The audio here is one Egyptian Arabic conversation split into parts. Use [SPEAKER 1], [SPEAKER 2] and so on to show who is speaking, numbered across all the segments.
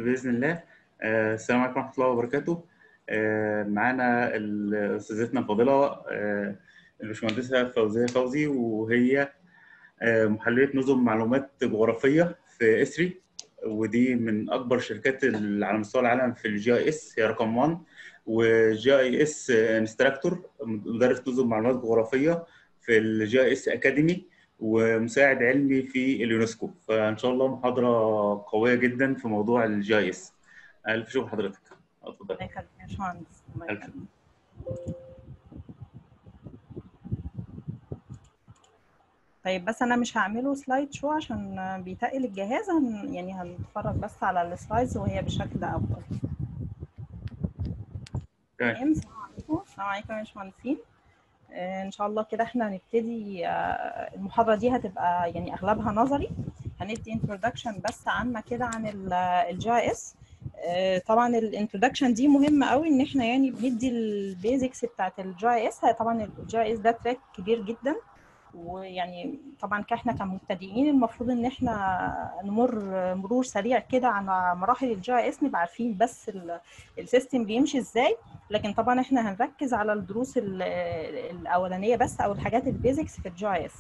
[SPEAKER 1] باذن الله آه، السلام عليكم ورحمه الله وبركاته آه، معانا ال- استاذتنا الفاضله آه، الباشمهندسه فوزيه فوزي وهي آه، محلله نظم معلومات جغرافيه في اسري ودي من اكبر شركات ال- على مستوى العالم في الجي اي اس هي رقم 1 وجي اي اس انستراكتور مدرس نظم معلومات جغرافيه في الجي اي اس اكاديمي ومساعد علمي في اليونسكو فان شاء الله محاضره قويه جدا في موضوع الجي اي اس الف شكر حضرتك اتفضل
[SPEAKER 2] الله يخليك يا باشمهندس الله
[SPEAKER 1] ألف
[SPEAKER 2] يخليك طيب بس انا مش هعمله سلايد شو عشان بيتقل الجهاز هن يعني هنتفرج بس على السلايدز وهي بالشكل ده افضل
[SPEAKER 1] تمام.
[SPEAKER 2] تمام السلام عليكم السلام عليكم يا باشمهندسين آه، ان شاء الله كده احنا هنبتدي آه، المحاضره دي هتبقى يعني اغلبها نظري هندي انترودكشن بس عامه كده عن الجي اس طبعا الانترودكشن دي مهمه قوي ان احنا يعني بندي البيزكس بتاعت الجي اس طبعا الجي اس ده تراك كبير جدا ويعني طبعا كاحنا كمبتدئين المفروض ان احنا نمر مرور سريع كده على مراحل الجي اس نبقى عارفين بس ال- السيستم بيمشي ازاي لكن طبعا احنا هنركز على الدروس ال- الاولانيه بس او الحاجات البيزكس في الجي اس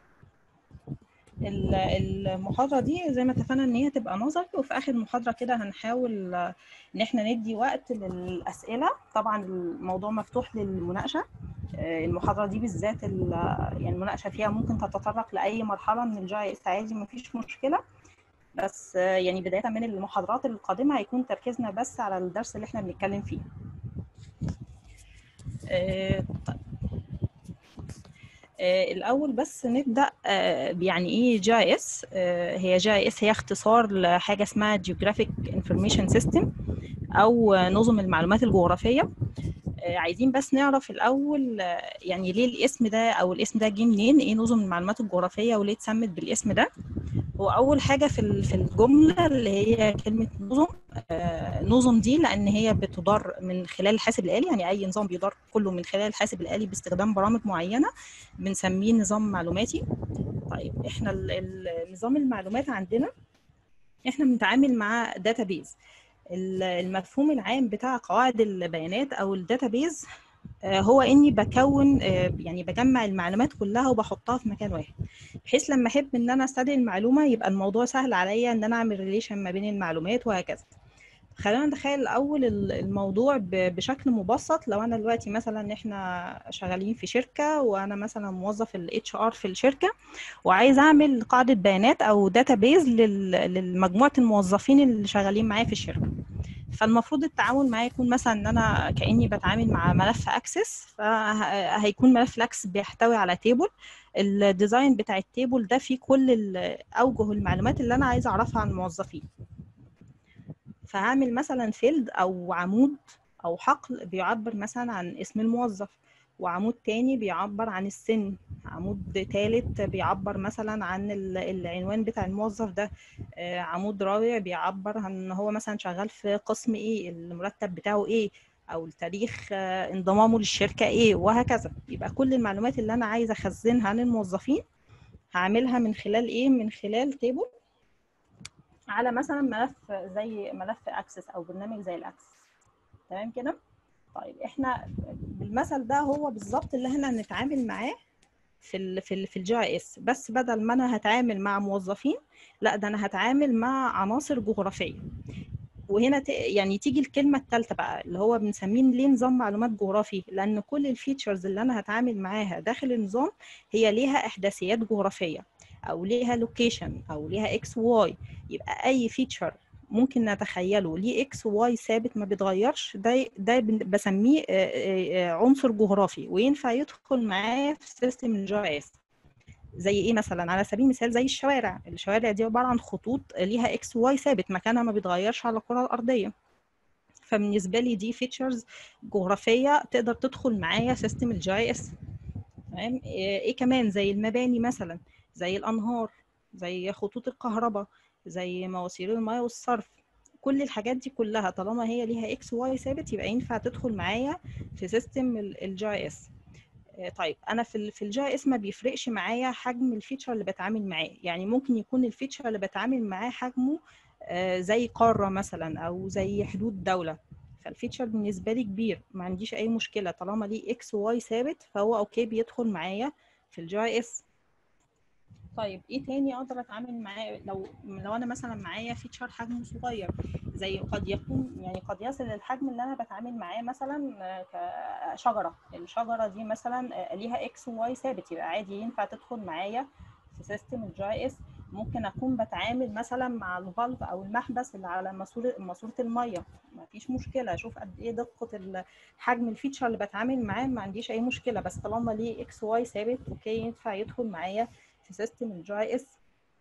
[SPEAKER 2] ال- المحاضرة دي زي ما اتفقنا ان هي تبقى نظري وفي اخر المحاضرة كده هنحاول آه، ان احنا ندي وقت للأسئلة طبعا الموضوع مفتوح للمناقشة آه، المحاضرة دي بالذات ال- يعني المناقشة فيها ممكن تتطرق لأي مرحلة من الجي اس عادي مفيش مشكلة بس آه، يعني بداية من المحاضرات القادمة هيكون تركيزنا بس على الدرس اللي احنا بنتكلم فيه آه، طيب. آه، الأول بس نبدأ آه، يعني إيه جي اس هي جي اس هي اختصار لحاجة اسمها Geographic Information System أو آه، نظم المعلومات الجغرافية آه، عايزين بس نعرف الأول آه، يعني ليه الاسم ده أو الاسم ده جه منين إيه نظم المعلومات الجغرافية وليه اتسمت بالاسم ده هو أول حاجة في ال- في الجملة اللي هي كلمة نظم آه، نظم دي لأن هي بتدار من خلال الحاسب الآلي يعني أي نظام بيدار كله من خلال الحاسب الآلي باستخدام برامج معينة بنسميه نظام معلوماتي طيب احنا ال- ال- نظام المعلومات عندنا احنا بنتعامل مع داتابيز المفهوم العام بتاع قواعد البيانات او الداتابيز آه، هو اني بكون آه، يعني بجمع المعلومات كلها وبحطها في مكان واحد بحيث لما احب ان انا استدعي المعلومه يبقى الموضوع سهل عليا ان انا اعمل ريليشن ما بين المعلومات وهكذا خلينا نتخيل الاول ال- الموضوع ب- بشكل مبسط لو انا دلوقتي مثلا احنا شغالين في شركه وانا مثلا موظف الاتش ار في الشركه وعايز اعمل قاعده بيانات او داتابيز لمجموعه الموظفين اللي شغالين معايا في الشركه فالمفروض التعامل معايا يكون مثلا ان انا كاني بتعامل مع ملف اكسس فهيكون ملف الاكسس بيحتوي على تيبل الديزاين بتاع التيبل ده فيه كل ال- اوجه المعلومات اللي انا عايزه اعرفها عن الموظفين فهعمل مثلا فيلد او عمود او حقل بيعبر مثلا عن اسم الموظف وعمود تاني بيعبر عن السن عمود تالت بيعبر مثلا عن ال- العنوان بتاع الموظف ده آه، عمود رابع بيعبر عن ان هو مثلا شغال في قسم ايه المرتب بتاعه ايه او التاريخ آه، انضمامه للشركة ايه وهكذا يبقى كل المعلومات اللي انا عايزة اخزنها عن الموظفين هعملها من خلال ايه من خلال تيبل على مثلا ملف زي ملف اكسس او برنامج زي الاكسس تمام كده طيب احنا بالمثل ده هو بالظبط اللي احنا هنتعامل معاه في ال في ال في الجي اي اس بس بدل ما انا هتعامل مع موظفين لا ده انا هتعامل مع عناصر جغرافيه وهنا ت... يعني تيجي الكلمه الثالثه بقى اللي هو بنسميه ليه نظام معلومات جغرافي لان كل الفيتشرز اللي انا هتعامل معاها داخل النظام هي ليها احداثيات جغرافيه او ليها لوكيشن او ليها اكس واي يبقى اي فيتشر ممكن نتخيله ليه اكس واي ثابت ما بيتغيرش ده ده بن- بسميه آه، آه، آه، عنصر جغرافي وينفع يدخل معاه في سيستم الجي اس زي ايه مثلا على سبيل المثال زي الشوارع الشوارع دي عباره عن خطوط ليها اكس واي ثابت مكانها ما بيتغيرش على الكره الارضيه فبالنسبه لي دي فيتشرز جغرافيه تقدر تدخل معايا سيستم الجي اس تمام ايه إيه كمان زي المباني مثلا زي الانهار زي خطوط الكهرباء زي مواسير المياه والصرف كل الحاجات دي كلها طالما هي ليها اكس واي ثابت يبقى ينفع تدخل معايا في سيستم الجي اس طيب انا في ال في الجي اس ما بيفرقش معايا حجم الفيتشر اللي بتعامل معاه يعني ممكن يكون الفيتشر اللي بتعامل معاه حجمه زي قاره مثلا او زي حدود دوله فالفيتشر بالنسبه لي كبير ما عنديش اي مشكله طالما ليه اكس وواي ثابت فهو اوكي بيدخل معايا في الجي اي اس طيب ايه تاني اقدر اتعامل معاه لو لو انا مثلا معايا فيتشر حجمه صغير زي قد يكون يعني قد يصل للحجم اللي انا بتعامل معاه مثلا كشجره الشجره دي مثلا ليها اكس وواي ثابت يبقى عادي ينفع تدخل معايا في سيستم الجي اس ممكن اكون بتعامل مثلا مع الفالف او المحبس اللي على ماسوره ماسوره الميه ما فيش مشكله اشوف قد ايه دقه حجم الفيتشر اللي بتعامل معاه ما عنديش اي مشكله بس طالما ليه اكس واي ثابت اوكي ينفع يدخل معايا في سيستم الجي اس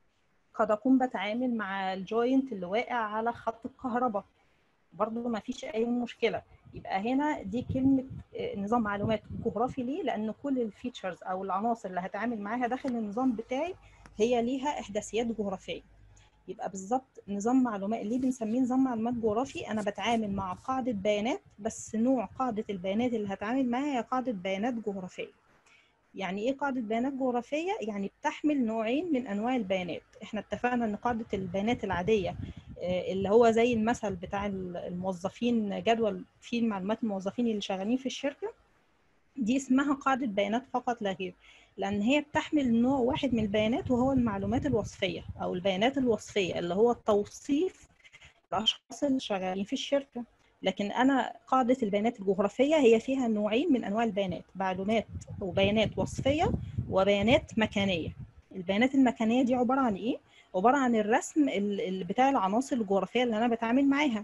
[SPEAKER 2] قد اكون بتعامل مع الجوينت اللي واقع على خط الكهرباء برضو ما فيش اي مشكله يبقى هنا دي كلمه نظام معلومات جغرافي ليه لان كل الفيتشرز او العناصر اللي هتعامل معاها داخل النظام بتاعي هي ليها احداثيات جغرافيه يبقى بالظبط نظام معلومات اللي بنسميه نظام معلومات جغرافي انا بتعامل مع قاعده بيانات بس نوع قاعده البيانات اللي هتعامل معاها هي قاعده بيانات جغرافيه يعني ايه قاعده بيانات جغرافيه يعني بتحمل نوعين من انواع البيانات احنا اتفقنا ان قاعده البيانات العاديه اللي هو زي المثل بتاع الموظفين جدول فيه معلومات الموظفين اللي شغالين في الشركه دي اسمها قاعده بيانات فقط لا غير لان هي بتحمل نوع واحد من البيانات وهو المعلومات الوصفيه او البيانات الوصفيه اللي هو التوصيف الاشخاص اللي شغالين في الشركه لكن انا قاعده البيانات الجغرافيه هي فيها نوعين من انواع البيانات معلومات وبيانات وصفيه وبيانات مكانيه البيانات المكانيه دي عباره عن ايه عباره عن الرسم اللي بتاع العناصر الجغرافيه اللي انا بتعامل معاها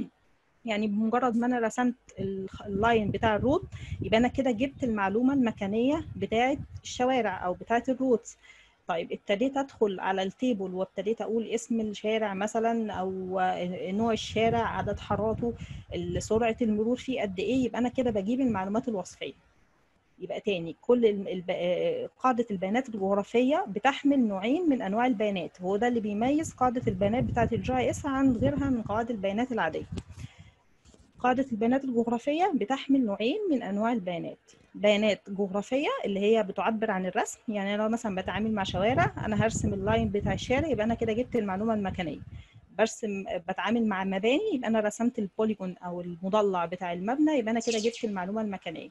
[SPEAKER 2] يعني بمجرد ما انا رسمت اللاين بتاع الروت يبقى انا كده جبت المعلومه المكانيه بتاعه الشوارع او بتاعه الروتس طيب ابتديت ادخل على التيبل وابتديت اقول اسم الشارع مثلا او نوع الشارع عدد حاراته سرعه المرور فيه قد ايه يبقى انا كده بجيب المعلومات الوصفيه يبقى تاني كل الب... قاعدة البيانات الجغرافية بتحمل نوعين من أنواع البيانات هو ده اللي بيميز قاعدة البيانات بتاعة الجي اس عن غيرها من قواعد البيانات العادية قاعدة البيانات الجغرافية بتحمل نوعين من أنواع البيانات بيانات جغرافية اللي هي بتعبر عن الرسم يعني أنا مثلا بتعامل مع شوارع أنا هرسم اللاين بتاع الشارع يبقى أنا كده جبت المعلومة المكانية برسم بتعامل مع مباني يبقى أنا رسمت البوليجون أو المضلع بتاع المبنى يبقى أنا كده جبت المعلومة المكانية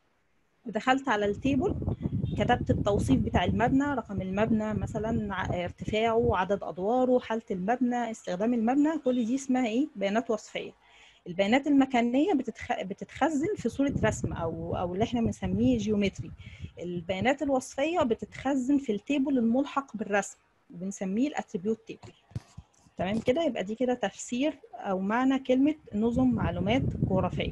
[SPEAKER 2] دخلت على التيبل كتبت التوصيف بتاع المبنى رقم المبنى مثلا ارتفاعه عدد ادواره حاله المبنى استخدام المبنى كل دي اسمها ايه بيانات وصفيه البيانات المكانيه بتتخ... بتتخزن في صوره رسم او او اللي احنا بنسميه جيومتري البيانات الوصفيه بتتخزن في التيبل الملحق بالرسم وبنسميه الاتريبيوت تيبل تمام كده يبقى دي كده تفسير او معنى كلمه نظم معلومات جغرافيه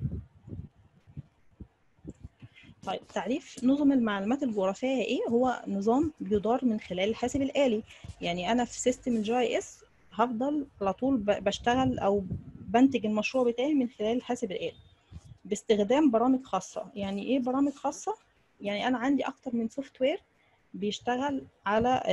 [SPEAKER 2] طيب تعريف نظم المعلومات الجغرافيه ايه هو نظام بيدار من خلال الحاسب الالي يعني انا في سيستم الجي اس هفضل على طول بشتغل او بنتج المشروع بتاعي من خلال الحاسب الالي باستخدام برامج خاصه يعني ايه برامج خاصه يعني انا عندي اكتر من سوفت وير بيشتغل على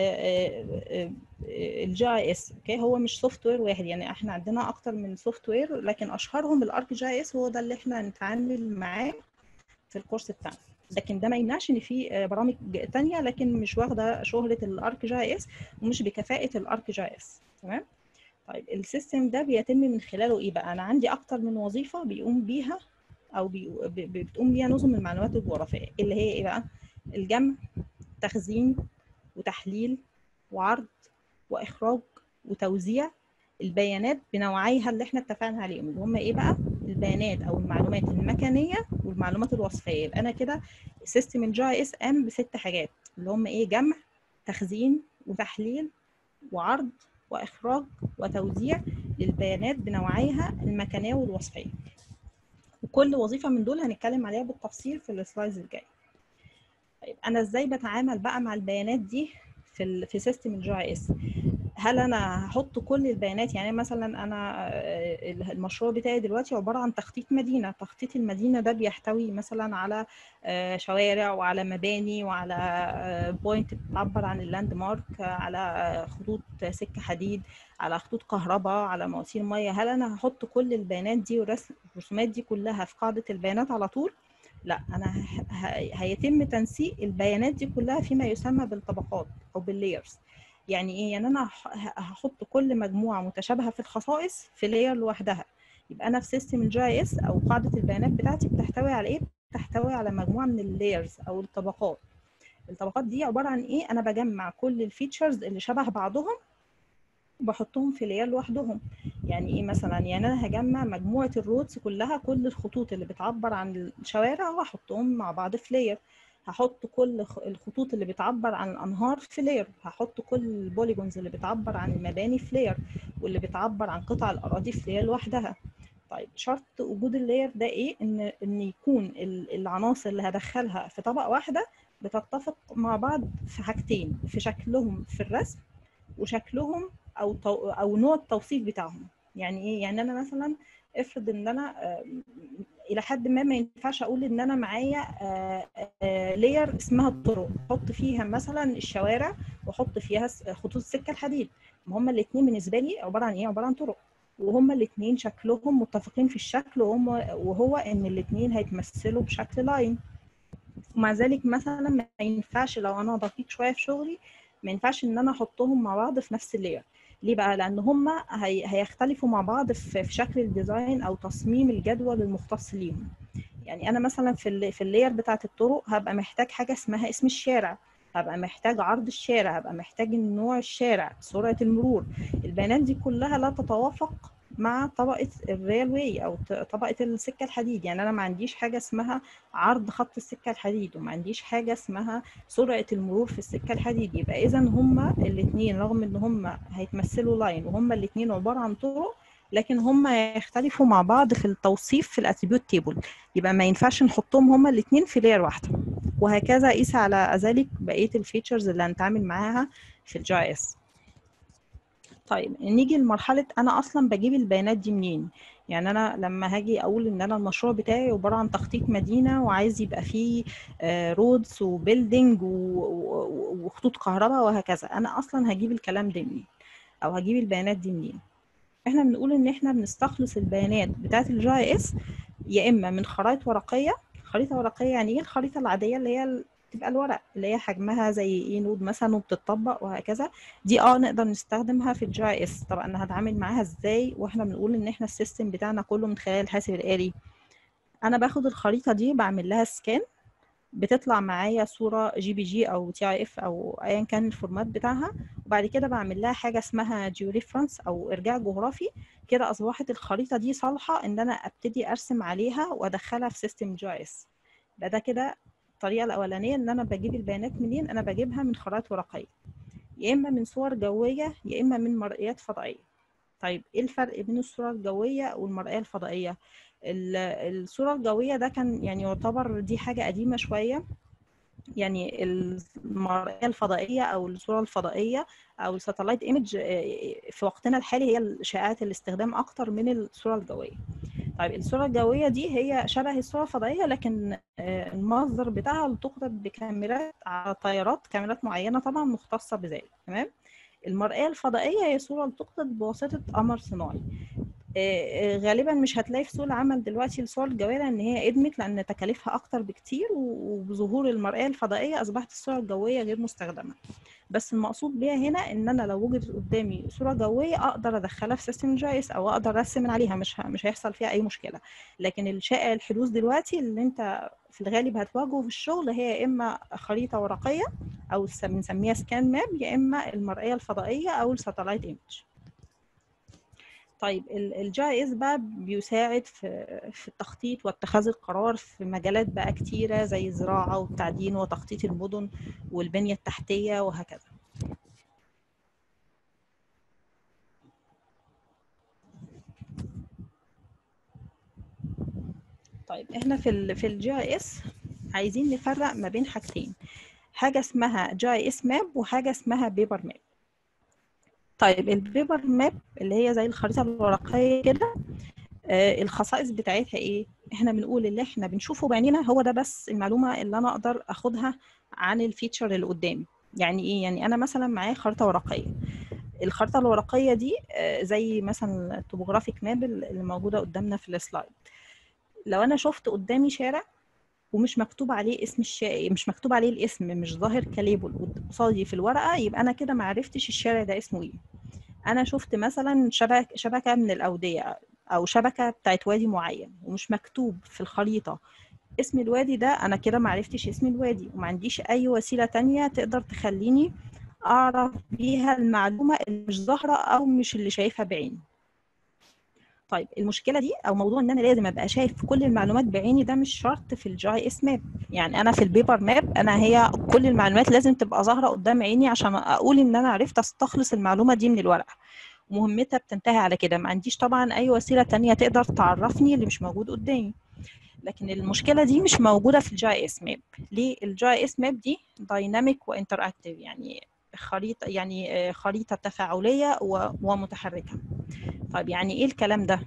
[SPEAKER 2] الجي اي اس اوكي هو مش سوفت وير واحد يعني احنا عندنا اكتر من سوفت وير لكن اشهرهم الارك جي اس هو ده اللي احنا هنتعامل معاه في الكورس بتاعنا لكن ده ما يمنعش ان في برامج تانية لكن مش واخده شهره الارك جي اس ومش بكفاءه الارك جي اس تمام طيب السيستم ده بيتم من خلاله ايه بقى انا عندي اكتر من وظيفه بيقوم بيها او بي... بتقوم بيها نظم المعلومات الجغرافيه اللي هي ايه بقى الجمع تخزين وتحليل وعرض واخراج وتوزيع البيانات بنوعيها اللي احنا اتفقنا عليهم اللي هم ايه بقى البيانات او المعلومات المكانيه والمعلومات الوصفيه يبقى انا كده سيستم الجي اس ام بست حاجات اللي هم ايه جمع تخزين وتحليل وعرض واخراج وتوزيع للبيانات بنوعيها المكانيه والوصفيه وكل وظيفه من دول هنتكلم عليها بالتفصيل في السلايدز الجايه طيب انا ازاي بتعامل بقى مع البيانات دي في ال في سيستم الجي اس هل انا هحط كل البيانات يعني مثلا انا المشروع بتاعي دلوقتي عباره عن تخطيط مدينه تخطيط المدينه ده بيحتوي مثلا على شوارع وعلى مباني وعلى بوينت بتعبر عن اللاند مارك على خطوط سكه حديد على خطوط كهرباء على مواسير ميه هل انا هحط كل البيانات دي والرسومات دي كلها في قاعده البيانات على طول لا انا هيتم تنسيق البيانات دي كلها فيما يسمى بالطبقات او باللايرز يعني ايه يعني انا هحط كل مجموعه متشابهه في الخصائص في لاير لوحدها يبقى انا في سيستم الجي اي اس او قاعده البيانات بتاعتي بتحتوي على ايه بتحتوي على مجموعه من اللايرز او الطبقات الطبقات دي عباره عن ايه انا بجمع كل الفيتشرز اللي شبه بعضهم وبحطهم في لاير لوحدهم يعني ايه مثلا يعني انا هجمع مجموعه الرودز كلها كل الخطوط اللي بتعبر عن الشوارع واحطهم مع بعض في لاير هحط كل الخطوط اللي بتعبر عن الانهار في لاير هحط كل البوليجونز اللي بتعبر عن المباني في لاير واللي بتعبر عن قطع الاراضي في لاير لوحدها طيب شرط وجود اللاير ده ايه ان ان يكون العناصر اللي هدخلها في طبقه واحده بتتفق مع بعض في حاجتين في شكلهم في الرسم وشكلهم او او نوع التوصيف بتاعهم يعني ايه يعني انا مثلا افرض ان انا الى حد ما ما ينفعش اقول ان انا معايا لاير اسمها الطرق احط فيها مثلا الشوارع واحط فيها خطوط السكه الحديد ما هما الاثنين بالنسبه لي عباره عن ايه عباره عن طرق وهما الاثنين شكلهم متفقين في الشكل وهم وهو ان الاثنين هيتمثلوا بشكل لاين ومع ذلك مثلا ما ينفعش لو انا دقيق شويه في شغلي ما ينفعش ان انا احطهم مع بعض في نفس اللاير ليه بقى لان هم هي... هيختلفوا مع بعض في... في شكل الديزاين او تصميم الجدول المختص ليهم يعني انا مثلا في ال... في اللاير بتاعه الطرق هبقى محتاج حاجه اسمها اسم الشارع هبقى محتاج عرض الشارع هبقى محتاج نوع الشارع سرعه المرور البيانات دي كلها لا تتوافق مع طبقه الريلوي او طبقه السكه الحديد يعني انا ما عنديش حاجه اسمها عرض خط السكه الحديد وما عنديش حاجه اسمها سرعه المرور في السكه الحديد يبقى اذا هما الاثنين رغم ان هما هيتمثلوا لاين وهما الاثنين عباره عن طرق لكن هما يختلفوا مع بعض في التوصيف في الاتريبيوت تيبل يبقى ما ينفعش نحطهم هما الاثنين في لاير واحده وهكذا قيس على ذلك بقيه الفيتشرز اللي هنتعامل معاها في الجي اس طيب نيجي لمرحله انا اصلا بجيب البيانات دي منين يعني انا لما هاجي اقول ان انا المشروع بتاعي عباره عن تخطيط مدينه وعايز يبقى فيه رودز وبيلدينج وخطوط كهرباء وهكذا انا اصلا هجيب الكلام ده منين او هجيب البيانات دي منين احنا بنقول ان احنا بنستخلص البيانات بتاعه الجي اس يا اما من خرائط ورقيه خريطه ورقيه يعني ايه الخريطه العاديه اللي هي تبقى الورق اللي هي حجمها زي ايه نود مثلا وبتطبق وهكذا دي اه نقدر نستخدمها في الجي اس طب انا هتعامل معاها ازاي واحنا بنقول ان احنا السيستم بتاعنا كله من خلال الحاسب الآلي انا باخد الخريطه دي بعمل لها سكان بتطلع معايا صوره جي بي جي او تي اي اف او ايا كان الفورمات بتاعها وبعد كده بعمل لها حاجه اسمها جيو ريفرنس او ارجاع جغرافي كده اصبحت الخريطه دي صالحه ان انا ابتدي ارسم عليها وادخلها في سيستم جي اس ده كده الطريقه الاولانيه ان انا بجيب البيانات منين انا بجيبها من خرائط ورقيه يا اما من صور جويه يا اما من مرئيات فضائيه طيب ايه الفرق بين الصوره الجويه والمرئيه الفضائيه الصوره الجويه ده كان يعني يعتبر دي حاجه قديمه شويه يعني المرئيه الفضائيه او الصوره الفضائيه او الساتلايت ايمج في وقتنا الحالي هي شائعه الاستخدام اكتر من الصوره الجويه طيب الصوره الجويه دي هي شبه الصوره الفضائيه لكن المصدر بتاعها بتقتد بكاميرات على طيارات كاميرات معينه طبعا مختصه بذلك تمام المرئيه الفضائيه هي صوره بتقتد بواسطه قمر صناعي غالبا مش هتلاقي في سوق العمل دلوقتي الصور الجويه لان هي ادمت لان تكاليفها اكتر بكتير وبظهور المرئيه الفضائيه اصبحت الصوره الجويه غير مستخدمه بس المقصود بيها هنا ان انا لو وجدت قدامي صوره جويه اقدر ادخلها في سيستم جايس او اقدر ارسم من عليها مش مش هيحصل فيها اي مشكله لكن الشائع الحدوث دلوقتي اللي انت في الغالب هتواجهه في الشغل هي يا اما خريطه ورقيه او بنسميها سكان ماب يا اما المرئيه الفضائيه او الساتلايت ايمج طيب الجي اس بقى بيساعد في في التخطيط واتخاذ القرار في مجالات بقى كتيره زي الزراعه والتعدين وتخطيط المدن والبنيه التحتيه وهكذا طيب احنا في ال في الجي اس عايزين نفرق ما بين حاجتين حاجه اسمها جي اس ماب وحاجه اسمها بيبر ماب طيب البيبر ماب اللي هي زي الخريطه الورقيه كده آه الخصائص بتاعتها ايه احنا بنقول اللي احنا بنشوفه بعينينا هو ده بس المعلومه اللي انا اقدر اخدها عن الفيتشر اللي قدامي يعني ايه يعني انا مثلا معايا خريطه ورقيه الخريطه الورقيه دي آه زي مثلا التوبوغرافيك ماب اللي موجوده قدامنا في السلايد لو انا شفت قدامي شارع ومش مكتوب عليه اسم الشارع مش مكتوب عليه الاسم مش ظاهر كليبل قصادي في الورقه يبقى انا كده ما عرفتش الشارع ده اسمه ايه انا شفت مثلا شبك شبكه من الاوديه او شبكه بتاعت وادي معين ومش مكتوب في الخريطه اسم الوادي ده انا كده ما عرفتش اسم الوادي وما عنديش اي وسيله تانية تقدر تخليني اعرف بيها المعلومه اللي مش ظاهره او مش اللي شايفها بعيني طيب المشكله دي او موضوع ان انا لازم ابقى شايف كل المعلومات بعيني ده مش شرط في الجي اس ماب يعني انا في البيبر ماب انا هي كل المعلومات لازم تبقى ظاهره قدام عيني عشان اقول ان انا عرفت استخلص المعلومه دي من الورقه مهمتها بتنتهي على كده ما عنديش طبعا اي وسيله تانية تقدر تعرفني اللي مش موجود قدامي لكن المشكله دي مش موجوده في الجي اس ماب ليه الجي اس ماب دي دايناميك وانتراكتيف يعني خريطه يعني خريطه تفاعليه ومتحركه طيب يعني ايه الكلام ده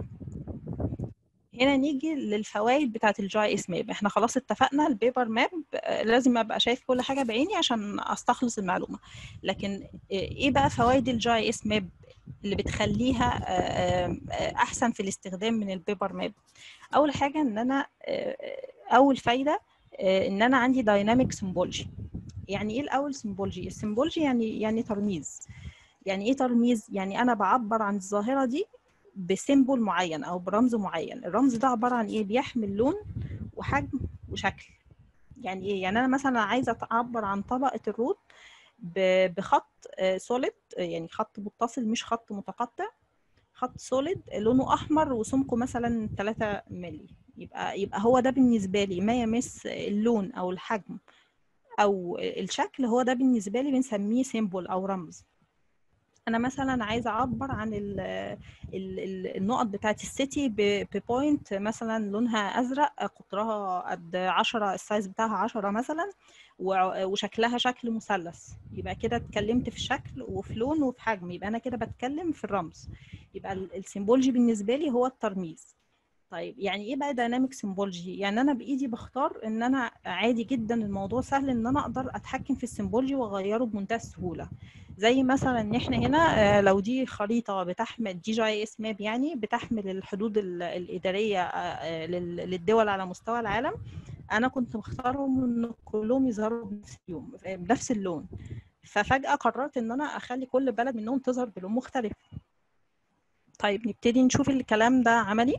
[SPEAKER 2] هنا نيجي للفوائد بتاعه الجي اس ماب احنا خلاص اتفقنا البيبر ماب لازم ابقى شايف كل حاجه بعيني عشان استخلص المعلومه لكن ايه بقى فوائد الجي اس ماب اللي بتخليها احسن في الاستخدام من البيبر ماب اول حاجه ان انا اول فايده ان انا عندي دايناميك سيمبولوجي يعني ايه الاول سيمبولوجي السيمبولوجي يعني يعني ترميز يعني ايه ترميز يعني انا بعبر عن الظاهره دي بسيمبول معين او برمز معين الرمز ده عباره عن ايه بيحمل لون وحجم وشكل يعني ايه يعني انا مثلا عايزه اعبر عن طبقه الروت بخط سوليد يعني خط متصل مش خط متقطع خط سوليد لونه احمر وسمكه مثلا 3 مللي يبقى يبقى هو ده بالنسبه لي ما يمس اللون او الحجم او الشكل هو ده بالنسبه لي بنسميه سيمبل او رمز انا مثلا عايزه اعبر عن ال ال النقط بتاعت السيتي ببوينت مثلا لونها ازرق قطرها قد 10 السايز بتاعها 10 مثلا وشكلها شكل مثلث يبقى كده اتكلمت في شكل وفي لون وفي حجم يبقى انا كده بتكلم في الرمز يبقى السيمبولوجي بالنسبه لي هو الترميز طيب يعني ايه بقى دايناميك سيمبولوجي يعني انا بايدي بختار ان انا عادي جدا الموضوع سهل ان انا اقدر اتحكم في السيمبولوجي واغيره بمنتهى السهوله زي مثلا ان احنا هنا لو دي خريطه بتحمل دي جي اس ماب يعني بتحمل الحدود الاداريه للدول على مستوى العالم انا كنت مختارهم ان كلهم يظهروا بنفس اليوم بنفس اللون ففجاه قررت ان انا اخلي كل بلد منهم تظهر بلون مختلف طيب نبتدي نشوف الكلام ده عملي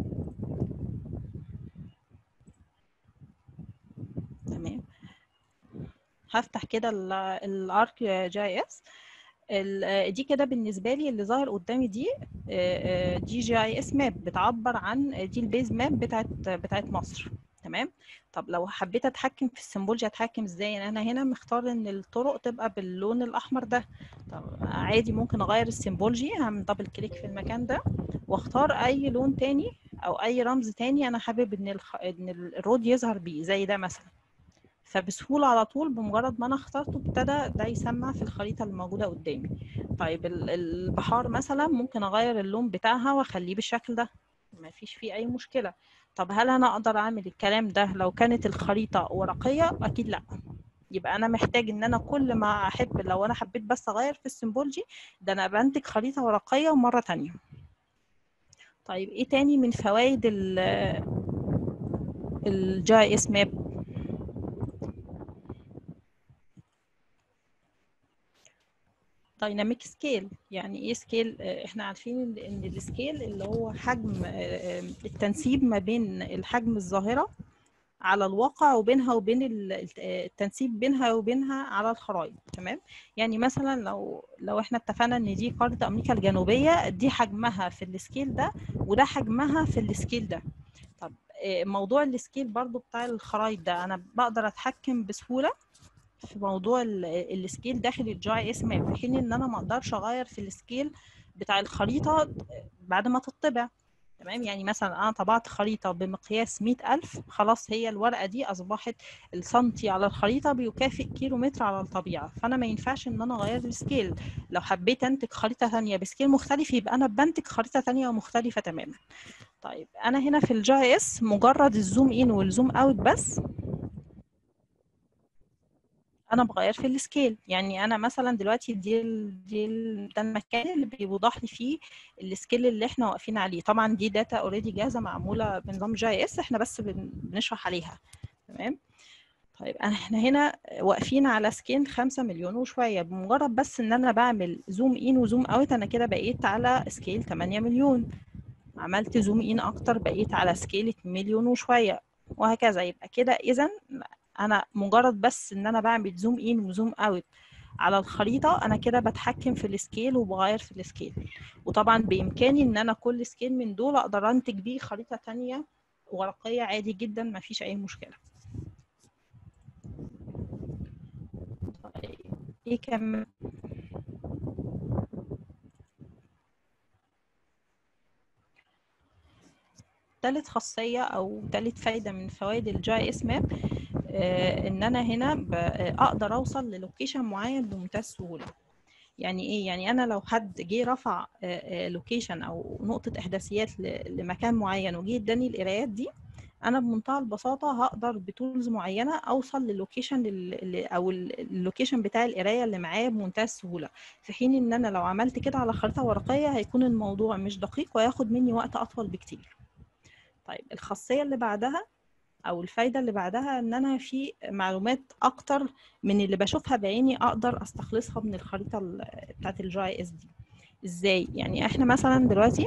[SPEAKER 2] تمام هفتح كده الارك جي اس دي كده بالنسبه لي اللي ظاهر قدامي دي دي جي اي اس ماب بتعبر عن دي البيز ماب بتاعت بتاعت مصر تمام طب لو حبيت اتحكم في السيمبولوجي اتحكم ازاي يعني انا هنا مختار ان الطرق تبقى باللون الاحمر ده طب عادي ممكن اغير السيمبولوجي هعمل دبل كليك في المكان ده واختار اي لون تاني او اي رمز تاني انا حابب ان الخ... ان الرود يظهر بيه زي ده مثلا فبسهوله على طول بمجرد ما انا اخترته ابتدى ده يسمع في الخريطه اللي موجوده قدامي طيب البحار مثلا ممكن اغير اللون بتاعها واخليه بالشكل ده ما فيش فيه اي مشكله طب هل انا اقدر اعمل الكلام ده لو كانت الخريطه ورقيه اكيد لا يبقى انا محتاج ان انا كل ما احب لو انا حبيت بس اغير في السيمبولوجي ده انا بنتج خريطه ورقيه مره تانية طيب ايه تاني من فوائد ال الجي اس ماب دايناميك سكيل يعني ايه سكيل احنا عارفين ان السكيل اللي هو حجم التنسيب ما بين الحجم الظاهره على الواقع وبينها وبين التنسيب بينها وبينها على الخرائط تمام يعني مثلا لو لو احنا اتفقنا ان دي قاره امريكا الجنوبيه دي حجمها في السكيل ده وده حجمها في السكيل ده طب موضوع السكيل برضو بتاع الخرائط ده انا بقدر اتحكم بسهوله في موضوع السكيل داخل الجي اس ماب في حين ان انا ما اقدرش اغير في السكيل بتاع الخريطه بعد ما تطبع تمام يعني مثلا انا طبعت خريطه بمقياس 100000 خلاص هي الورقه دي اصبحت السنتي على الخريطه بيكافئ كيلو متر على الطبيعه فانا ما ينفعش ان انا اغير السكيل لو حبيت انتج خريطه ثانيه بسكيل مختلف يبقى انا بنتج خريطه ثانيه مختلفه تماما طيب انا هنا في الجي اس مجرد الزوم ان والزوم اوت بس انا بغير في السكيل يعني انا مثلا دلوقتي دي ال دي ال ده المكان اللي بيوضح لي فيه السكيل اللي احنا واقفين عليه طبعا دي داتا اوريدي جاهزه معموله بنظام جي اس احنا بس بن- بنشرح عليها تمام طيب أنا- احنا هنا واقفين على سكين 5 مليون وشويه بمجرد بس ان انا بعمل زوم ان وزوم اوت انا كده بقيت على سكيل 8 مليون عملت زوم ان اكتر بقيت على سكيل 2 مليون وشويه وهكذا يبقى كده اذا انا مجرد بس ان انا بعمل زوم ان وزوم اوت على الخريطة أنا كده بتحكم في السكيل وبغير في السكيل وطبعا بإمكاني إن أنا كل سكيل من دول أقدر أنتج بيه خريطة تانية ورقية عادي جدا مفيش أي مشكلة طيب إيه كمان تالت خاصية أو تالت فايدة من فوائد الجي اس ماب ان انا هنا ب- اقدر اوصل للوكيشن معين بمنتهى السهوله يعني ايه يعني انا لو حد جه رفع لوكيشن او نقطه احداثيات ل- لمكان معين وجه اداني القرايات دي انا بمنتهى البساطه هقدر بتولز معينه اوصل للوكيشن لل- ل- او ال- اللوكيشن بتاع القرايه اللي معايا بمنتهى السهوله في حين ان انا لو عملت كده على خريطه ورقيه هيكون الموضوع مش دقيق وهياخد مني وقت اطول بكتير طيب الخاصيه اللي بعدها او الفايده اللي بعدها ان انا في معلومات اكتر من اللي بشوفها بعيني اقدر استخلصها من الخريطه ال- بتاعت الجي اس دي ازاي يعني احنا مثلا دلوقتي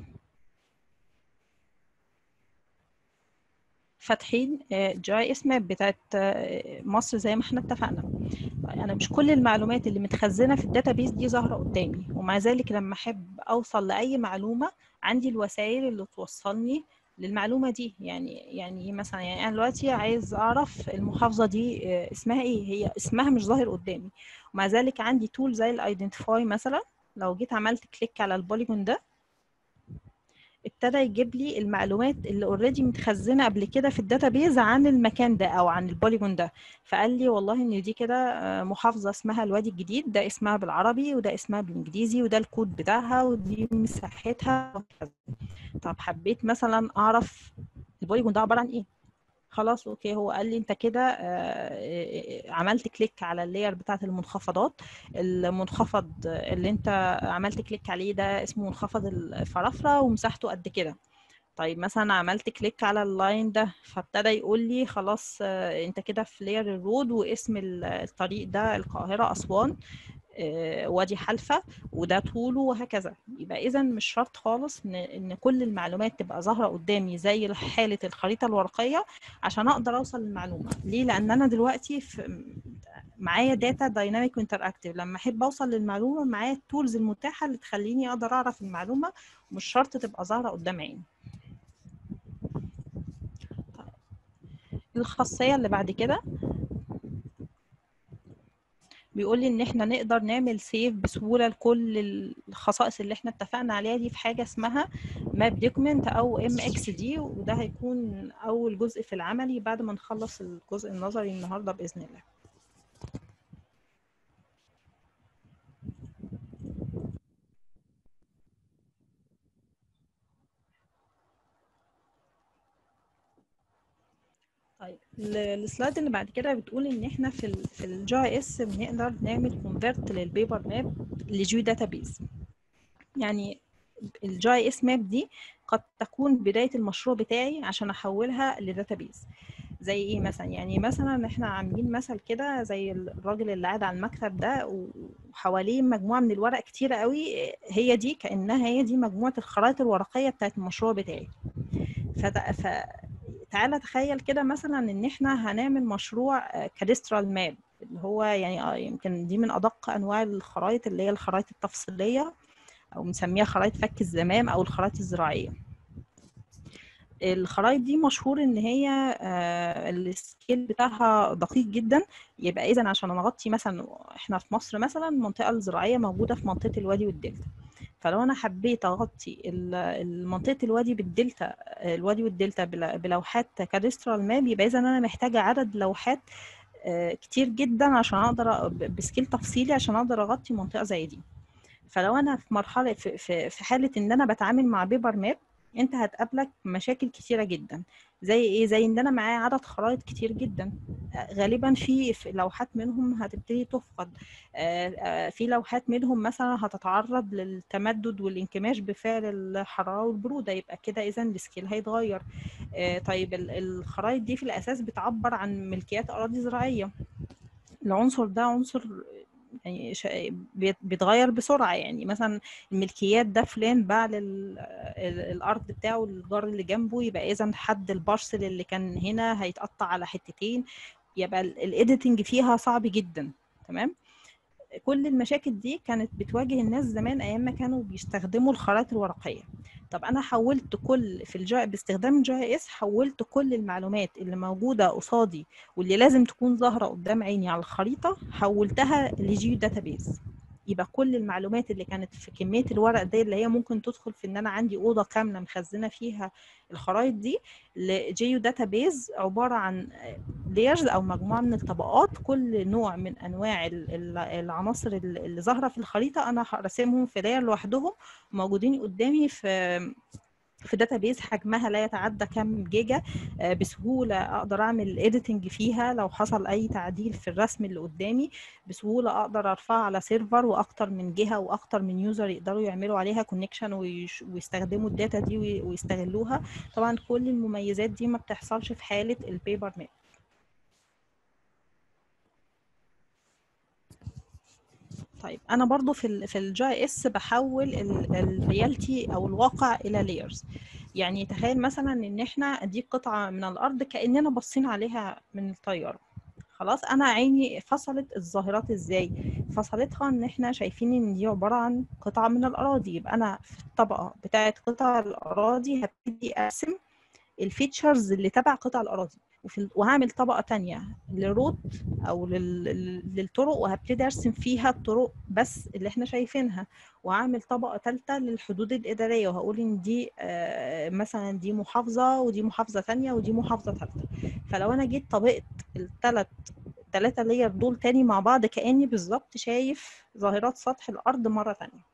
[SPEAKER 2] فاتحين جي اس ماب بتاعت آه، مصر زي ما احنا اتفقنا طيب انا مش كل المعلومات اللي متخزنه في الداتابيس دي ظاهره قدامي ومع ذلك لما احب اوصل لاي معلومه عندي الوسائل اللي توصلني للمعلومه دي يعني يعني إيه مثلا يعني انا دلوقتي عايز اعرف المحافظه دي آه، اسمها ايه هي اسمها مش ظاهر قدامي ومع ذلك عندي تول زي الايدنتيفاي مثلا لو جيت عملت كليك على البوليجون ده ابتدى يجيب لي المعلومات اللي اوريدي متخزنه قبل كده في الداتابيز عن المكان ده او عن البوليجون ده فقال لي والله ان دي كده آه، محافظه اسمها الوادي الجديد ده اسمها بالعربي وده اسمها بالانجليزي وده الكود بتاعها ودي مساحتها وهكذا. طب حبيت مثلا اعرف البوليجون ده عباره عن ايه خلاص اوكي هو قال لي انت كده آه، آه، عملت كليك على اللاير بتاعت المنخفضات المنخفض اللي انت عملت كليك عليه ده اسمه منخفض الفرافرة ومساحته قد كده طيب مثلا عملت كليك على اللاين ده فابتدى يقول لي خلاص آه، انت كده في لاير الرود واسم ال- الطريق ده القاهرة أسوان آه، وادي حلفة وده طوله وهكذا يبقى إذا مش شرط خالص إن إن كل المعلومات تبقى ظاهرة قدامي زي حالة الخريطة الورقية عشان أقدر أوصل للمعلومة ليه؟ لأن أنا دلوقتي في معايا داتا دايناميك وانتراكتيف لما احب اوصل للمعلومه معايا التولز المتاحه اللي تخليني اقدر اعرف المعلومه ومش شرط تبقى ظاهره قدام عيني طيب. الخاصيه اللي بعد كده بيقول لي ان احنا نقدر نعمل سيف بسهوله لكل الخصائص اللي احنا اتفقنا عليها دي في حاجه اسمها ماب دوكيمنت او ام اكس دي وده هيكون اول جزء في العملي بعد ما نخلص الجزء النظري النهارده باذن الله طيب ال- السلايد اللي بعد كده بتقول ان احنا في ال في الجي اس بنقدر نعمل كونفرت للبيبر ماب لجيو داتابيز يعني الجي اس ماب دي قد تكون بدايه المشروع بتاعي عشان احولها لداتابيز زي ايه مثلا يعني مثلا احنا عاملين مثل كده زي الراجل اللي قاعد على المكتب ده وحواليه مجموعه من الورق كتيره قوي هي دي كانها هي دي مجموعه الخرائط الورقيه بتاعت المشروع بتاعي فت... ف... تعالى تخيل كده مثلا ان احنا هنعمل مشروع كادسترال ماب اللي هو يعني آه يمكن دي من ادق انواع الخرائط اللي هي الخرائط التفصيليه او بنسميها خرائط فك الزمام او الخرائط الزراعيه الخرائط دي مشهور ان هي آه السكيل بتاعها دقيق جدا يبقى اذا عشان نغطي مثلا احنا في مصر مثلا المنطقه الزراعيه موجوده في منطقه الوادي والدلتا فلو انا حبيت اغطي منطقه الوادي بالدلتا الوادي والدلتا بلوحات كادسترال ماب يبقى اذا انا محتاجه عدد لوحات كتير جدا عشان اقدر بسكيل تفصيلي عشان اقدر اغطي منطقه زي دي فلو انا في مرحله في, في, في حاله ان انا بتعامل مع بيبر ماب انت هتقابلك مشاكل كتيره جدا زي ايه زي ان انا معايا عدد خرائط كتير جدا آه، غالبا في في لوحات منهم هتبتدي تفقد آه، آه، في لوحات منهم مثلا هتتعرض للتمدد والانكماش بفعل الحراره والبروده يبقى كده اذا السكيل هيتغير آه، طيب ال- الخرائط دي في الاساس بتعبر عن ملكيات اراضي زراعيه العنصر ده عنصر يعني شا- بيت- بيتغير بسرعة يعني مثلا الملكيات ده فلان باع لل- ال- الأرض بتاعه للجار اللي جنبه يبقى إذا حد البارسل اللي كان هنا هيتقطع على حتتين يبقى الايديتنج فيها صعب جدا تمام كل المشاكل دي كانت بتواجه الناس زمان ايام ما كانوا بيستخدموا الخرائط الورقيه طب انا حولت كل في الجا باستخدام الجي اس حولت كل المعلومات اللي موجوده قصادي واللي لازم تكون ظاهره قدام عيني على الخريطه حولتها لجيو داتابيز يبقى كل المعلومات اللي كانت في كميه الورق دي اللي هي ممكن تدخل في ان انا عندي اوضه كامله مخزنه فيها الخرائط دي لجيو داتابيز عباره عن layers او مجموعه من الطبقات كل نوع من انواع ال- ال- العناصر ال- اللي ظاهره في الخريطه انا راسمهم في layer لوحدهم موجودين قدامي في في داتابيز حجمها لا يتعدى كام جيجا آه، بسهوله اقدر اعمل اديتنج فيها لو حصل اي تعديل في الرسم اللي قدامي بسهوله اقدر ارفعها على سيرفر واكتر من جهه واكتر من يوزر يقدروا يعملوا عليها كونكشن ويستخدموا الداتا دي وي- ويستغلوها طبعا كل المميزات دي ما بتحصلش في حاله البيبر ماب طيب انا برضو في ال في الجي اس بحول الريالتي او الواقع الى layers يعني تخيل مثلا ان احنا دي قطعه من الارض كاننا باصين عليها من الطياره خلاص انا عيني فصلت الظاهرات ازاي فصلتها ان احنا شايفين ان دي عباره عن قطعه من الاراضي يبقى انا في الطبقه بتاعه قطع الاراضي هبتدي ارسم الفيتشرز اللي تبع قطع الاراضي وفي ال- وهعمل طبقه تانية للروت او لل- لل- للطرق وهبتدي ارسم فيها الطرق بس اللي احنا شايفينها وهعمل طبقه ثالثه للحدود الاداريه وهقول ان دي آه، مثلا دي محافظه ودي محافظه تانية ودي محافظه ثالثه فلو انا جيت طبقت الثلاث ثلاثة لاير دول تاني مع بعض كأني بالظبط شايف ظاهرات سطح الأرض مرة تانية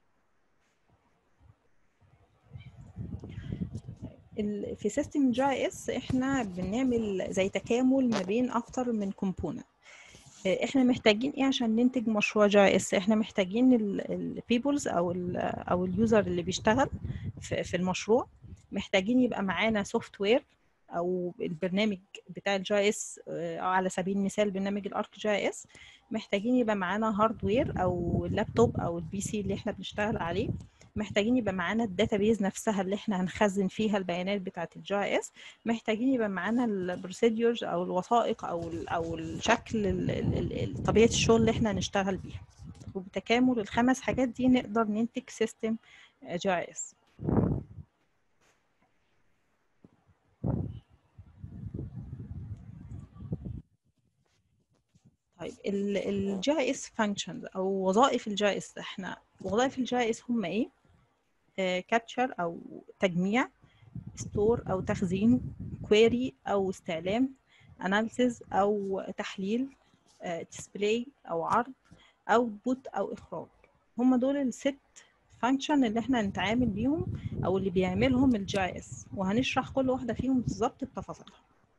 [SPEAKER 2] ال- في سيستم جي اس احنا بنعمل زي تكامل ما بين اكتر من كومبوننت احنا محتاجين ايه عشان ننتج مشروع جي اس احنا محتاجين البيبلز او ال او اليوزر اللي بيشتغل في, في المشروع محتاجين يبقى معانا سوفت وير او البرنامج بتاع الجي اس على سبيل المثال برنامج الارك جي اس محتاجين يبقى معانا هاردوير او اللابتوب او البي سي اللي احنا بنشتغل عليه محتاجين يبقى معانا الداتابيز نفسها اللي احنا هنخزن فيها البيانات بتاعه الجي اس محتاجين يبقى معانا البروسيدورز او الوثائق او ال او الشكل ال- ال- ال- طبيعه الشغل اللي احنا هنشتغل بيها وبتكامل الخمس حاجات دي نقدر ننتج سيستم جي اس طيب الجي اس فانكشنز او وظائف الجي اس احنا وظائف الجي اس هم ايه كابتشر او تجميع ستور او تخزين كويري او استعلام اناليسز او تحليل ديسبلاي او عرض اوتبوت او اخراج هم دول الست فانكشن اللي احنا هنتعامل بيهم او اللي بيعملهم الجي اس وهنشرح كل واحده فيهم بالظبط بتفاصيلها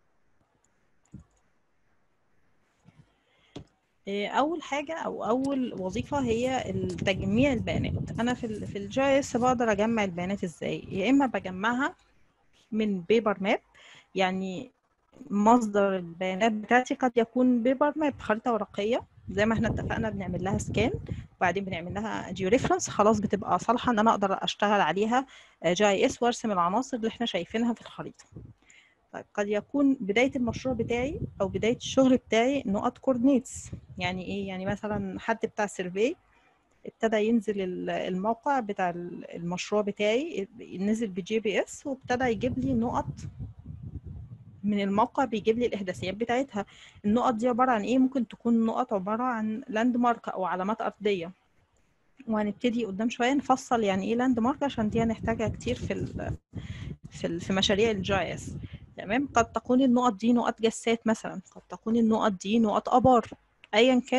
[SPEAKER 2] إيه، اول حاجه او اول وظيفه هي تجميع البيانات انا في ال في الجي اس بقدر اجمع البيانات ازاي يا اما بجمعها من بيبر ماب يعني مصدر البيانات بتاعتي قد يكون بيبر ماب خريطه ورقيه زي ما احنا اتفقنا بنعمل لها سكان وبعدين بنعمل لها جيو ريفرنس خلاص بتبقى صالحه ان انا اقدر اشتغل عليها جي اس وارسم العناصر اللي احنا شايفينها في الخريطه طيب قد يكون بداية المشروع بتاعي أو بداية الشغل بتاعي نقط كوردينيتس يعني إيه؟ يعني مثلا حد بتاع سيرفي ابتدى ينزل ال- الموقع بتاع ال- المشروع بتاعي نزل بجي بي اس وابتدى يجيب لي نقط من الموقع بيجيب لي الإحداثيات بتاعتها النقط دي عبارة عن إيه؟ ممكن تكون نقط عبارة عن لاند مارك أو علامات أرضية وهنبتدي قدام شوية نفصل يعني إيه لاند مارك عشان دي هنحتاجها كتير في ال في ال في مشاريع الجي اس تمام قد تكون النقط دي نقط جسات مثلا قد تكون النقط دي نقط ابار ايا كان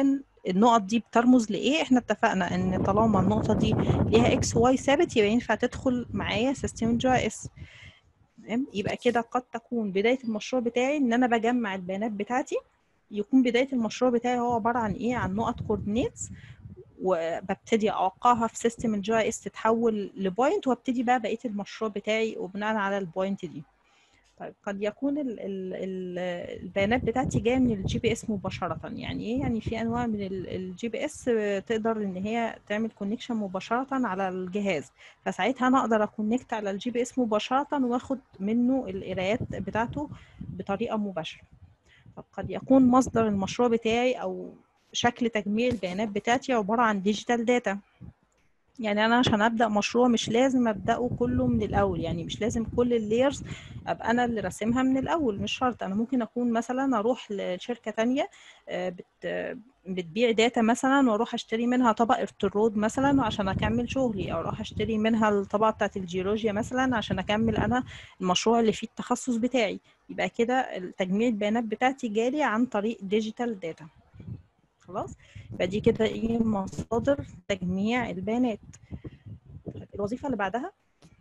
[SPEAKER 2] النقط دي بترمز لايه احنا اتفقنا ان طالما النقطه دي ليها اكس واي ثابت يبقى ينفع تدخل معايا سيستم جي اس تمام يبقى كده قد تكون بدايه المشروع بتاعي ان انا بجمع البيانات بتاعتي يكون بدايه المشروع بتاعي هو عباره عن ايه عن نقط كوردينيتس وببتدي اوقعها في سيستم الجي اس تتحول لبوينت وابتدي بقى بقيه المشروع بتاعي وبناء على البوينت دي طيب قد يكون ال ال ال البيانات بتاعتي جايه من الجي بي اس مباشره يعني ايه يعني في انواع من الجي بي اس تقدر ان هي تعمل كونكشن مباشره على الجهاز فساعتها انا اقدر اكونكت على الجي بي اس مباشره واخد منه القرايات بتاعته بطريقه مباشره طب قد يكون مصدر المشروع بتاعي او شكل تجميع البيانات بتاعتي عباره عن ديجيتال داتا يعني انا عشان ابدا مشروع مش لازم ابداه كله من الاول يعني مش لازم كل اللايرز ابقى انا اللي راسمها من الاول مش شرط انا ممكن اكون مثلا اروح لشركه تانية بت بتبيع داتا مثلا واروح اشتري منها طبقه الرود مثلا عشان اكمل شغلي او اروح اشتري منها الطبقه بتاعه الجيولوجيا مثلا عشان اكمل انا المشروع اللي فيه التخصص بتاعي يبقى كده تجميع البيانات بتاعتي جالي عن طريق ديجيتال داتا خلاص يبقى دي كده ايه مصادر تجميع البيانات الوظيفه اللي بعدها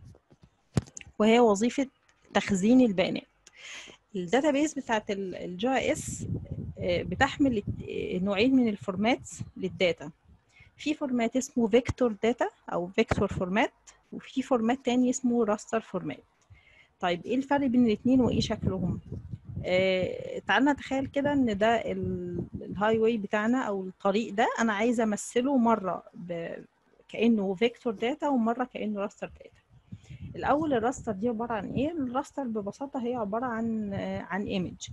[SPEAKER 2] وهي وظيفه تخزين البيانات الداتابيز بتاعت الجي اس بتحمل نوعين من الفورمات للداتا في فورمات اسمه فيكتور داتا او فيكتور فورمات وفي فورمات تاني اسمه راستر فورمات طيب ايه الفرق بين الاثنين وايه شكلهم آه تعالى نتخيل كده ان ده الهاي واي بتاعنا او الطريق ده انا عايزه امثله مره ب... كانه فيكتور داتا ومره كانه راستر داتا الاول الراستر دي عباره عن ايه الراستر ببساطه هي عباره عن عن ايمج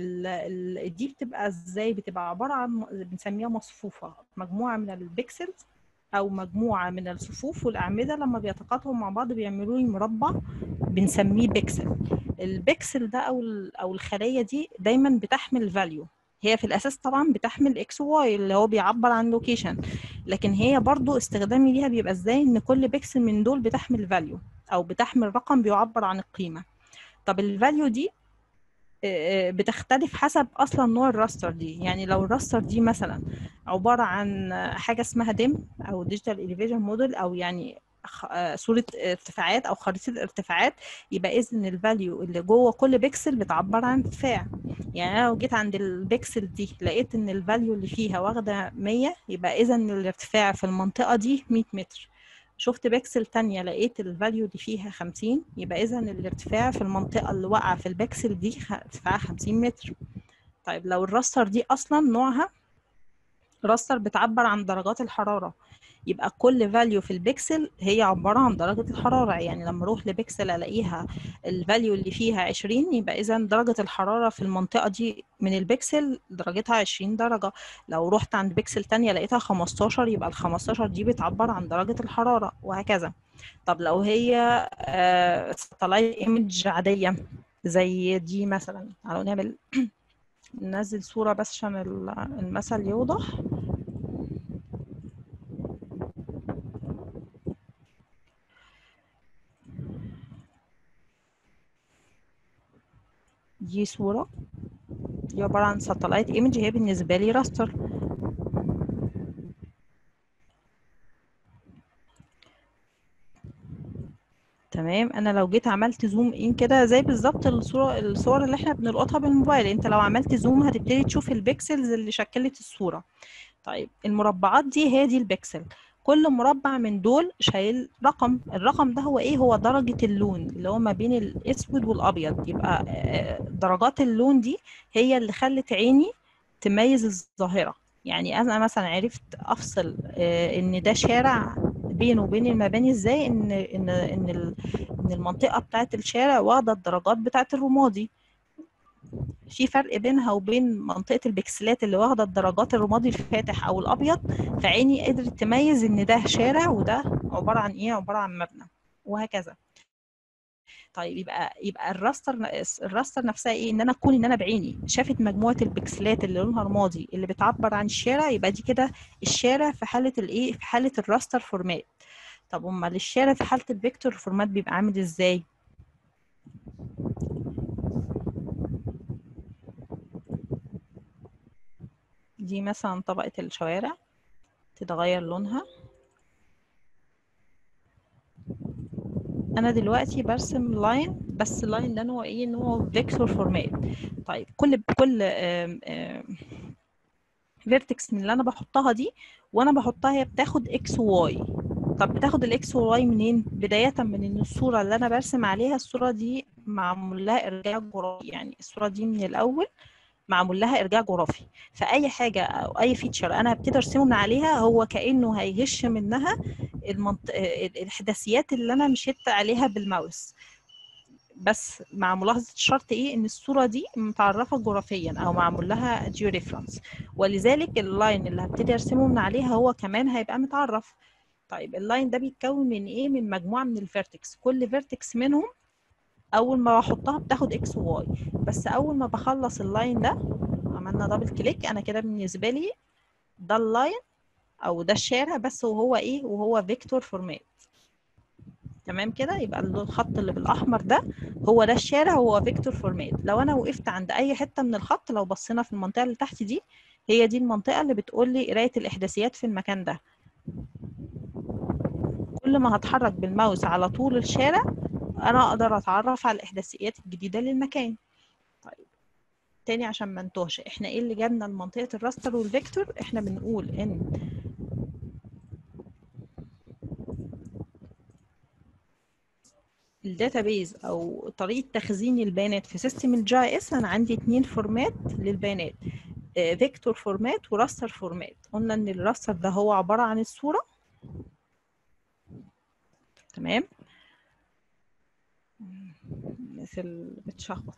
[SPEAKER 2] دي بتبقى ازاي بتبقى عباره عن بنسميها مصفوفه مجموعه من البيكسلز او مجموعه من الصفوف والاعمده لما بيتقاطعوا مع بعض بيعملوا لي مربع بنسميه بيكسل البيكسل ده او او الخليه دي دايما بتحمل فاليو هي في الاساس طبعا بتحمل اكس واي اللي هو بيعبر عن لوكيشن لكن هي برضو استخدامي ليها بيبقى ازاي ان كل بيكسل من دول بتحمل فاليو او بتحمل رقم بيعبر عن القيمه طب الفاليو دي بتختلف حسب اصلا نوع الراستر دي يعني لو الراستر دي مثلا عباره عن حاجه اسمها ديم او ديجيتال اليفيشن موديل او يعني صوره ارتفاعات او خريطه ارتفاعات يبقى اذن الفاليو اللي جوه كل بيكسل بتعبر عن ارتفاع يعني انا لو جيت عند البيكسل دي لقيت ان الفاليو اللي فيها واخده 100 يبقى اذن الارتفاع في المنطقه دي 100 متر شفت بيكسل تانية لقيت الفاليو اللي فيها 50 يبقى اذا الارتفاع في المنطقه اللي واقعه في البيكسل دي ارتفاعها 50 متر طيب لو الراستر دي اصلا نوعها راستر بتعبر عن درجات الحراره يبقى كل فاليو في البكسل هي عبارة عن درجة الحرارة يعني لما اروح لبكسل الاقيها الفاليو اللي فيها 20 يبقى اذا درجة الحرارة في المنطقة دي من البكسل درجتها 20 درجة لو رحت عند بكسل تانية لقيتها 15 يبقى ال 15 دي بتعبر عن درجة الحرارة وهكذا طب لو هي ساتلايت ايمج عادية زي دي مثلا تعالوا نعمل ننزل صورة بس عشان المثل يوضح دي صورة دي عبارة عن ساتلايت ايمج هي بالنسبة لي راستر تمام انا لو جيت عملت زوم ان كده زي بالظبط الصوره الصور اللي احنا بنلقطها بالموبايل انت لو عملت زوم هتبتدي تشوف البكسلز اللي شكلت الصوره طيب المربعات دي هي دي البكسل كل مربع من دول شايل رقم الرقم ده هو ايه هو درجة اللون اللي هو ما بين الاسود والابيض يبقى درجات اللون دي هي اللي خلت عيني تميز الظاهرة يعني انا مثلا عرفت افصل ان ده شارع بينه وبين المباني ازاي ان ان ان ان المنطقة بتاعت الشارع واخدة الدرجات بتاعت الرمادي في فرق بينها وبين منطقة البكسلات اللي واخدة الدرجات الرمادي الفاتح أو الأبيض فعيني قدرت تميز إن ده شارع وده عبارة عن إيه عبارة عن مبنى وهكذا طيب يبقى يبقى الراستر الراستر نفسها ايه ان انا اكون ان انا بعيني شافت مجموعه البكسلات اللي لونها رمادي اللي بتعبر عن الشارع يبقى دي كده الشارع في حاله الايه في حاله الراستر فورمات طب امال الشارع في حاله الفيكتور فورمات بيبقى عامل ازاي دي مثلا طبقة الشوارع تتغير لونها انا دلوقتي برسم لاين بس اللاين ده نوع ايه نوع فيكتور فورمات طيب كل كل فيرتكس من اللي انا بحطها دي وانا بحطها هي بتاخد اكس وواي طب بتاخد الاكس والواي منين بدايه من ان الصوره اللي انا برسم عليها الصوره دي معمول لها ارجاع جغرافي يعني الصوره دي من الاول معمول لها ارجاع جغرافي فاي حاجه او اي فيتشر انا هبتدي ارسمه من عليها هو كانه هيهش منها المنط... الاحداثيات اللي انا مشيت عليها بالماوس بس مع ملاحظه الشرط ايه ان الصوره دي متعرفه جغرافيا او معمول لها جيو ريفرنس ولذلك اللاين اللي هبتدي ارسمه من عليها هو كمان هيبقى متعرف طيب اللاين ده بيتكون من ايه من مجموعه من الفيرتكس كل فيرتكس منهم اول ما بحطها بتاخد اكس وواي بس اول ما بخلص اللاين ده عملنا دبل كليك انا كده بالنسبه لي ده اللاين او ده الشارع بس وهو ايه وهو فيكتور فورمات تمام كده يبقى الخط اللي بالاحمر ده هو ده الشارع هو فيكتور فورمات لو انا وقفت عند اي حته من الخط لو بصينا في المنطقه اللي تحت دي هي دي المنطقه اللي بتقول لي قرايه الاحداثيات في المكان ده كل ما هتحرك بالماوس على طول الشارع انا اقدر اتعرف على الاحداثيات الجديده للمكان طيب تاني عشان ما نتوهش احنا ايه اللي جابنا لمنطقه الراستر والفيكتور احنا بنقول ان الداتابيز او طريقه تخزين البيانات في سيستم الجي اس انا عندي اتنين فورمات للبيانات فيكتور فورمات وراستر فورمات قلنا ان الراستر ده هو عباره عن الصوره تمام الناس اللي بتشخبط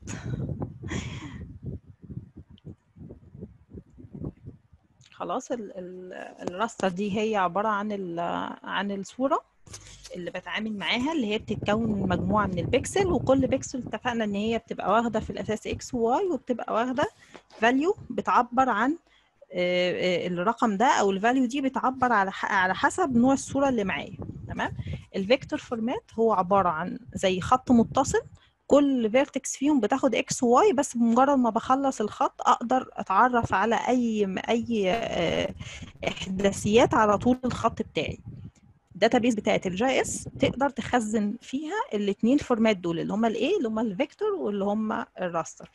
[SPEAKER 2] خلاص الراستر دي هي عباره عن عن الصوره اللي بتعامل معاها اللي هي بتتكون من مجموعه من البكسل وكل بكسل اتفقنا ان هي بتبقى واخده في الاساس اكس وواي وبتبقى واخده فاليو بتعبر عن الرقم ده او الفاليو دي بتعبر على على حسب نوع الصوره اللي معايا تمام الفيكتور فورمات هو عباره عن زي خط متصل كل فيرتكس فيهم بتاخد اكس وواي بس بمجرد ما بخلص الخط اقدر اتعرف على اي اي احداثيات على طول الخط بتاعي الداتابيز بتاعت الجي اس تقدر تخزن فيها الاثنين فورمات دول اللي هم الايه اللي هم الفيكتور واللي هم الراستر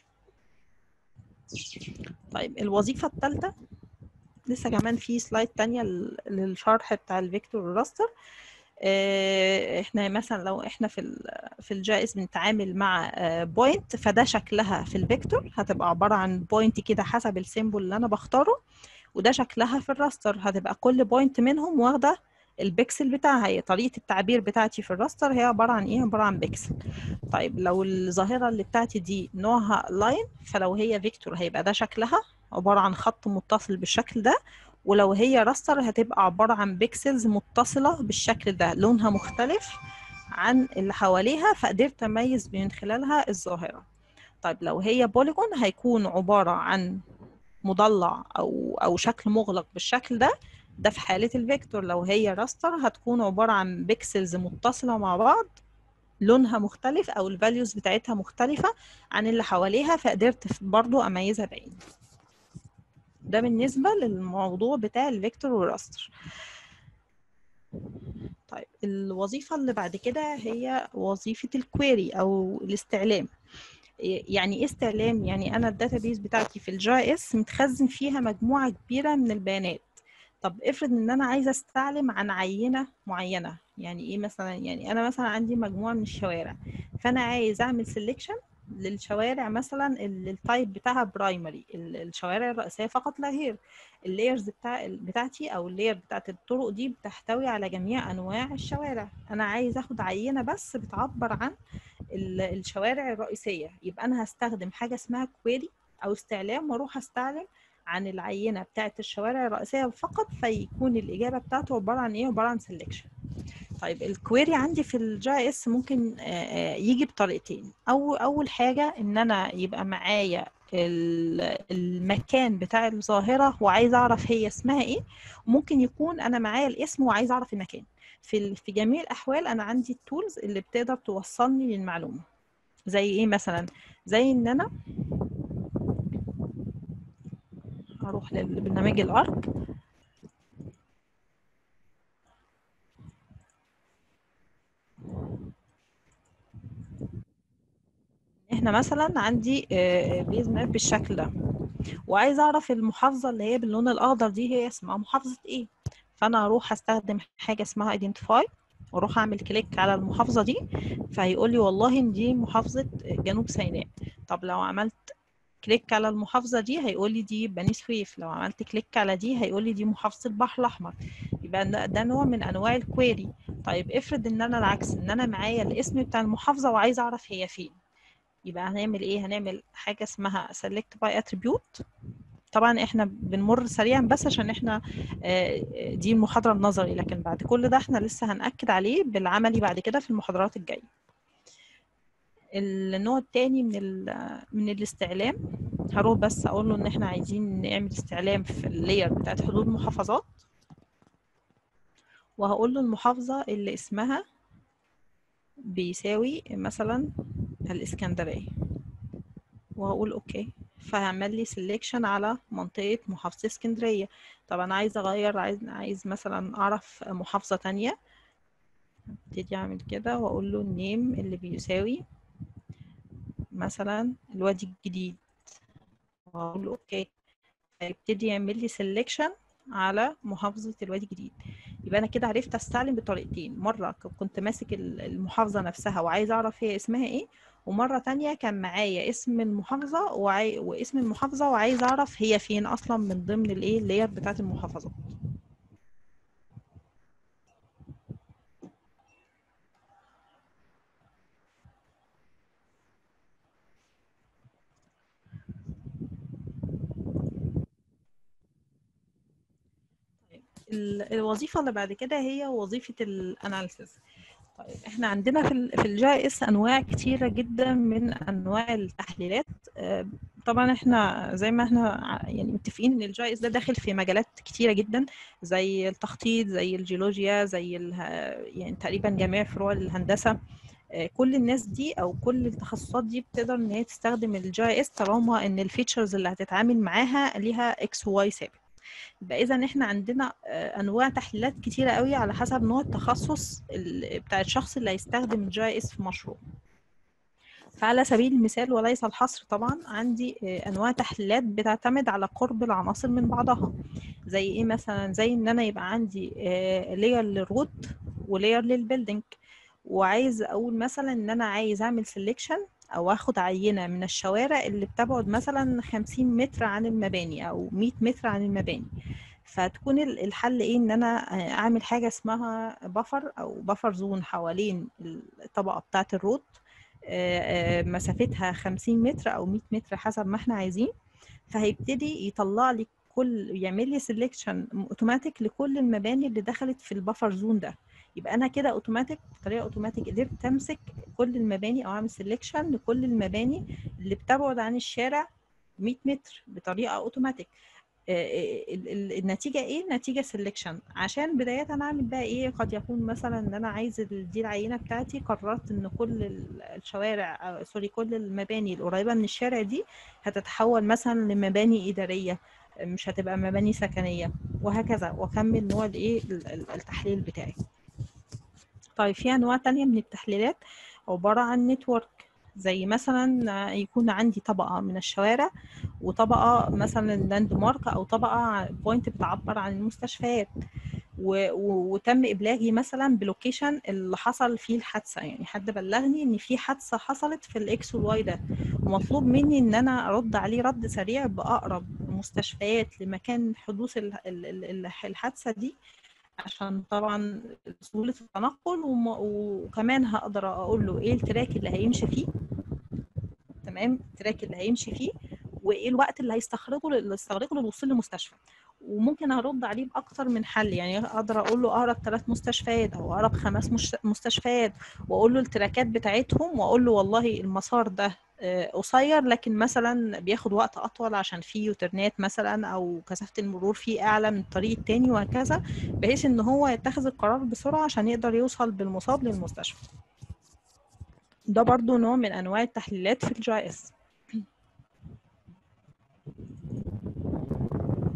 [SPEAKER 2] طيب الوظيفه الثالثه لسه كمان في سلايد تانية للشرح بتاع الفيكتور والراستر احنا مثلا لو احنا في في الجي اس بنتعامل مع بوينت فده شكلها في الفيكتور هتبقى عباره عن بوينت كده حسب السيمبل اللي انا بختاره وده شكلها في الراستر هتبقى كل بوينت منهم واخده البكسل بتاعها هي طريقه التعبير بتاعتي في الراستر هي عباره عن ايه عباره عن بكسل طيب لو الظاهره اللي بتاعتي دي نوعها لاين فلو هي فيكتور هيبقى ده شكلها عباره عن خط متصل بالشكل ده ولو هي راستر هتبقى عباره عن بيكسلز متصله بالشكل ده لونها مختلف عن اللي حواليها فقدرت اميز من خلالها الظاهره طيب لو هي بوليجون هيكون عباره عن مضلع او او شكل مغلق بالشكل ده ده في حالة الفيكتور لو هي راستر هتكون عبارة عن بيكسلز متصلة مع بعض لونها مختلف أو الفاليوز بتاعتها مختلفة عن اللي حواليها فقدرت برضو أميزها بعيد ده بالنسبة للموضوع بتاع الفيكتور والراستر طيب الوظيفة اللي بعد كده هي وظيفة الكويري أو الاستعلام يعني ايه استعلام يعني انا الداتابيز بتاعتي في الجي اس متخزن فيها مجموعه كبيره من البيانات طب افرض ان انا عايزه استعلم عن عينه معينه يعني ايه مثلا يعني انا مثلا عندي مجموعه من الشوارع فانا عايز اعمل سيلكشن للشوارع مثلا التايب بتاعها برايمري الشوارع الرئيسيه فقط لا غير اللايرز بتاع بتاعتي او اللاير بتاعت الطرق دي بتحتوي على جميع انواع الشوارع انا عايز اخد عينه بس بتعبر عن الشوارع الرئيسيه يبقى انا هستخدم حاجه اسمها كويري او استعلام واروح استعلم عن العينه بتاعه الشوارع الرئيسيه فقط فيكون الاجابه بتاعته عباره عن ايه عباره عن سelection طيب الكويري عندي في الجي اس ممكن يجي بطريقتين او اول حاجه ان انا يبقى معايا المكان بتاع الظاهره وعايز اعرف هي اسمها ايه وممكن يكون انا معايا الاسم وعايز اعرف المكان في في جميع الاحوال انا عندي التولز اللي بتقدر توصلني للمعلومه زي ايه مثلا زي ان انا هروح للبرنامج الارك احنا مثلا عندي بيز ماب بالشكل ده وعايزه اعرف المحافظه اللي هي باللون الاخضر دي هي اسمها محافظه ايه فانا هروح استخدم حاجه اسمها ايدنتيفاي واروح اعمل كليك على المحافظه دي فهيقول لي والله ان دي محافظه جنوب سيناء طب لو عملت كليك على المحافظه دي هيقول لي دي بني سويف لو عملت كليك على دي هيقول لي دي محافظه البحر الاحمر يبقى ده, ده نوع من انواع الكويري طيب افرض ان انا العكس ان انا معايا الاسم بتاع المحافظه وعايزه اعرف هي فين يبقى هنعمل ايه هنعمل حاجه اسمها select by attribute طبعا احنا بنمر سريعا بس عشان احنا دي المحاضره النظري لكن بعد كل ده احنا لسه هنأكد عليه بالعملي بعد كده في المحاضرات الجايه النوع التاني من من الاستعلام هروح بس اقول له ان احنا عايزين نعمل استعلام في اللاير بتاعت حدود المحافظات وهقول له المحافظه اللي اسمها بيساوي مثلا الإسكندرية وهقول أوكي فهعمل لي سيلكشن على منطقة محافظة اسكندرية طب أنا عايز أغير عايز عايز مثلا أعرف محافظة تانية ابتدي أعمل كده وأقول له النيم اللي بيساوي مثلا الوادي الجديد وأقول له أوكي هيبتدي يعمل لي سيلكشن على محافظة الوادي الجديد يبقى أنا كده عرفت أستعلم بطريقتين مرة كنت ماسك المحافظة نفسها وعايز أعرف هي اسمها إيه ومرة تانية كان معايا اسم المحافظة وعاي... واسم المحافظة وعايز أعرف هي فين أصلا من ضمن الإيه اللاير بتاعت المحافظات الوظيفة اللي بعد كده هي وظيفة الاناليسيس طيب احنا عندنا في ال في الجي اس انواع كتيره جدا من انواع التحليلات طبعا احنا زي ما احنا يعني متفقين ان الجي اس ده داخل في مجالات كتيره جدا زي التخطيط زي الجيولوجيا زي يعني تقريبا جميع فروع الهندسه كل الناس دي او كل التخصصات دي بتقدر ان هي تستخدم الجي اس طالما ان الفيتشرز اللي هتتعامل معاها ليها اكس وواي ثابت يبقى اذا احنا عندنا انواع تحليلات كتيره قوي على حسب نوع التخصص بتاع الشخص اللي هيستخدم الجي اس في مشروع فعلى سبيل المثال وليس الحصر طبعا عندي انواع تحليلات بتعتمد على قرب العناصر من بعضها زي ايه مثلا زي ان انا يبقى عندي لير للروت ولير للبيلدينج وعايز اقول مثلا ان انا عايز اعمل سيلكشن او اخد عينه من الشوارع اللي بتبعد مثلا 50 متر عن المباني او 100 متر عن المباني فتكون الحل ايه ان انا اعمل حاجه اسمها بفر او بفر زون حوالين الطبقه بتاعه الروت مسافتها 50 متر او 100 متر حسب ما احنا عايزين فهيبتدي يطلع لي كل يعمل لي سيلكشن اوتوماتيك لكل المباني اللي دخلت في البفر زون ده يبقى انا كده اوتوماتيك بطريقه اوتوماتيك قدرت امسك كل المباني او اعمل سيلكشن لكل المباني اللي بتبعد عن الشارع 100 متر بطريقه اوتوماتيك النتيجه ايه نتيجه سيلكشن عشان بدايه انا اعمل بقى ايه قد يكون مثلا ان انا عايز دي العينه بتاعتي قررت ان كل الشوارع سوري كل المباني القريبه من الشارع دي هتتحول مثلا لمباني اداريه مش هتبقى مباني سكنيه وهكذا واكمل نوع الايه التحليل بتاعي طيب في انواع تانية من التحليلات عباره عن نتورك زي مثلا يكون عندي طبقه من الشوارع وطبقه مثلا لاند مارك او طبقه بوينت بتعبر عن المستشفيات وتم ابلاغي مثلا بلوكيشن اللي حصل فيه الحادثه يعني حد بلغني ان في حادثه حصلت في الاكس والواي ده ومطلوب مني ان انا ارد عليه رد سريع باقرب مستشفيات لمكان حدوث الحادثه دي عشان طبعا سهوله التنقل وكمان هقدر اقول له ايه التراك اللي هيمشي فيه تمام التراك اللي هيمشي فيه وايه الوقت اللي هيستغرقه اللي هيستغرقه للوصول للمستشفى وممكن ارد عليه باكتر من حل يعني اقدر اقول له اقرب ثلاث مستشفيات او اقرب خمس مش... مستشفيات واقول له التراكات بتاعتهم واقول له والله المسار ده قصير لكن مثلا بياخد وقت اطول عشان فيه يوترنات مثلا او كثافه المرور فيه اعلى من الطريق التاني وهكذا بحيث ان هو يتخذ القرار بسرعه عشان يقدر يوصل بالمصاب للمستشفى ده برضو نوع من انواع التحليلات في الجي اس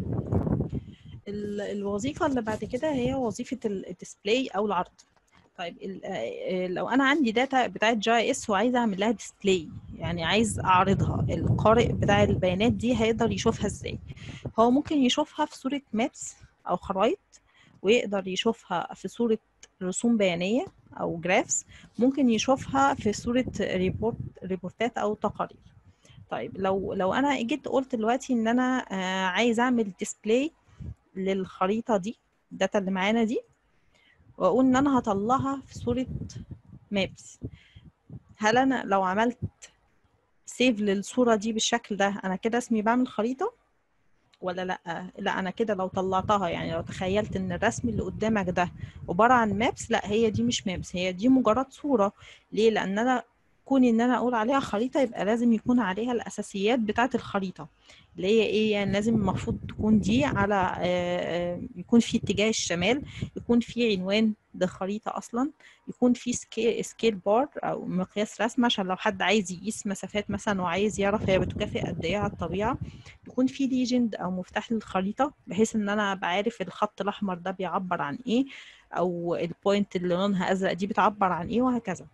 [SPEAKER 2] ال- الوظيفة اللي بعد كده هي وظيفة الديسبلاي أو العرض طيب ال- آه، لو أنا عندي داتا بتاعت جي اس وعايزة أعمل لها ديسبلاي يعني عايز أعرضها القارئ بتاع البيانات دي هيقدر يشوفها إزاي هو ممكن يشوفها في صورة مابس أو خرائط ويقدر يشوفها في صورة رسوم بيانية أو جرافس ممكن يشوفها في صورة ريبورت ريبورتات أو تقارير طيب لو لو أنا جيت قلت دلوقتي إن أنا آه، عايز أعمل ديسبلاي للخريطة دي الداتا اللي معانا دي واقول ان انا هطلعها في صورة مابس هل انا لو عملت سيف للصورة دي بالشكل ده انا كده اسمي بعمل خريطة ولا لا لا انا كده لو طلعتها يعني لو تخيلت ان الرسم اللي قدامك ده عبارة عن مابس لا هي دي مش مابس هي دي مجرد صورة ليه لان انا كوني ان انا اقول عليها خريطة يبقى لازم يكون عليها الاساسيات بتاعة الخريطة اللي هي ايه يعني لازم المفروض تكون دي على آه، آه، يكون في اتجاه الشمال يكون في عنوان للخريطة اصلا يكون في سكيل سكيل بار او مقياس رسم عشان لو حد عايز يقيس مسافات مثلا وعايز يعرف هي بتكافئ قد ايه على الطبيعة يكون في ليجند او مفتاح للخريطة بحيث ان انا ابقى عارف الخط الاحمر ده بيعبر عن ايه او البوينت اللي لونها ازرق دي بتعبر عن ايه وهكذا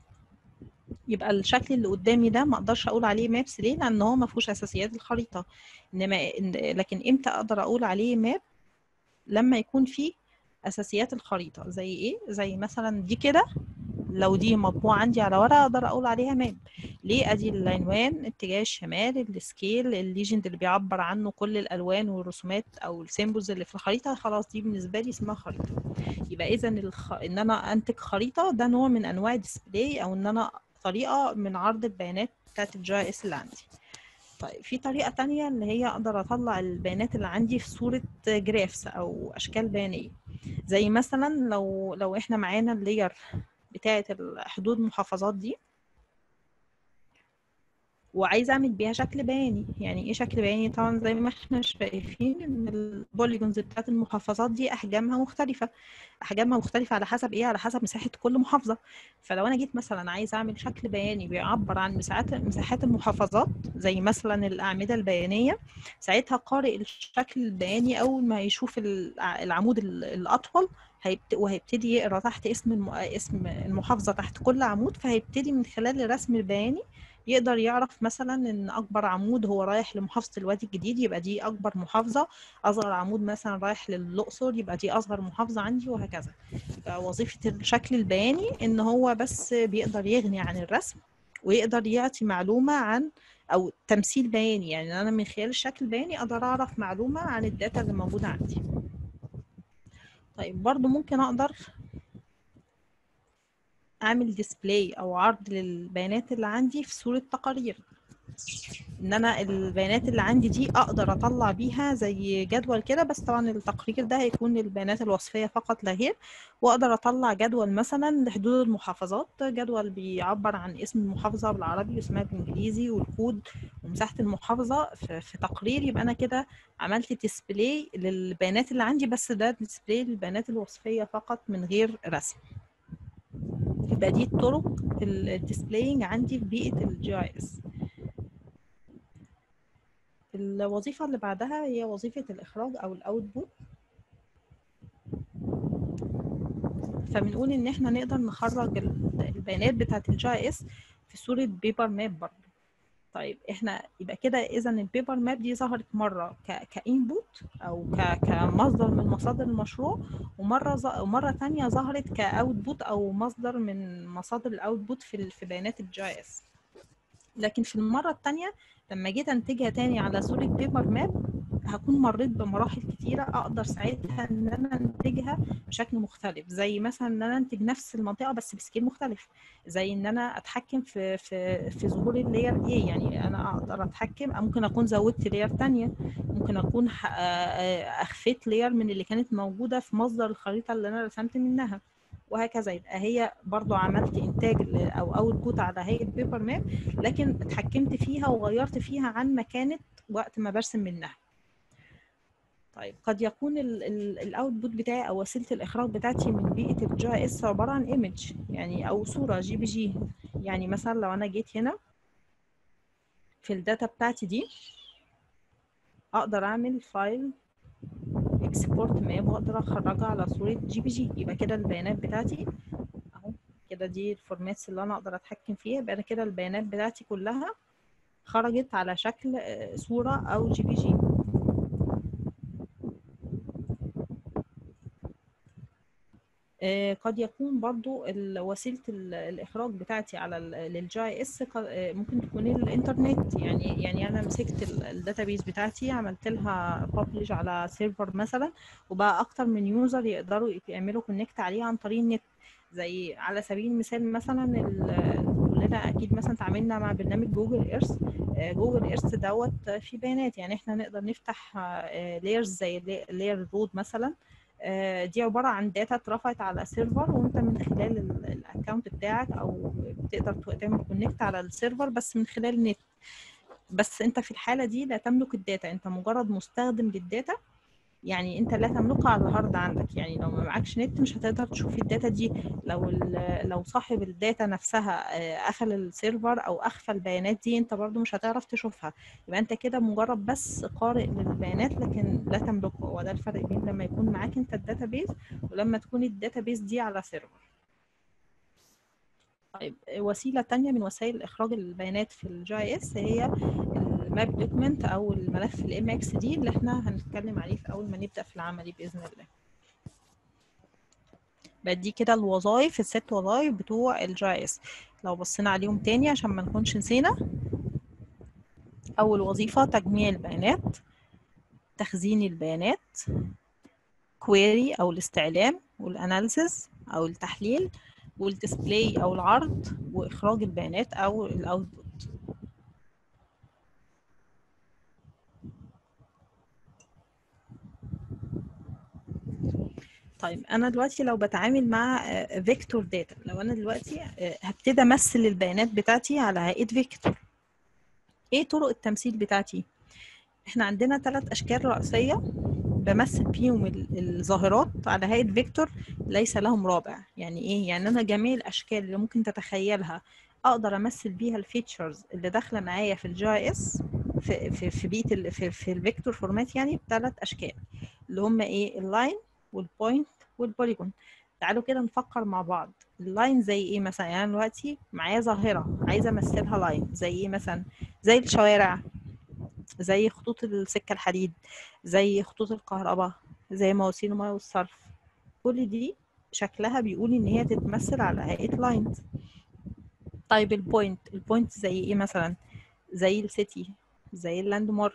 [SPEAKER 2] يبقى الشكل اللي قدامي ده ما اقدرش اقول عليه مابس ليه لان هو ما فيهوش اساسيات الخريطه انما إن- لكن امتى اقدر اقول عليه ماب لما يكون فيه اساسيات الخريطه زي ايه زي مثلا دي كده لو دي مطبوعه عندي على ورقه اقدر اقول عليها ماب ليه ادي العنوان اتجاه الشمال السكيل الليجند اللي بيعبر عنه كل الالوان والرسومات او السيمبلز اللي في الخريطه خلاص دي بالنسبه لي اسمها خريطه يبقى اذا الخ... ان انا انتج خريطه ده نوع من انواع الديسبلاي او ان انا طريقه من عرض البيانات بتاعت الجي اس اللي عندي طيب في طريقه تانية اللي هي اقدر اطلع البيانات اللي عندي في صوره جرافس او اشكال بيانيه زي مثلا لو لو احنا معانا اللاير بتاعه حدود المحافظات دي وعايزه اعمل بيها شكل بياني يعني ايه شكل بياني طبعا زي ما احنا شايفين ان البوليجونز بتاعت المحافظات دي احجامها مختلفه احجامها مختلفه على حسب ايه على حسب مساحه كل محافظه فلو انا جيت مثلا عايزه اعمل شكل بياني بيعبر عن مساحات مساحات المحافظات زي مثلا الاعمده البيانيه ساعتها قارئ الشكل البياني اول ما يشوف الع- العمود ال- الاطول هيبت... وهيبتدي يقرا تحت اسم الم... اسم المحافظه تحت كل عمود فهيبتدي من خلال الرسم البياني يقدر يعرف مثلا ان اكبر عمود هو رايح لمحافظه الوادي الجديد يبقى دي اكبر محافظه اصغر عمود مثلا رايح للاقصر يبقى دي اصغر محافظه عندي وهكذا يبقى وظيفه الشكل البياني ان هو بس بيقدر يغني عن الرسم ويقدر يعطي معلومه عن او تمثيل بياني يعني انا من خلال الشكل البياني اقدر اعرف معلومه عن الداتا اللي موجوده عندي طيب برضو ممكن اقدر اعمل ديسبلاي او عرض للبيانات اللي عندي في صورة تقارير ان انا البيانات اللي عندي دي اقدر اطلع بيها زي جدول كده بس طبعا التقرير ده هيكون البيانات الوصفية فقط لا غير واقدر اطلع جدول مثلا لحدود المحافظات جدول بيعبر عن اسم المحافظة بالعربي واسمها بالانجليزي والكود ومساحة المحافظة في, في تقرير يبقى انا كده عملت ديسبلاي للبيانات اللي عندي بس ده ديسبلاي للبيانات الوصفية فقط من غير رسم يبقى دي الطرق الديسبلاينج عندي في بيئة الجي اي اس الوظيفة اللي بعدها هي وظيفة الإخراج أو الأوتبوت فبنقول إن إحنا نقدر نخرج ال- البيانات بتاعة الجي اي اس في صورة بيبر ماب برضه طيب احنا يبقى كده اذا البيبر ماب دي ظهرت مره ك كانبوت او ك كمصدر من مصادر المشروع ومره ز... ومره ثانيه ظهرت كاوتبوت او مصدر من مصادر الاوتبوت في ال... في بيانات الجي اس لكن في المره الثانيه لما جيت انتجها تاني على صوره بيبر ماب هكون مريت بمراحل كتيرة أقدر ساعتها إن أنا أنتجها بشكل مختلف زي مثلا إن أنا أنتج نفس المنطقة بس بسكيل مختلف زي إن أنا أتحكم في في في ظهور اللاير إيه يعني أنا أقدر أتحكم ممكن أكون زودت لاير تانية ممكن أكون ح- آه، أخفيت لاير من اللي كانت موجودة في مصدر الخريطة اللي أنا رسمت منها وهكذا يبقى هي برضو عملت انتاج ل- او اوتبوت على هيئه بيبر ماب لكن اتحكمت فيها وغيرت فيها عن ما كانت وقت ما برسم منها طيب قد يكون الاوتبوت بتاعي او وسيله الاخراج بتاعتي من بيئه الجي اس عباره عن ايمج يعني او صوره جي بي جي يعني مثلا لو انا جيت هنا في الداتا بتاعتي دي اقدر اعمل فايل اكسبورت ماب واقدر اخرجها على صوره جي بي جي يبقى كده البيانات بتاعتي اهو كده دي الفورماتس اللي انا اقدر اتحكم فيها يبقى انا كده البيانات بتاعتي كلها خرجت على شكل آه، صوره او جي بي جي آه، قد يكون برضو ال- وسيلة ال- الإخراج بتاعتي على للجي اي اس ممكن تكون الإنترنت يعني يعني أنا مسكت الداتابيز بتاعتي عملت لها ببلش على سيرفر مثلا وبقى أكتر من يوزر يقدروا يعملوا كونكت عليه عن طريق النت زي على سبيل المثال مثلا ال- كلنا أكيد مثلا تعاملنا مع برنامج جوجل ايرث جوجل ايرث دوت فيه بيانات يعني احنا نقدر نفتح لايرز زي لاير رود مثلا آه، دي عبارة عن داتا اترفعت على سيرفر وانت من خلال الاكونت بتاعك او بتقدر تعمل كونكت على السيرفر بس من خلال النت بس انت في الحالة دي لا تملك الداتا انت مجرد مستخدم للداتا يعني انت لا تملكها على الهارد عندك يعني لو ما معكش نت مش هتقدر تشوف الداتا دي لو ال- لو صاحب الداتا نفسها آه، قفل السيرفر او اخفى البيانات دي انت برضو مش هتعرف تشوفها يبقى انت كده مجرد بس قارئ للبيانات لكن لا تملكها هو ده الفرق بين لما يكون معاك انت الداتابيز ولما تكون الداتابيز دي على سيرفر طيب وسيلة تانية من وسائل إخراج البيانات في الجي اس هي الماب دوكيمنت أو الملف الام اكس دي اللي احنا هنتكلم عليه في أول ما نبدأ في العملي بإذن الله بدي كده الوظائف الست وظائف بتوع الجي اس لو بصينا عليهم تاني عشان ما نكونش نسينا أول وظيفة تجميع البيانات تخزين البيانات كويري أو الاستعلام والأناليسز أو التحليل والديسبلاي أو العرض وإخراج البيانات أو الأوتبوت طيب انا دلوقتي لو بتعامل مع فيكتور داتا لو انا دلوقتي آه، هبتدي امثل البيانات بتاعتي على هيئه فيكتور ايه طرق التمثيل بتاعتي احنا عندنا ثلاث اشكال رئيسيه بمثل بيهم ال- الظاهرات على هيئه فيكتور ليس لهم رابع يعني ايه يعني انا جميع الاشكال اللي ممكن تتخيلها اقدر امثل بيها الفيتشرز اللي داخله معايا في الجي اس في في في بيت ال- في, في الفيكتور فورمات يعني بثلاث اشكال اللي هم ايه اللاين والبوينت والبوليجون تعالوا كده نفكر مع بعض اللاين زي ايه مثلا يعني أنا دلوقتي معايا ظاهره عايزه امثلها لاين زي ايه مثلا زي الشوارع زي خطوط السكه الحديد زي خطوط الكهرباء زي مواسير المياه والصرف كل دي شكلها بيقول ان هي تتمثل على هيئه لاينز طيب البوينت البوينت زي ايه مثلا زي السيتي زي اللاند مارك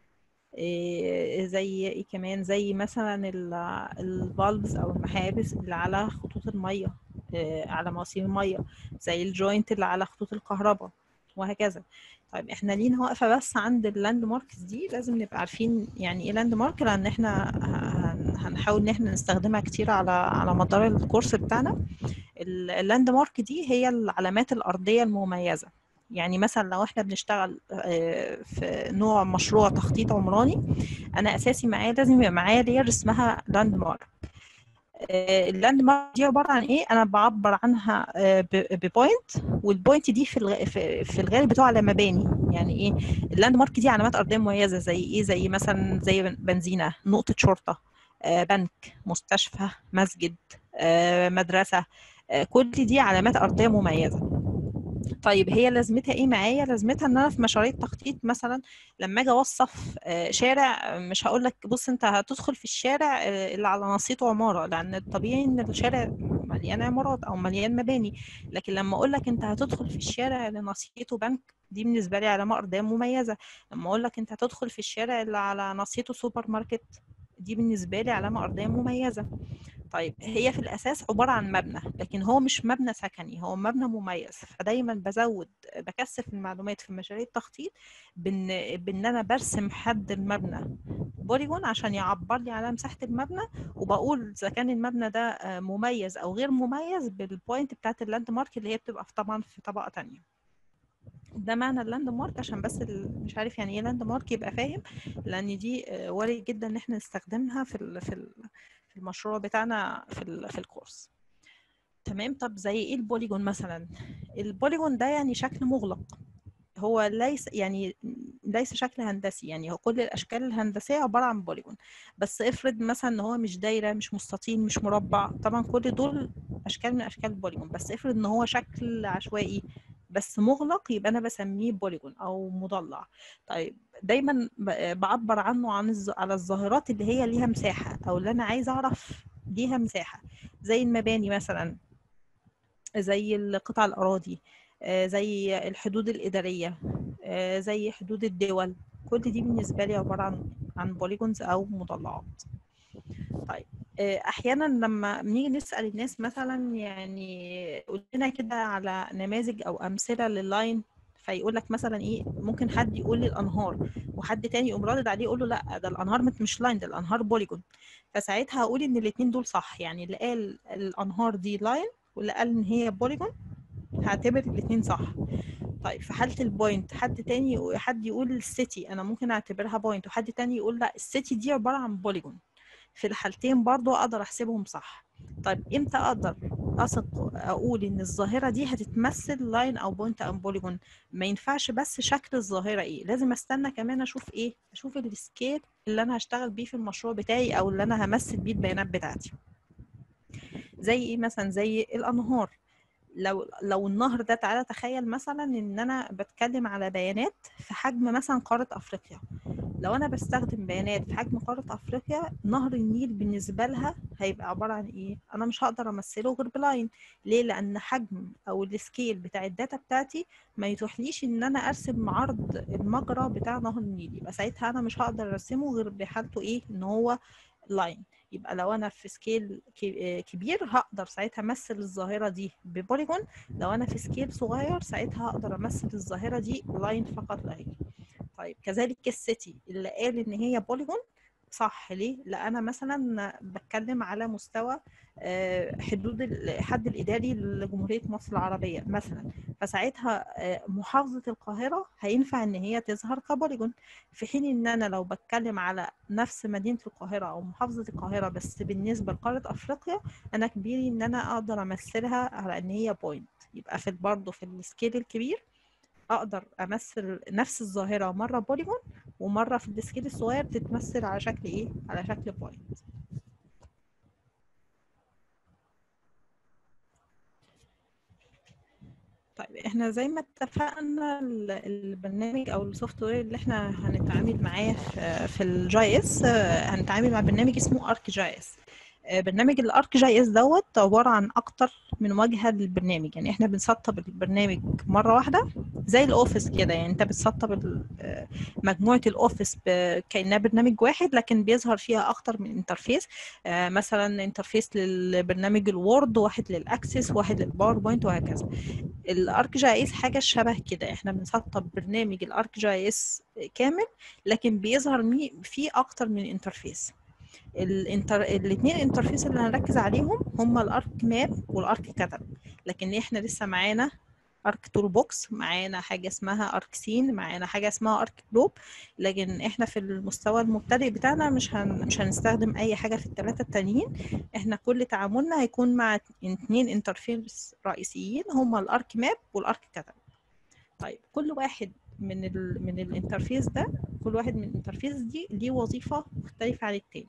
[SPEAKER 2] إيه زي ايه كمان زي مثلا الفالفز او المحابس اللي على خطوط الميه إيه على مواسير الميه زي الجوينت اللي على خطوط الكهرباء وهكذا طيب احنا لينا واقفه بس عند اللاند ماركس دي لازم نبقى عارفين يعني ايه لاند مارك لان احنا هن- هنحاول ان احنا نستخدمها كتير على على مدار الكورس بتاعنا ال- اللاند مارك دي هي العلامات الارضيه المميزه يعني مثلا لو احنا بنشتغل آه، في نوع مشروع تخطيط عمراني انا اساسي معايا لازم يبقى معايا لير اسمها لاند مارك اللاند مارك دي عباره عن ايه انا بعبر عنها آه، ب- ببوينت والبوينت دي في الغ- في في الغالب بتوع على مباني يعني ايه اللاند مارك دي علامات ارضيه مميزه زي ايه زي مثلا زي بنزينه نقطه شرطه آه، بنك مستشفى مسجد آه، مدرسه آه، كل دي علامات ارضيه مميزه طيب هي لازمتها ايه معايا لازمتها ان انا في مشاريع التخطيط مثلا لما اجي اوصف آه، شارع آه، مش هقول لك بص انت هتدخل في الشارع آه، اللي على نصيته عماره لان الطبيعي ان الشارع مليان عمارات او مليان مباني لكن لما اقول لك انت هتدخل في الشارع اللي نصيته بنك دي بالنسبه لي علامه ارضيه مميزه لما اقول لك انت هتدخل في الشارع اللي على نصيته سوبر ماركت دي بالنسبه لي علامه ارضيه مميزه طيب هي في الأساس عبارة عن مبنى لكن هو مش مبنى سكني هو مبنى مميز فدايما بزود بكثف المعلومات في مشاريع التخطيط بإن بإن أنا برسم حد المبنى بوليجون عشان يعبر لي على مساحة المبنى وبقول إذا كان المبنى ده آه، مميز أو غير مميز بالبوينت بتاعت اللاند مارك اللي هي بتبقى في طبعا في طبقة تانية ده معنى اللاند مارك عشان بس اللي مش عارف يعني ايه لاند مارك يبقى فاهم لان دي آه، وارد جدا ان احنا نستخدمها في ال في ال في المشروع بتاعنا في ال في الكورس تمام طب زي ايه البوليجون مثلا البوليجون ده يعني شكل مغلق هو ليس يعني ليس شكل هندسي يعني هو كل الاشكال الهندسيه عباره عن بوليجون بس افرض مثلا ان هو مش دايره مش مستطيل مش مربع طبعا كل دول اشكال من اشكال البوليجون بس افرض ان هو شكل عشوائي بس مغلق يبقى انا بسميه بوليجون او مضلع طيب دايما بعبر عنه عن الز... على الظاهرات اللي هي ليها مساحه او اللي انا عايزه اعرف ليها مساحه زي المباني مثلا زي قطع الاراضي زي الحدود الاداريه زي حدود الدول كل دي بالنسبه لي عباره عن عن بوليجونز او مضلعات طيب احيانا لما بنيجي نسال الناس مثلا يعني قول لنا كده على نماذج او امثله لللاين فيقول لك مثلا ايه ممكن حد يقول لي الانهار وحد تاني يقوم رادد عليه يقول له لا ده الانهار مش لاين ده الانهار بوليجون فساعتها هقول ان الاثنين دول صح يعني اللي قال الانهار دي لاين واللي قال ان هي بوليجون هعتبر الاثنين صح طيب في حاله البوينت حد تاني حد يقول السيتي انا ممكن اعتبرها بوينت وحد تاني يقول لا السيتي دي عباره عن بوليجون في الحالتين برضو اقدر احسبهم صح طيب امتى اقدر اثق اقول ان الظاهره دي هتتمثل لاين او بوينت او بوليجون ما ينفعش بس شكل الظاهره ايه لازم استنى كمان اشوف ايه اشوف السكيل اللي انا هشتغل بيه في المشروع بتاعي او اللي انا همثل بيه البيانات بتاعتي زي ايه مثلا زي الانهار لو لو النهر ده تعالى تخيل مثلا ان انا بتكلم على بيانات في حجم مثلا قاره افريقيا لو انا بستخدم بيانات في حجم قاره افريقيا نهر النيل بالنسبه لها هيبقى عباره عن ايه انا مش هقدر امثله غير بلاين ليه لان حجم او السكيل بتاع الداتا بتاعتي ما يتوحليش ان انا ارسم عرض المجرى بتاع نهر النيل يبقى ساعتها انا مش هقدر ارسمه غير بحالته ايه ان هو لاين يبقى لو انا في سكيل كبير هقدر ساعتها امثل الظاهره دي ببوليجون لو انا في سكيل صغير ساعتها هقدر امثل الظاهره دي لاين فقط لا غير طيب كذلك السيتي اللي قال ان هي بوليجون صح ليه؟ لا انا مثلا بتكلم على مستوى حدود الحد الاداري لجمهوريه مصر العربيه مثلا فساعتها محافظه القاهره هينفع ان هي تظهر كبوليجون في حين ان انا لو بتكلم على نفس مدينه القاهره او محافظه القاهره بس بالنسبه لقاره افريقيا انا كبيري ان انا اقدر امثلها على ان هي بوينت يبقى في برضه في السكيل الكبير اقدر امثل نفس الظاهره مره بوليجون ومره في السكيل الصغير تتمثل على شكل ايه على شكل بوينت طيب احنا زي ما اتفقنا البرنامج او السوفت وير اللي احنا هنتعامل معاه في الجي اس هنتعامل مع برنامج اسمه ارك جي اس برنامج الارك جي اس دوت عباره عن اكتر من واجهه للبرنامج يعني احنا بنسطب البرنامج مره واحده زي الاوفيس كده يعني انت بتسطب مجموعه الاوفيس كانها برنامج واحد لكن بيظهر فيها اكتر من انترفيس مثلا انترفيس للبرنامج الوورد واحد للاكسس واحد للباوربوينت وهكذا الارك جي اس حاجه شبه كده احنا بنسطب برنامج الارك جي اس كامل لكن بيظهر فيه اكتر من انترفيس الانتر... الاثنين انترفيس اللي هنركز عليهم هما الارك ماب والارك كاتالوج لكن احنا لسه معانا ارك تول بوكس معانا حاجه اسمها ارك سين معانا حاجه اسمها ارك جلوب لكن احنا في المستوى المبتدئ بتاعنا مش هن... مش هنستخدم اي حاجه في الثلاثه التانيين احنا كل تعاملنا هيكون مع اثنين انترفيس رئيسيين هما الارك ماب والارك كاتالوج طيب كل واحد من ال... من الانترفيس ده كل واحد من الانترفيس دي ليه وظيفه مختلفه عن التاني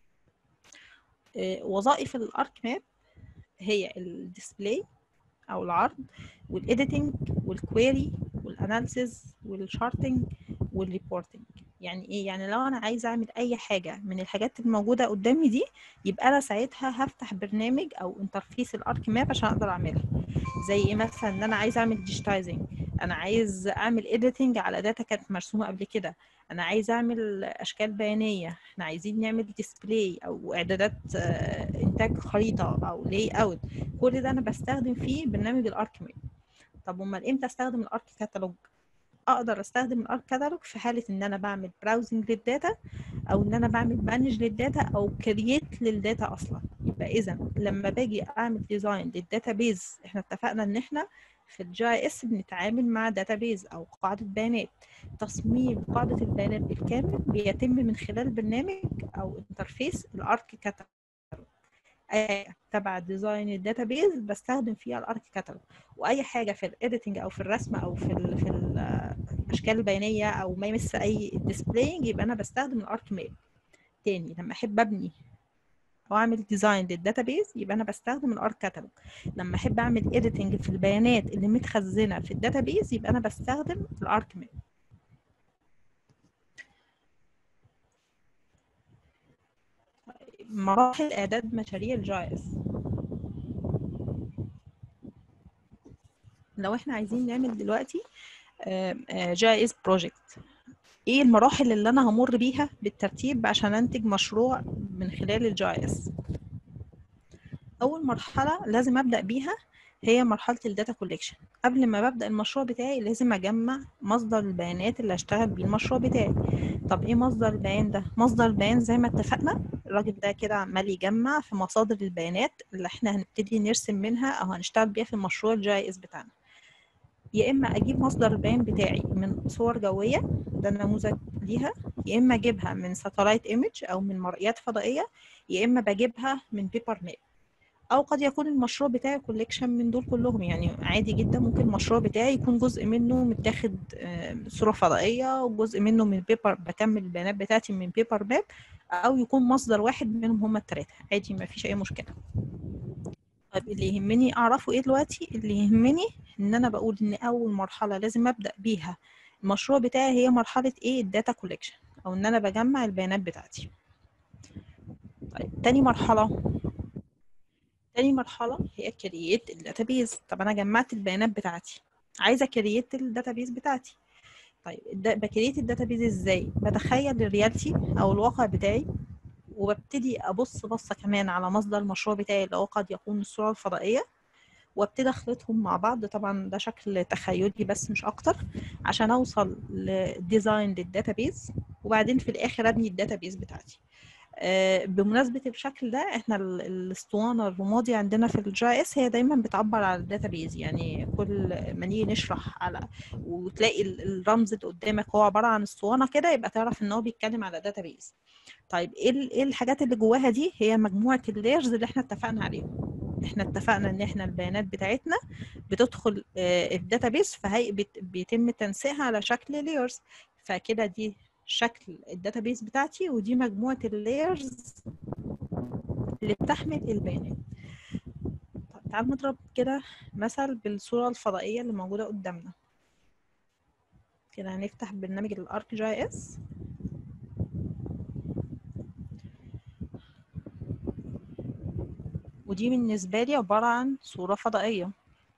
[SPEAKER 2] وظائف الارك ماب هي الديسبلاي او العرض والايديتنج والكويري والاناليسيز والشارتنج والريبورتنج يعني ايه يعني لو انا عايزه اعمل اي حاجه من الحاجات الموجوده قدامي دي يبقى انا ساعتها هفتح برنامج او انترفيس الارك ماب عشان اقدر اعملها زي ايه مثلا ان انا عايزه اعمل ديجيتايزنج انا عايز اعمل اديتنج على داتا كانت مرسومه قبل كده انا عايز اعمل اشكال بيانيه احنا عايزين نعمل ديسبلاي او اعدادات انتاج خريطه او لاي اوت كل ده انا بستخدم فيه برنامج الارك ماب طب امال امتى استخدم الارك كاتالوج اقدر استخدم الارك كاتالوج في حاله ان انا بعمل براوزنج للداتا او ان انا بعمل مانج للداتا او كرييت للداتا اصلا يبقى اذا لما باجي اعمل ديزاين للداتابيز احنا اتفقنا ان احنا في الجي اس بنتعامل مع داتابيز او قاعده بيانات تصميم قاعده البيانات بالكامل بيتم من خلال برنامج او انترفيس الارك كاتالوج اي تبع ديزاين الداتابيز بستخدم فيها الارك كاتالوج واي حاجه في الايديتنج او في الرسم او في ال في ال الاشكال البيانيه او ما يمس اي ديسبلاينج يبقى انا بستخدم الارك ماب تاني لما احب ابني او اعمل ديزاين للداتابيز يبقى انا بستخدم الارك كاتالوج لما احب اعمل اديتنج في البيانات اللي متخزنه في الداتابيز يبقى انا بستخدم الارك ماب مراحل اعداد مشاريع الجي اس لو احنا عايزين نعمل دلوقتي جي اس بروجكت ايه المراحل اللي انا همر بيها بالترتيب عشان انتج مشروع من خلال الجي اس اول مرحله لازم ابدا بيها هي مرحله الداتا كوليكشن قبل ما ببدا المشروع بتاعي لازم اجمع مصدر البيانات اللي هشتغل بيه المشروع بتاعي طب ايه مصدر البيان ده مصدر البيان زي ما اتفقنا الراجل ده كده عمال يجمع في مصادر البيانات اللي احنا هنبتدي نرسم منها او هنشتغل بيها في المشروع الجي اس بتاعنا يا اما اجيب مصدر البيان بتاعي من صور جويه ده نموذج ليها يا اما اجيبها من ساتلايت ايمج او من مرئيات فضائيه يا اما بجيبها من بيبر ماب او قد يكون المشروع بتاعي كوليكشن من دول كلهم يعني عادي جدا ممكن المشروع بتاعي يكون جزء منه متاخد صوره فضائيه وجزء منه من بيبر بكمل البيانات بتاعتي من بيبر ماب او يكون مصدر واحد منهم هما الثلاثه عادي ما فيش اي مشكله طيب اللي يهمني اعرفه ايه دلوقتي اللي يهمني ان انا بقول ان اول مرحله لازم ابدا بيها المشروع بتاعي هي مرحله ايه الداتا كوليكشن او ان انا بجمع البيانات بتاعتي طيب تاني مرحله تاني مرحله هي كرييت الداتابيز طب انا جمعت البيانات بتاعتي عايزه كرييت الداتابيز بتاعتي طيب بكريت الداتابيز ازاي بتخيل الريالتي او الواقع بتاعي وببتدي ابص بصه كمان على مصدر المشروع بتاعي اللي هو قد يكون الصوره الفضائيه وابتدي اخلطهم مع بعض طبعا ده شكل تخيلي بس مش اكتر عشان اوصل لديزاين للداتابيز وبعدين في الاخر ابني الداتابيز بتاعتي بمناسبة الشكل ده احنا الاسطوانة الرمادي عندنا في الجي اس هي دايما بتعبر على الداتابيز يعني كل ما نيجي نشرح على وتلاقي الرمز اللي قدامك هو عبارة عن اسطوانة كده يبقى تعرف ان هو بيتكلم على داتابيز طيب ايه ايه الحاجات اللي جواها دي هي مجموعة اللايرز اللي احنا اتفقنا عليهم احنا اتفقنا ان احنا البيانات بتاعتنا بتدخل الداتابيز فهي بيتم تنسيقها على شكل لايرز فكده دي شكل الداتابيز بتاعتي ودي مجموعة اللايرز اللي بتحمل البيانات طيب تعالوا نضرب كده مثل بالصورة الفضائية اللي موجودة قدامنا كده هنفتح برنامج الارك جي اس ودي بالنسبة لي عبارة عن صورة فضائية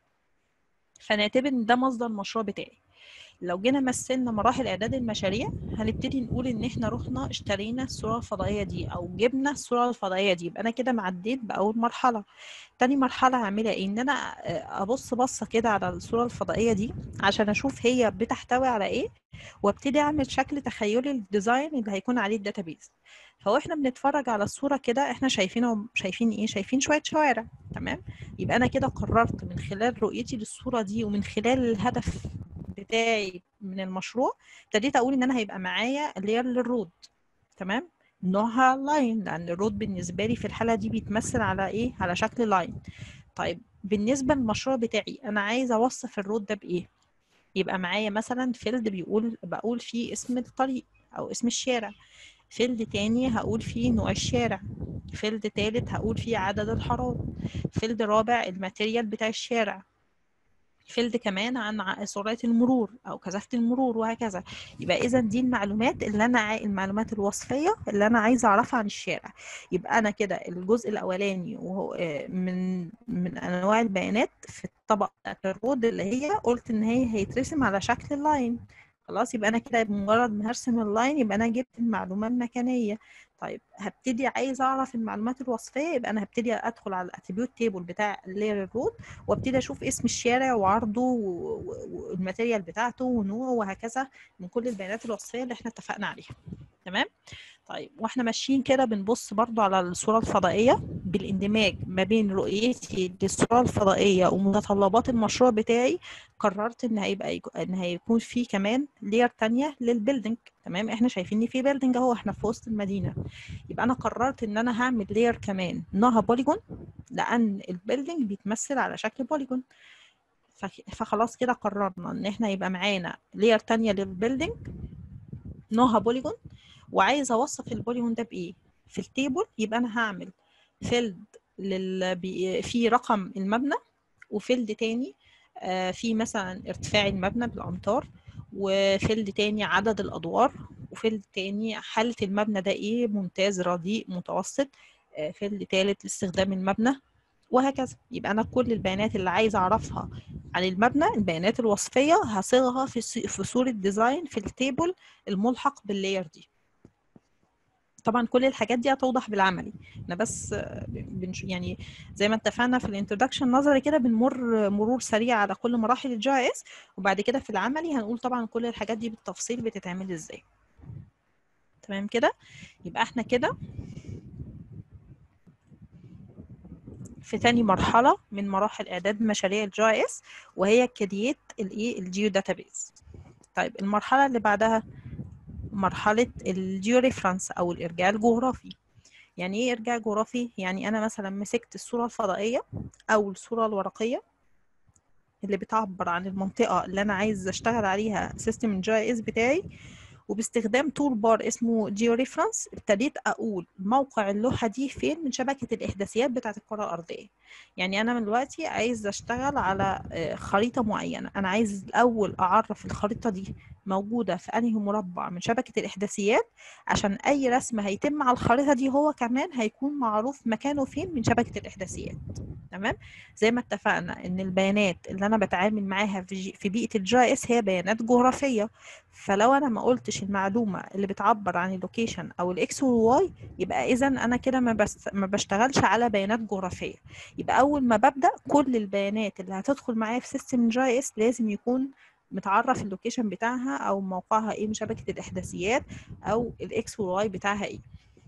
[SPEAKER 2] فنعتبر ان ده مصدر المشروع بتاعي لو جينا مثلنا مراحل اعداد المشاريع هنبتدي نقول ان احنا رحنا اشترينا الصوره الفضائيه دي او جبنا الصوره الفضائيه دي يبقى انا كده معديت باول مرحله تاني مرحله هعملها ايه ان انا ابص بصه كده على الصوره الفضائيه دي عشان اشوف هي بتحتوي على ايه وابتدي اعمل شكل تخيلي للديزاين اللي هيكون عليه الداتابيز فهو احنا بنتفرج على الصوره كده احنا شايفينهم شايفين ايه شايفين شويه شوارع تمام يبقى انا كده قررت من خلال رؤيتي للصوره دي ومن خلال الهدف بتاعي من المشروع ابتديت اقول ان انا هيبقى معايا لير للرود تمام نوعها لاين لان الرود بالنسبه لي في الحاله دي بيتمثل على ايه على شكل لاين طيب بالنسبه للمشروع بتاعي انا عايزه اوصف الرود ده بايه يبقى معايا مثلا فيلد بيقول بقول فيه اسم الطريق او اسم الشارع فيلد تاني هقول فيه نوع الشارع فيلد تالت هقول فيه عدد الحارات فيلد رابع الماتيريال بتاع الشارع فيلد كمان عن سرعه المرور او كثافه المرور وهكذا يبقى اذا دي المعلومات اللي انا عاي... المعلومات الوصفيه اللي انا عايزه اعرفها عن الشارع يبقى انا كده الجزء الاولاني وهو من من انواع البيانات في الطبقه بتاعت الرود اللي هي قلت ان هي هيترسم على شكل اللاين خلاص يبقى انا كده بمجرد ما هرسم اللاين يبقى انا جبت المعلومه المكانيه طيب هبتدي عايزه اعرف المعلومات الوصفيه يبقى انا هبتدي ادخل على الاتريبيوت تيبل بتاع اللير الرود وابتدي اشوف اسم الشارع وعرضه والماتيريال بتاعته ونوعه وهكذا من كل البيانات الوصفيه اللي احنا اتفقنا عليها تمام طيب واحنا ماشيين كده بنبص برضو على الصورة الفضائية بالاندماج ما بين رؤيتي للصورة الفضائية ومتطلبات المشروع بتاعي قررت ان هيبقى ان هيكون في كمان لير تانية للبيلدينج تمام احنا شايفين ان في بيلدينج اهو احنا في وسط المدينة يبقى انا قررت ان انا هعمل لير كمان نوعها بوليجون لان البيلدينج بيتمثل على شكل بوليجون فخلاص كده قررنا ان احنا يبقى معانا لير تانية للبيلدينج نوعها بوليجون وعايزه اوصف البوليجون ده بايه في التيبل يبقى انا هعمل فيلد لل... في رقم المبنى وفيلد تاني في مثلا ارتفاع المبنى بالامتار وفيلد تاني عدد الادوار وفيلد تاني حالة المبنى ده ايه ممتاز رديء متوسط فيلد تالت لاستخدام المبنى وهكذا يبقى انا كل البيانات اللي عايزه اعرفها عن المبنى البيانات الوصفيه هصيغها في في صوره ديزاين في التيبل الملحق باللاير دي طبعا كل الحاجات دي هتوضح بالعملي احنا بس بنش يعني زي ما اتفقنا في الانترودكشن نظري كده بنمر مرور سريع على كل مراحل الجي اس وبعد كده في العملي هنقول طبعا كل الحاجات دي بالتفصيل بتتعمل ازاي تمام كده يبقى احنا كده في تاني مرحلة من مراحل إعداد مشاريع الجي اس وهي كرييت الإيه الجيو داتابيز طيب المرحلة اللي بعدها مرحلة الجيو ريفرنس أو الإرجاع الجغرافي يعني إيه إرجاع جغرافي؟ يعني أنا مثلا مسكت الصورة الفضائية أو الصورة الورقية اللي بتعبر عن المنطقة اللي أنا عايز أشتغل عليها سيستم الجي اس بتاعي وباستخدام تول بار اسمه جيو ريفرنس ابتديت اقول موقع اللوحه دي فين من شبكه الاحداثيات بتاعه الكره الارضيه يعني انا من دلوقتي عايز اشتغل على خريطه معينه انا عايز الاول اعرف الخريطه دي موجوده في انهي مربع من شبكه الاحداثيات عشان اي رسم هيتم على الخريطه دي هو كمان هيكون معروف مكانه فين من شبكه الاحداثيات تمام زي ما اتفقنا ان البيانات اللي انا بتعامل معاها في, في بيئه الجي اس هي بيانات جغرافيه فلو انا ما قلتش المعلومه اللي بتعبر عن اللوكيشن او الاكس والواي يبقى اذا انا كده ما, بس ما بشتغلش على بيانات جغرافيه يبقى اول ما ببدا كل البيانات اللي هتدخل معايا في سيستم جي اس لازم يكون متعرف اللوكيشن بتاعها او موقعها ايه من شبكه الاحداثيات او الاكس والواي بتاعها ايه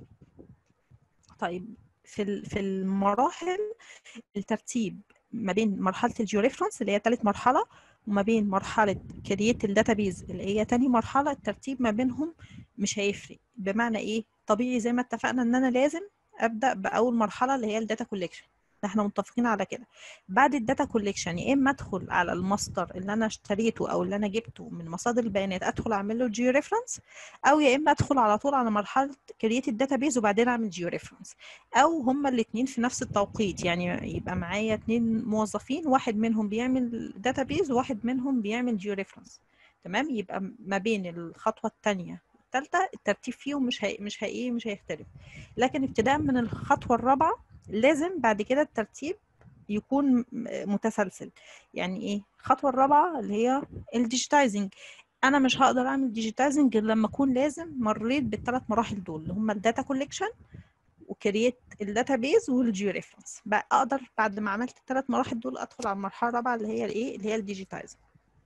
[SPEAKER 2] طيب في في المراحل الترتيب ما بين مرحله الجيو ريفرنس اللي هي ثالث مرحله وما بين مرحله كرييت الداتابيز اللي هي تاني مرحله الترتيب ما بينهم مش هيفرق بمعنى ايه طبيعي زي ما اتفقنا ان انا لازم ابدا باول مرحله اللي هي الداتا كوليكشن احنا متفقين على كده بعد الداتا كوليكشن يا اما ادخل على المصدر اللي انا اشتريته او اللي انا جبته من مصادر البيانات ادخل اعمل له جيو ريفرنس او يا اما ادخل على طول على مرحله كرييت الداتابيز وبعدين اعمل جيو ريفرنس او هما الاثنين في نفس التوقيت يعني يبقى معايا اثنين موظفين واحد منهم بيعمل داتابيز وواحد منهم بيعمل جيو ريفرنس تمام يبقى ما بين الخطوه الثانيه الثالثه الترتيب فيهم مش هي مش هي مش هيختلف لكن ابتداء من الخطوه الرابعه لازم بعد كده الترتيب يكون متسلسل يعني ايه الخطوه الرابعه اللي هي الديجيتايزنج انا مش هقدر اعمل ديجيتايزنج غير لما اكون لازم مريت بالثلاث مراحل دول اللي هم الداتا كوليكشن وكرييت الداتابيز والجيو ريفرنس بقى اقدر بعد ما عملت الثلاث مراحل دول ادخل على المرحله الرابعه اللي هي الايه اللي هي الديجيتايزنج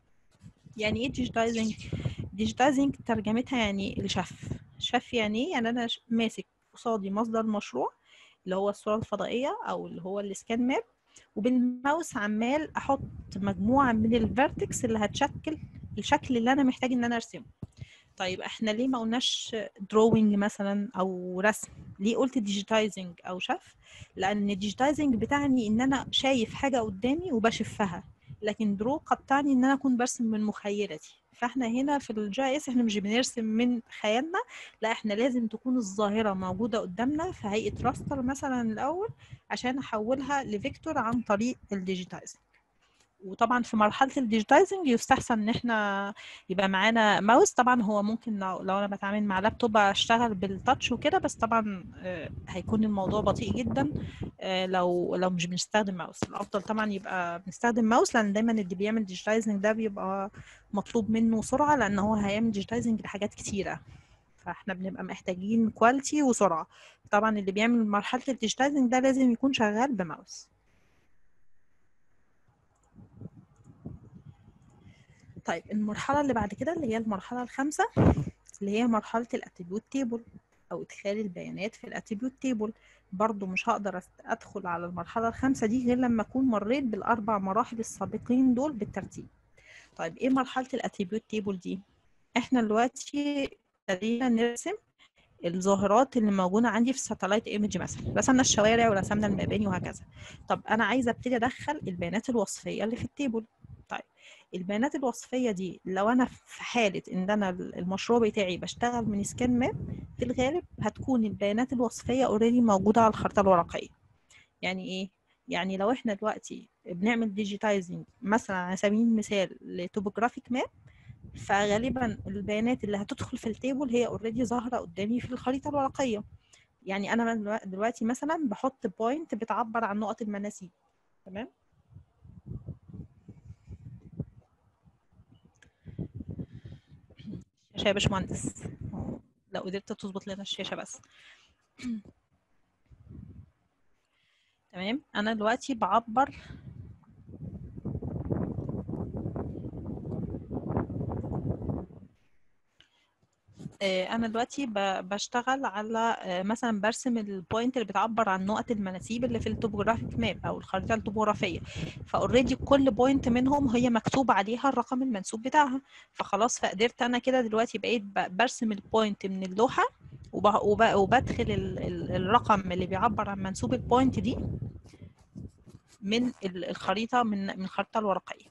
[SPEAKER 2] يعني ايه ديجيتايزنج ديجيتايزنج ترجمتها يعني الشف شف يعني ايه يعني انا ماسك قصادي مصدر مشروع اللي هو الصورة الفضائية أو اللي هو السكان ماب وبالماوس عمال أحط مجموعة من الفيرتكس اللي هتشكل الشكل اللي أنا محتاج إن أنا أرسمه طيب احنا ليه ما قلناش دروينج مثلا او رسم ليه قلت ديجيتايزنج او شف لان الديجيتايزنج بتعني ان انا شايف حاجه قدامي وبشفها لكن درو قد تعني ان انا اكون برسم من مخيلتي فاحنا هنا في الجي اس احنا مش بنرسم من خيالنا لا احنا لازم تكون الظاهره موجوده قدامنا في هيئه راستر مثلا الاول عشان احولها لفيكتور عن طريق الديجيتايزنج وطبعا في مرحله الديجيتايزنج يستحسن ان احنا يبقى معانا ماوس طبعا هو ممكن لو, لو انا بتعامل مع لابتوب اشتغل بالتاتش وكده بس طبعا هيكون الموضوع بطيء جدا لو لو مش بنستخدم ماوس الافضل طبعا يبقى بنستخدم ماوس لان دايما اللي بيعمل ديجيتايزنج ده بيبقى مطلوب منه سرعه لان هو هيعمل ديجيتايزنج لحاجات كتيره فاحنا بنبقى محتاجين كواليتي وسرعه طبعا اللي بيعمل مرحله الديجيتايزنج ده لازم يكون شغال بماوس طيب المرحلة اللي بعد كده اللي هي المرحلة الخامسة اللي هي مرحلة الاتريبيوت تيبل أو إدخال البيانات في الاتريبيوت تيبل برضو مش هقدر أدخل على المرحلة الخامسة دي غير لما أكون مريت بالأربع مراحل السابقين دول بالترتيب طيب إيه مرحلة الاتريبيوت تيبل دي؟ إحنا دلوقتي ابتدينا نرسم الظاهرات اللي موجودة عندي في الساتلايت ايمج مثلا رسمنا الشوارع ورسمنا المباني وهكذا طب أنا عايزة أبتدي أدخل البيانات الوصفية اللي في التيبل طيب البيانات الوصفيه دي لو انا في حاله ان انا المشروع بتاعي بشتغل من سكان ماب في الغالب هتكون البيانات الوصفيه اوريدي موجوده على الخريطه الورقيه يعني ايه يعني لو احنا دلوقتي بنعمل ديجيتايزنج مثلا على سبيل المثال لتوبوجرافيك ماب فغالبا البيانات اللي هتدخل في التيبل هي اوريدي ظاهره قدامي في الخريطه الورقيه يعني انا دلوقتي مثلا بحط بوينت بتعبر عن نقط المناسيب تمام الشاشه يا باشمهندس لو قدرت تظبط لنا الشاشه بس تمام انا دلوقتي بعبر انا دلوقتي بشتغل على مثلا برسم البوينت اللي بتعبر عن نقط المناسيب اللي في التوبوجرافيك ماب او الخريطه التوبوغرافيه فاوريدي كل بوينت منهم هي مكتوب عليها الرقم المنسوب بتاعها فخلاص فقدرت انا كده دلوقتي بقيت برسم البوينت من اللوحه وبدخل الرقم اللي بيعبر عن منسوب البوينت دي من الخريطه من من الخريطه الورقيه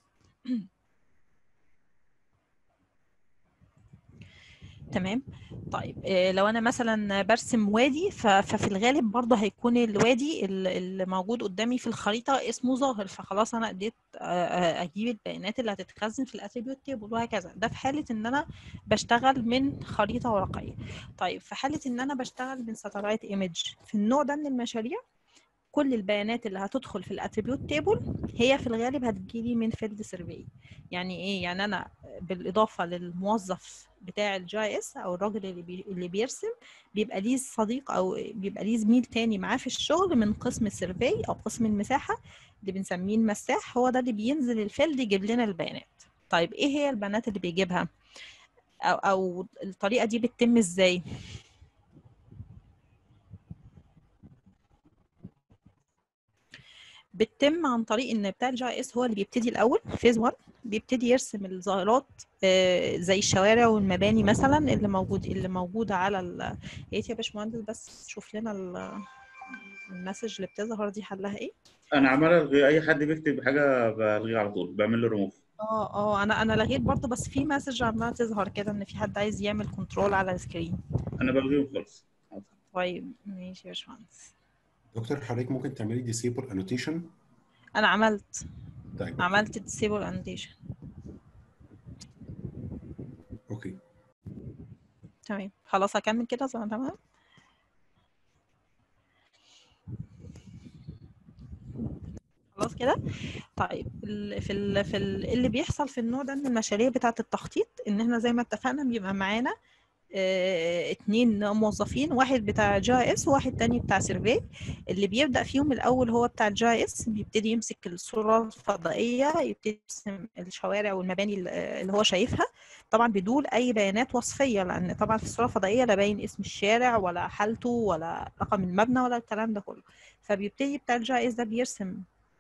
[SPEAKER 2] تمام طيب لو انا مثلا برسم وادي ففي الغالب برضه هيكون الوادي اللي موجود قدامي في الخريطه اسمه ظاهر فخلاص انا قدرت اجيب البيانات اللي هتتخزن في الاتريبيوت تيبل وهكذا ده في حاله ان انا بشتغل من خريطه ورقيه طيب في حاله ان انا بشتغل من ساتلايت ايمج في النوع ده من المشاريع كل البيانات اللي هتدخل في الاتريبيوت تيبل هي في الغالب هتجيلي من فيلد سيرفي يعني ايه يعني انا بالاضافه للموظف بتاع الجي اس او الراجل اللي بي اللي بيرسم بيبقى ليه صديق او بيبقى ليه زميل تاني معاه في الشغل من قسم السيرفي او قسم المساحه اللي بنسميه المساح هو ده اللي بينزل الفيلد يجيب لنا البيانات طيب ايه هي البيانات اللي بيجيبها او او الطريقه دي بتتم ازاي بتتم عن طريق ان بتاع الجي اس هو اللي بيبتدي الاول فيز 1 بيبتدي يرسم الظاهرات زي الشوارع والمباني مثلا اللي موجود اللي موجوده على ال... يا يا باشمهندس بس شوف لنا المسج اللي بتظهر دي حلها ايه
[SPEAKER 1] انا عمال الغي اي حد بيكتب حاجه بلغيه على طول بعمل له ريموف
[SPEAKER 2] اه اه انا انا لغيت برضه بس في مسج عماله تظهر كده ان في حد عايز يعمل كنترول على السكرين
[SPEAKER 1] انا بلغيهم خالص
[SPEAKER 2] طيب ماشي يا باشمهندس
[SPEAKER 3] دكتور حضرتك ممكن تعملي ديسيبل انوتيشن
[SPEAKER 2] انا عملت
[SPEAKER 3] طيب
[SPEAKER 2] عملت ديسيبل انوتيشن
[SPEAKER 3] اوكي
[SPEAKER 2] تمام خلاص هكمل كده زي ما تمام خلاص كده طيب ال في ال في ال اللي بيحصل في النوع ده من المشاريع بتاعه التخطيط ان احنا زي ما اتفقنا بيبقى معانا اه اتنين موظفين واحد بتاع جي اس وواحد تاني بتاع سيرفي اللي بيبدأ فيهم الأول هو بتاع الجي اس بيبتدي يمسك الصورة الفضائية يبتدي يرسم الشوارع والمباني اللي هو شايفها طبعا بدون أي بيانات وصفية لأن طبعا في الصورة الفضائية لا باين اسم الشارع ولا حالته ولا رقم المبنى ولا الكلام ده كله فبيبتدي بتاع الجي اس ده بيرسم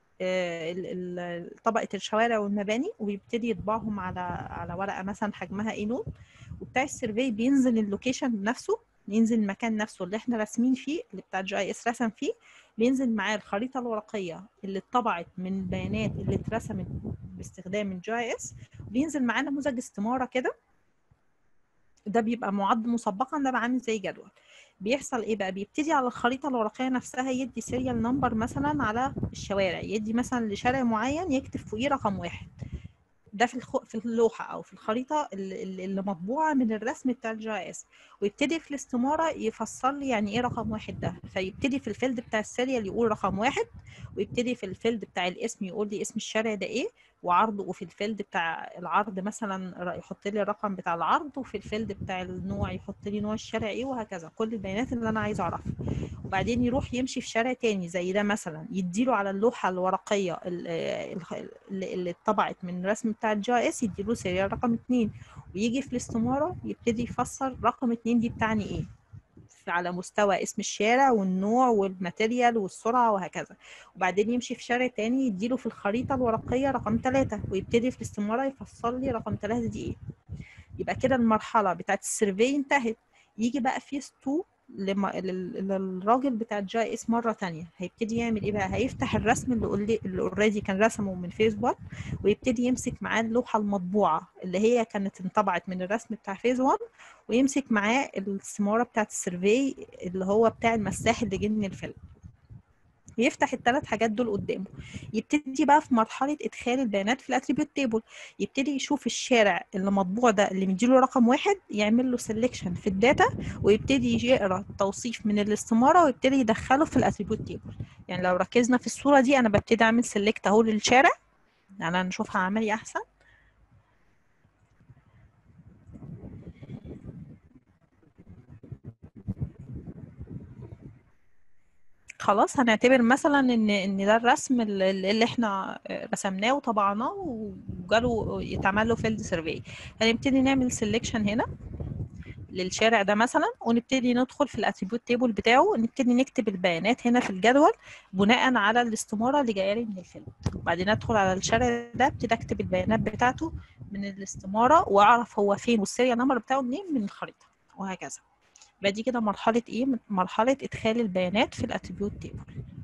[SPEAKER 2] طبقة الشوارع والمباني ويبتدي يطبعهم على على ورقة مثلا حجمها ايه نوت وبتاع السيرفي بينزل اللوكيشن بنفسه ينزل المكان نفسه اللي احنا راسمين فيه اللي بتاع الجي اي اس رسم فيه بينزل معاه الخريطة الورقية اللي اتطبعت من البيانات اللي اترسمت باستخدام الجي اي اس بينزل معاه نموذج استمارة كده ده بيبقى معد مسبقا ده بقى عامل زي جدول بيحصل ايه بقى بيبتدي على الخريطه الورقيه نفسها يدي سيريال نمبر مثلا على الشوارع يدي مثلا لشارع معين يكتب فوقيه رقم واحد ده في الخ... في اللوحه او في الخريطه اللي, اللي مطبوعه من الرسم بتاع الجي اس ويبتدي في الاستماره يفسر لي يعني ايه رقم واحد ده فيبتدي في الفيلد بتاع السيريال يقول رقم واحد ويبتدي في الفيلد بتاع الاسم يقول لي اسم الشارع ده ايه وعرضه وفي الفيلد بتاع العرض مثلا يحط لي الرقم بتاع العرض وفي الفيلد بتاع النوع يحط لي نوع الشارع ايه وهكذا كل البيانات اللي انا عايزه اعرفها وبعدين يروح يمشي في شارع تاني زي ده مثلا يديله على اللوحه الورقيه اللي اتطبعت من الرسم بتاع الجي اس يديله سيريال رقم اتنين ويجي في الاستماره يبتدي يفسر رقم اتنين دي بتعني ايه على مستوى اسم الشارع والنوع والماتيريال والسرعة وهكذا وبعدين يمشي في شارع تاني يديله في الخريطة الورقية رقم ثلاثة ويبتدي في الاستمارة يفصل لي رقم ثلاثة دي ايه يبقى كده المرحلة بتاعت السيرفي انتهت يجي بقى فيس 2 لما لل- للراجل بتاع الجي اس مره تانية هيبتدي يعمل ايه بقى هيفتح الرسم اللي قول- اللي اوريدي كان رسمه من فيز 1 ويبتدي يمسك معاه اللوحه المطبوعه اللي هي كانت انطبعت من الرسم بتاع فيز 1 ويمسك معاه السماره بتاعت السيرفي اللي هو بتاع المساح اللي جه من الفيلم يفتح الثلاث حاجات دول قدامه يبتدي بقى في مرحله ادخال البيانات في الاتريبيوت تيبل يبتدي يشوف الشارع اللي مطبوع ده اللي مديله رقم واحد يعمل له سيلكشن في الداتا ويبتدي يقرا التوصيف من الاستماره ويبتدي يدخله في الاتريبيوت تيبل يعني لو ركزنا في الصوره دي انا ببتدي اعمل سيلكت اهو للشارع يعني نشوفها عملي احسن خلاص هنعتبر مثلا ان ان ده الرسم اللي اللي احنا رسمناه وطبعناه وجاله يتعمل له فيلد سيرفي هنبتدي نعمل سيلكشن هنا للشارع ده مثلا ونبتدي ندخل في الاتريبيوت تيبل بتاعه نبتدي نكتب البيانات هنا في الجدول بناء على الاستماره اللي جايه لي من الفيلم وبعدين ادخل على الشارع ده ابتدي اكتب البيانات بتاعته من الاستماره واعرف هو فين والسيريال نمبر بتاعه منين من الخريطه وهكذا يبقى دي كده مرحله ايه مرحله ادخال البيانات في الاتريبيوت تيبل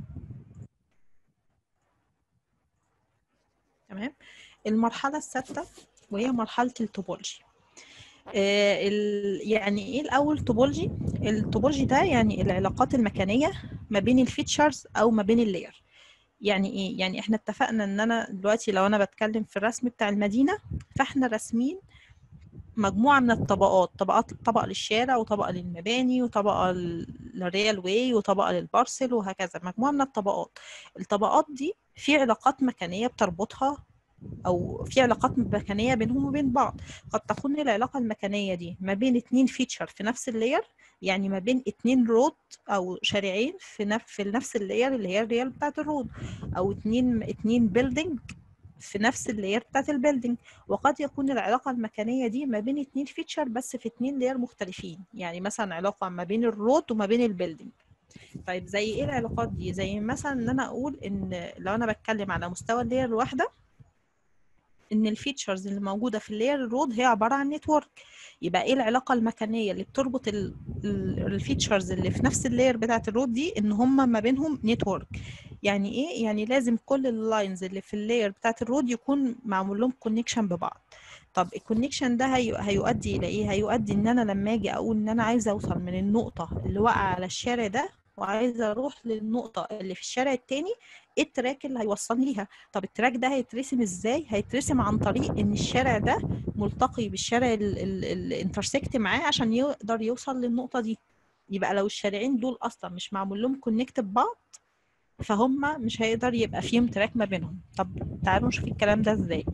[SPEAKER 2] تمام المرحله السادسه وهي مرحله التوبولوجي آه ال... يعني ايه الاول توبولوجي التوبولوجي ده يعني العلاقات المكانيه ما بين الفيتشرز او ما بين اللاير يعني ايه يعني احنا اتفقنا ان انا دلوقتي لو انا بتكلم في الرسم بتاع المدينه فاحنا راسمين مجموعة من الطبقات طبقات طبقة للشارع وطبقة للمباني وطبقة للريال واي وطبقة للبارسل وهكذا مجموعة من الطبقات الطبقات دي في علاقات مكانية بتربطها أو في علاقات مكانية بينهم وبين بعض قد تكون العلاقة المكانية دي ما بين اتنين فيتشر في نفس اللاير يعني ما بين اتنين رود أو شارعين في نفس في نفس اللاير اللي هي الريال بتاعت الرود أو اتنين اتنين بيلدينج في نفس اللاير بتاعت البيلدينج وقد يكون العلاقة المكانية دي ما بين اتنين فيتشر بس في اتنين لاير مختلفين يعني مثلا علاقة ما بين الرود وما بين البيلدينج طيب زي ايه العلاقات دي زي مثلا ان انا اقول ان لو انا بتكلم على مستوى اللاير الواحدة ان الفيتشرز اللي موجودة في اللاير الرود هي عبارة عن نتورك يبقى ايه العلاقة المكانية اللي بتربط الفيتشرز اللي في نفس اللاير بتاعت الرود دي ان هم ما بينهم نتورك يعني ايه يعني لازم كل اللاينز اللي في اللاير بتاعت الرود يكون معمول لهم كونكشن ببعض طب الكونكشن ده هي... هيؤدي الى ايه هيؤدي ان انا لما اجي اقول ان انا عايزه اوصل من النقطه اللي واقعه على الشارع ده وعايزه اروح للنقطه اللي في الشارع التاني ايه التراك اللي هيوصلني ليها طب التراك ده هيترسم ازاي هيترسم عن طريق ان الشارع ده ملتقي بالشارع الانترسكت معاه عشان يقدر يوصل للنقطه دي يبقى لو الشارعين دول اصلا مش معمول لهم كونكت ببعض فهم مش هيقدر يبقى فيهم تراك ما بينهم طب تعالوا نشوف الكلام ده ازاي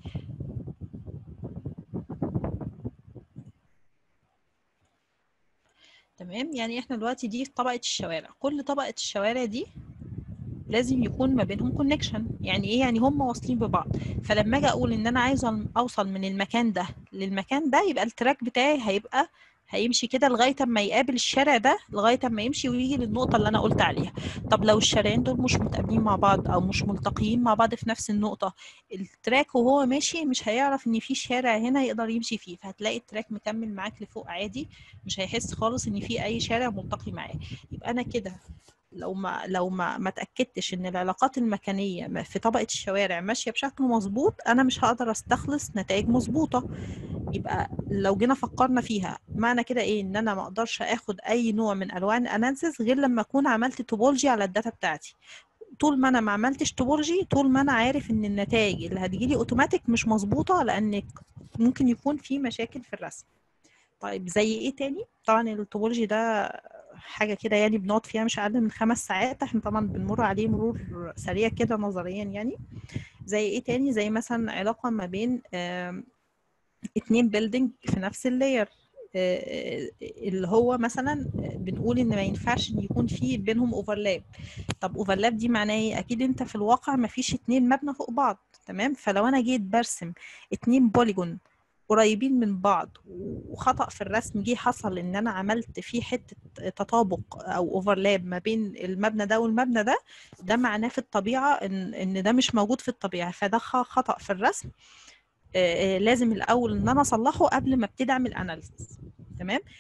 [SPEAKER 2] تمام يعني احنا دلوقتي دي طبقة الشوارع كل طبقة الشوارع دي لازم يكون ما بينهم كونكشن يعني ايه يعني هم واصلين ببعض فلما اجي اقول ان انا عايزه اوصل من المكان ده للمكان ده يبقى التراك بتاعي هيبقى هيمشي كده لغايه اما يقابل الشارع ده لغايه اما يمشي ويجي للنقطه اللي انا قلت عليها طب لو الشارعين دول مش متقابلين مع بعض او مش ملتقيين مع بعض في نفس النقطه التراك وهو ماشي مش هيعرف ان في شارع هنا يقدر يمشي فيه فهتلاقي التراك مكمل معاك لفوق عادي مش هيحس خالص ان في اي شارع ملتقي معاه يبقى انا كده لو ما لو ما ما اتاكدتش ان العلاقات المكانيه في طبقه الشوارع ماشيه بشكل مظبوط انا مش هقدر استخلص نتائج مظبوطه يبقى لو جينا فكرنا فيها معنى كده ايه ان انا ما اقدرش اخد اي نوع من انواع الاناليسيس غير لما اكون عملت توبولوجي على الداتا بتاعتي طول ما انا ما عملتش توبولوجي طول ما انا عارف ان النتائج اللي هتجيلي اوتوماتيك مش مظبوطه لان ممكن يكون في مشاكل في الرسم طيب زي ايه تاني طبعا التوبولوجي ده حاجه كده يعني بنقعد فيها مش اقل من خمس ساعات احنا طبعا بنمر عليه مرور سريع كده نظريا يعني زي ايه تاني زي مثلا علاقه ما بين اتنين بيلدينج في نفس اللاير اللي هو مثلا بنقول ان ما ينفعش ان يكون في بينهم اوفرلاب طب اوفرلاب دي معناه ايه اكيد انت في الواقع ما فيش اتنين مبنى فوق بعض تمام فلو انا جيت برسم اتنين بوليجون قريبين من بعض وخطأ في الرسم جه حصل ان انا عملت فيه حته تطابق او اوفرلاب ما بين المبنى ده والمبنى ده ده معناه في الطبيعه ان ان ده مش موجود في الطبيعه فده خطأ في الرسم لازم الاول ان انا اصلحه قبل ما ابتدي اعمل اناليسيس تمام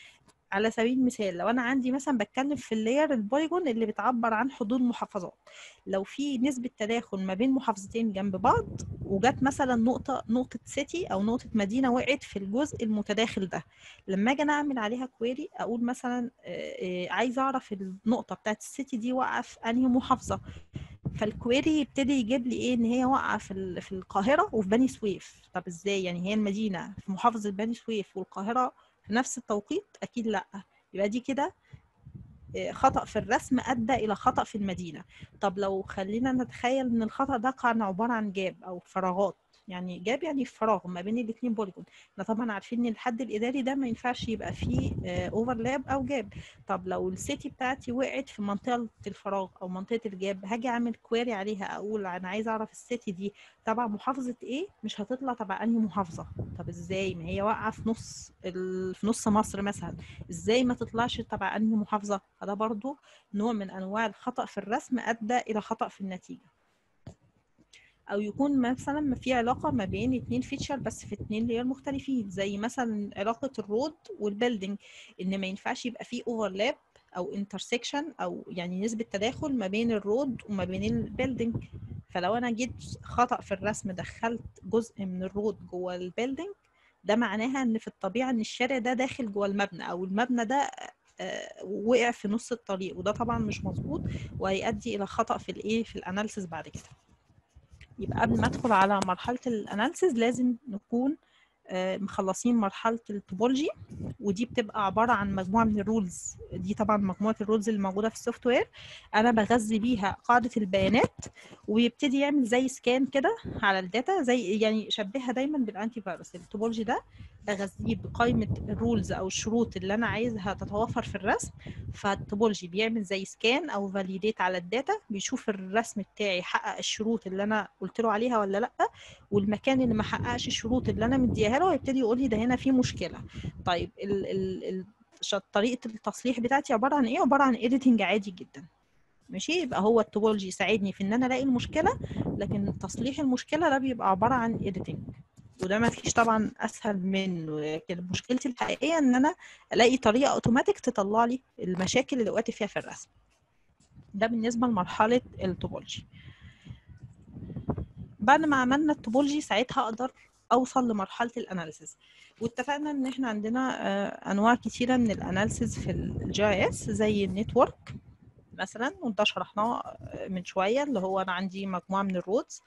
[SPEAKER 2] على سبيل المثال لو انا عندي مثلا بتكلم في اللاير البوليجون اللي بتعبر عن حدود محافظات لو في نسبة تداخل ما بين محافظتين جنب بعض وجت مثلا نقطة نقطة سيتي او نقطة مدينة وقعت في الجزء المتداخل ده لما اجي انا اعمل عليها كويري اقول مثلا آه، آه، عايزة اعرف النقطة بتاعت السيتي دي واقعة في انهي محافظة فالكويري يبتدي يجيب لي ايه ان هي واقعه في ال- في القاهره وفي بني سويف طب ازاي يعني هي المدينه في محافظه بني سويف والقاهره في نفس التوقيت اكيد لا يبقى دي كده آه، خطأ في الرسم أدى إلى خطأ في المدينة طب لو خلينا نتخيل إن الخطأ ده كان عبارة عن جاب أو فراغات يعني جاب يعني فراغ ما بين الاتنين بوليجون احنا طبعا عارفين ان الحد الاداري ده ما ينفعش يبقى فيه اوفرلاب او جاب طب لو السيتي بتاعتي وقعت في منطقه الفراغ او منطقه الجاب هاجي اعمل كويري عليها اقول انا عايز اعرف السيتي دي تبع محافظه ايه مش هتطلع تبع انهي محافظه طب ازاي ما هي واقعه في نص ال... في نص مصر مثلا ازاي ما تطلعش تبع انهي محافظه فده برضو نوع من انواع الخطا في الرسم ادى الى خطا في النتيجه او يكون مثلا ما في علاقه ما بين اتنين فيتشر بس في اتنين لير مختلفين زي مثلا علاقه الرود والبيلدينج ان ما ينفعش يبقى فيه اوفرلاب او انترسكشن او يعني نسبه تداخل ما بين الرود وما بين البيلدينج فلو انا جيت خطا في الرسم دخلت جزء من الرود جوه البيلدينج ده معناها ان في الطبيعه ان الشارع ده داخل جوه المبنى او المبنى ده آه، وقع في نص الطريق وده طبعا مش مظبوط وهيؤدي الى خطا في الايه في الاناليسيس بعد كده يبقى قبل ما ادخل على مرحله الاناليسيز لازم نكون آه، مخلصين مرحله التوبولوجي ودي بتبقى عباره عن مجموعه من الرولز دي طبعا مجموعه الرولز اللي موجوده في السوفت وير انا بغذي بيها قاعده البيانات ويبتدي يعمل زي سكان كده على الداتا زي يعني شبهها دايما بالانتي فيروس التوبولوجي ده بغذيه بقائمه الرولز او الشروط اللي انا عايزها تتوفر في الرسم فالتوبولوجي بيعمل زي سكان او فاليديت على الداتا بيشوف الرسم بتاعي حقق الشروط اللي انا قلت له عليها ولا لا والمكان اللي ما حققش الشروط اللي انا مديها له هيبتدي يقول لي ده هنا في مشكله طيب ال ال ال ش- طريقه التصليح بتاعتي عباره عن ايه عباره عن اديتنج عادي جدا ماشي يبقى هو التوبولوجي يساعدني في ان انا الاقي المشكله لكن تصليح المشكله ده بيبقى عباره عن اديتنج وده ما فيش طبعا اسهل منه لكن مشكلتي الحقيقيه ان انا الاقي طريقه اوتوماتيك تطلع لي المشاكل اللي وقعت فيها في الرسم ده بالنسبه لمرحله التوبولوجي بعد ما عملنا التوبولوجي ساعتها اقدر اوصل لمرحله الاناليسيز واتفقنا ان احنا عندنا آه، انواع كتيره من الاناليسيز في الجي اي اس زي النتورك مثلا وده شرحناه آه، من شويه اللي هو انا عندي مجموعه من الرودز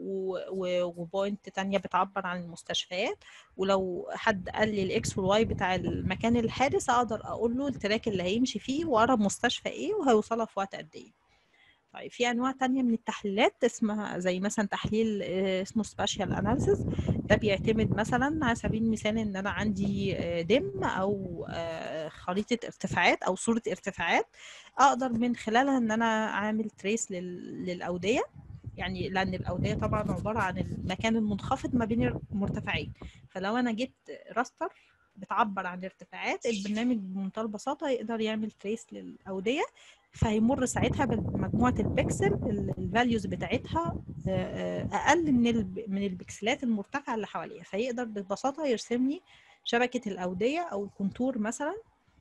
[SPEAKER 2] وبوينت تانية بتعبر عن المستشفيات ولو حد قال لي الاكس والواي بتاع المكان الحادث اقدر اقول له التراك اللي هيمشي فيه واقرب مستشفى ايه وهيوصلها في وقت قد ايه طيب في انواع تانية من التحليلات اسمها زي مثلا تحليل آه، اسمه سباشيال اناليسيس ده بيعتمد مثلا على سبيل المثال ان انا عندي آه، دم او آه، خريطة ارتفاعات او صورة ارتفاعات اقدر من خلالها ان انا اعمل تريس للاودية يعني لان الاودية طبعا عبارة عن المكان المنخفض ما بين المرتفعين فلو انا جبت راستر بتعبر عن ارتفاعات البرنامج بمنتهى البساطة يقدر يعمل تريس للأودية فهيمر ساعتها بمجموعة البكسل الفاليوز بتاعتها آه، آه، أقل من الب- من البكسلات المرتفعة اللي حواليها فيقدر ببساطة يرسم لي شبكة الأودية أو الكونتور مثلا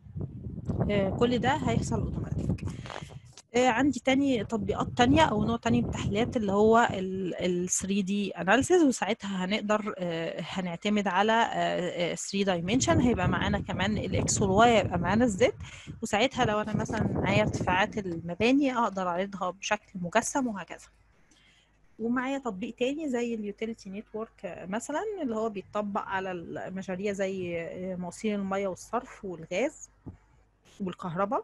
[SPEAKER 2] آه، كل ده هيحصل اوتوماتيك آه، عندي تاني تطبيقات تانية أو نوع تاني من التحليلات اللي هو ال 3D analysis وساعتها هنقدر آه، هنعتمد على آه، آه، 3 dimension هيبقى معانا كمان الإكس والواي هيبقى معانا الزد وساعتها لو أنا مثلا معايا ارتفاعات المباني أقدر أعرضها بشكل مجسم وهكذا ومعايا تطبيق تاني زي اليوتيليتي نتورك مثلا اللي هو بيتطبق على المشاريع زي آه، مواسير المياه والصرف والغاز والكهرباء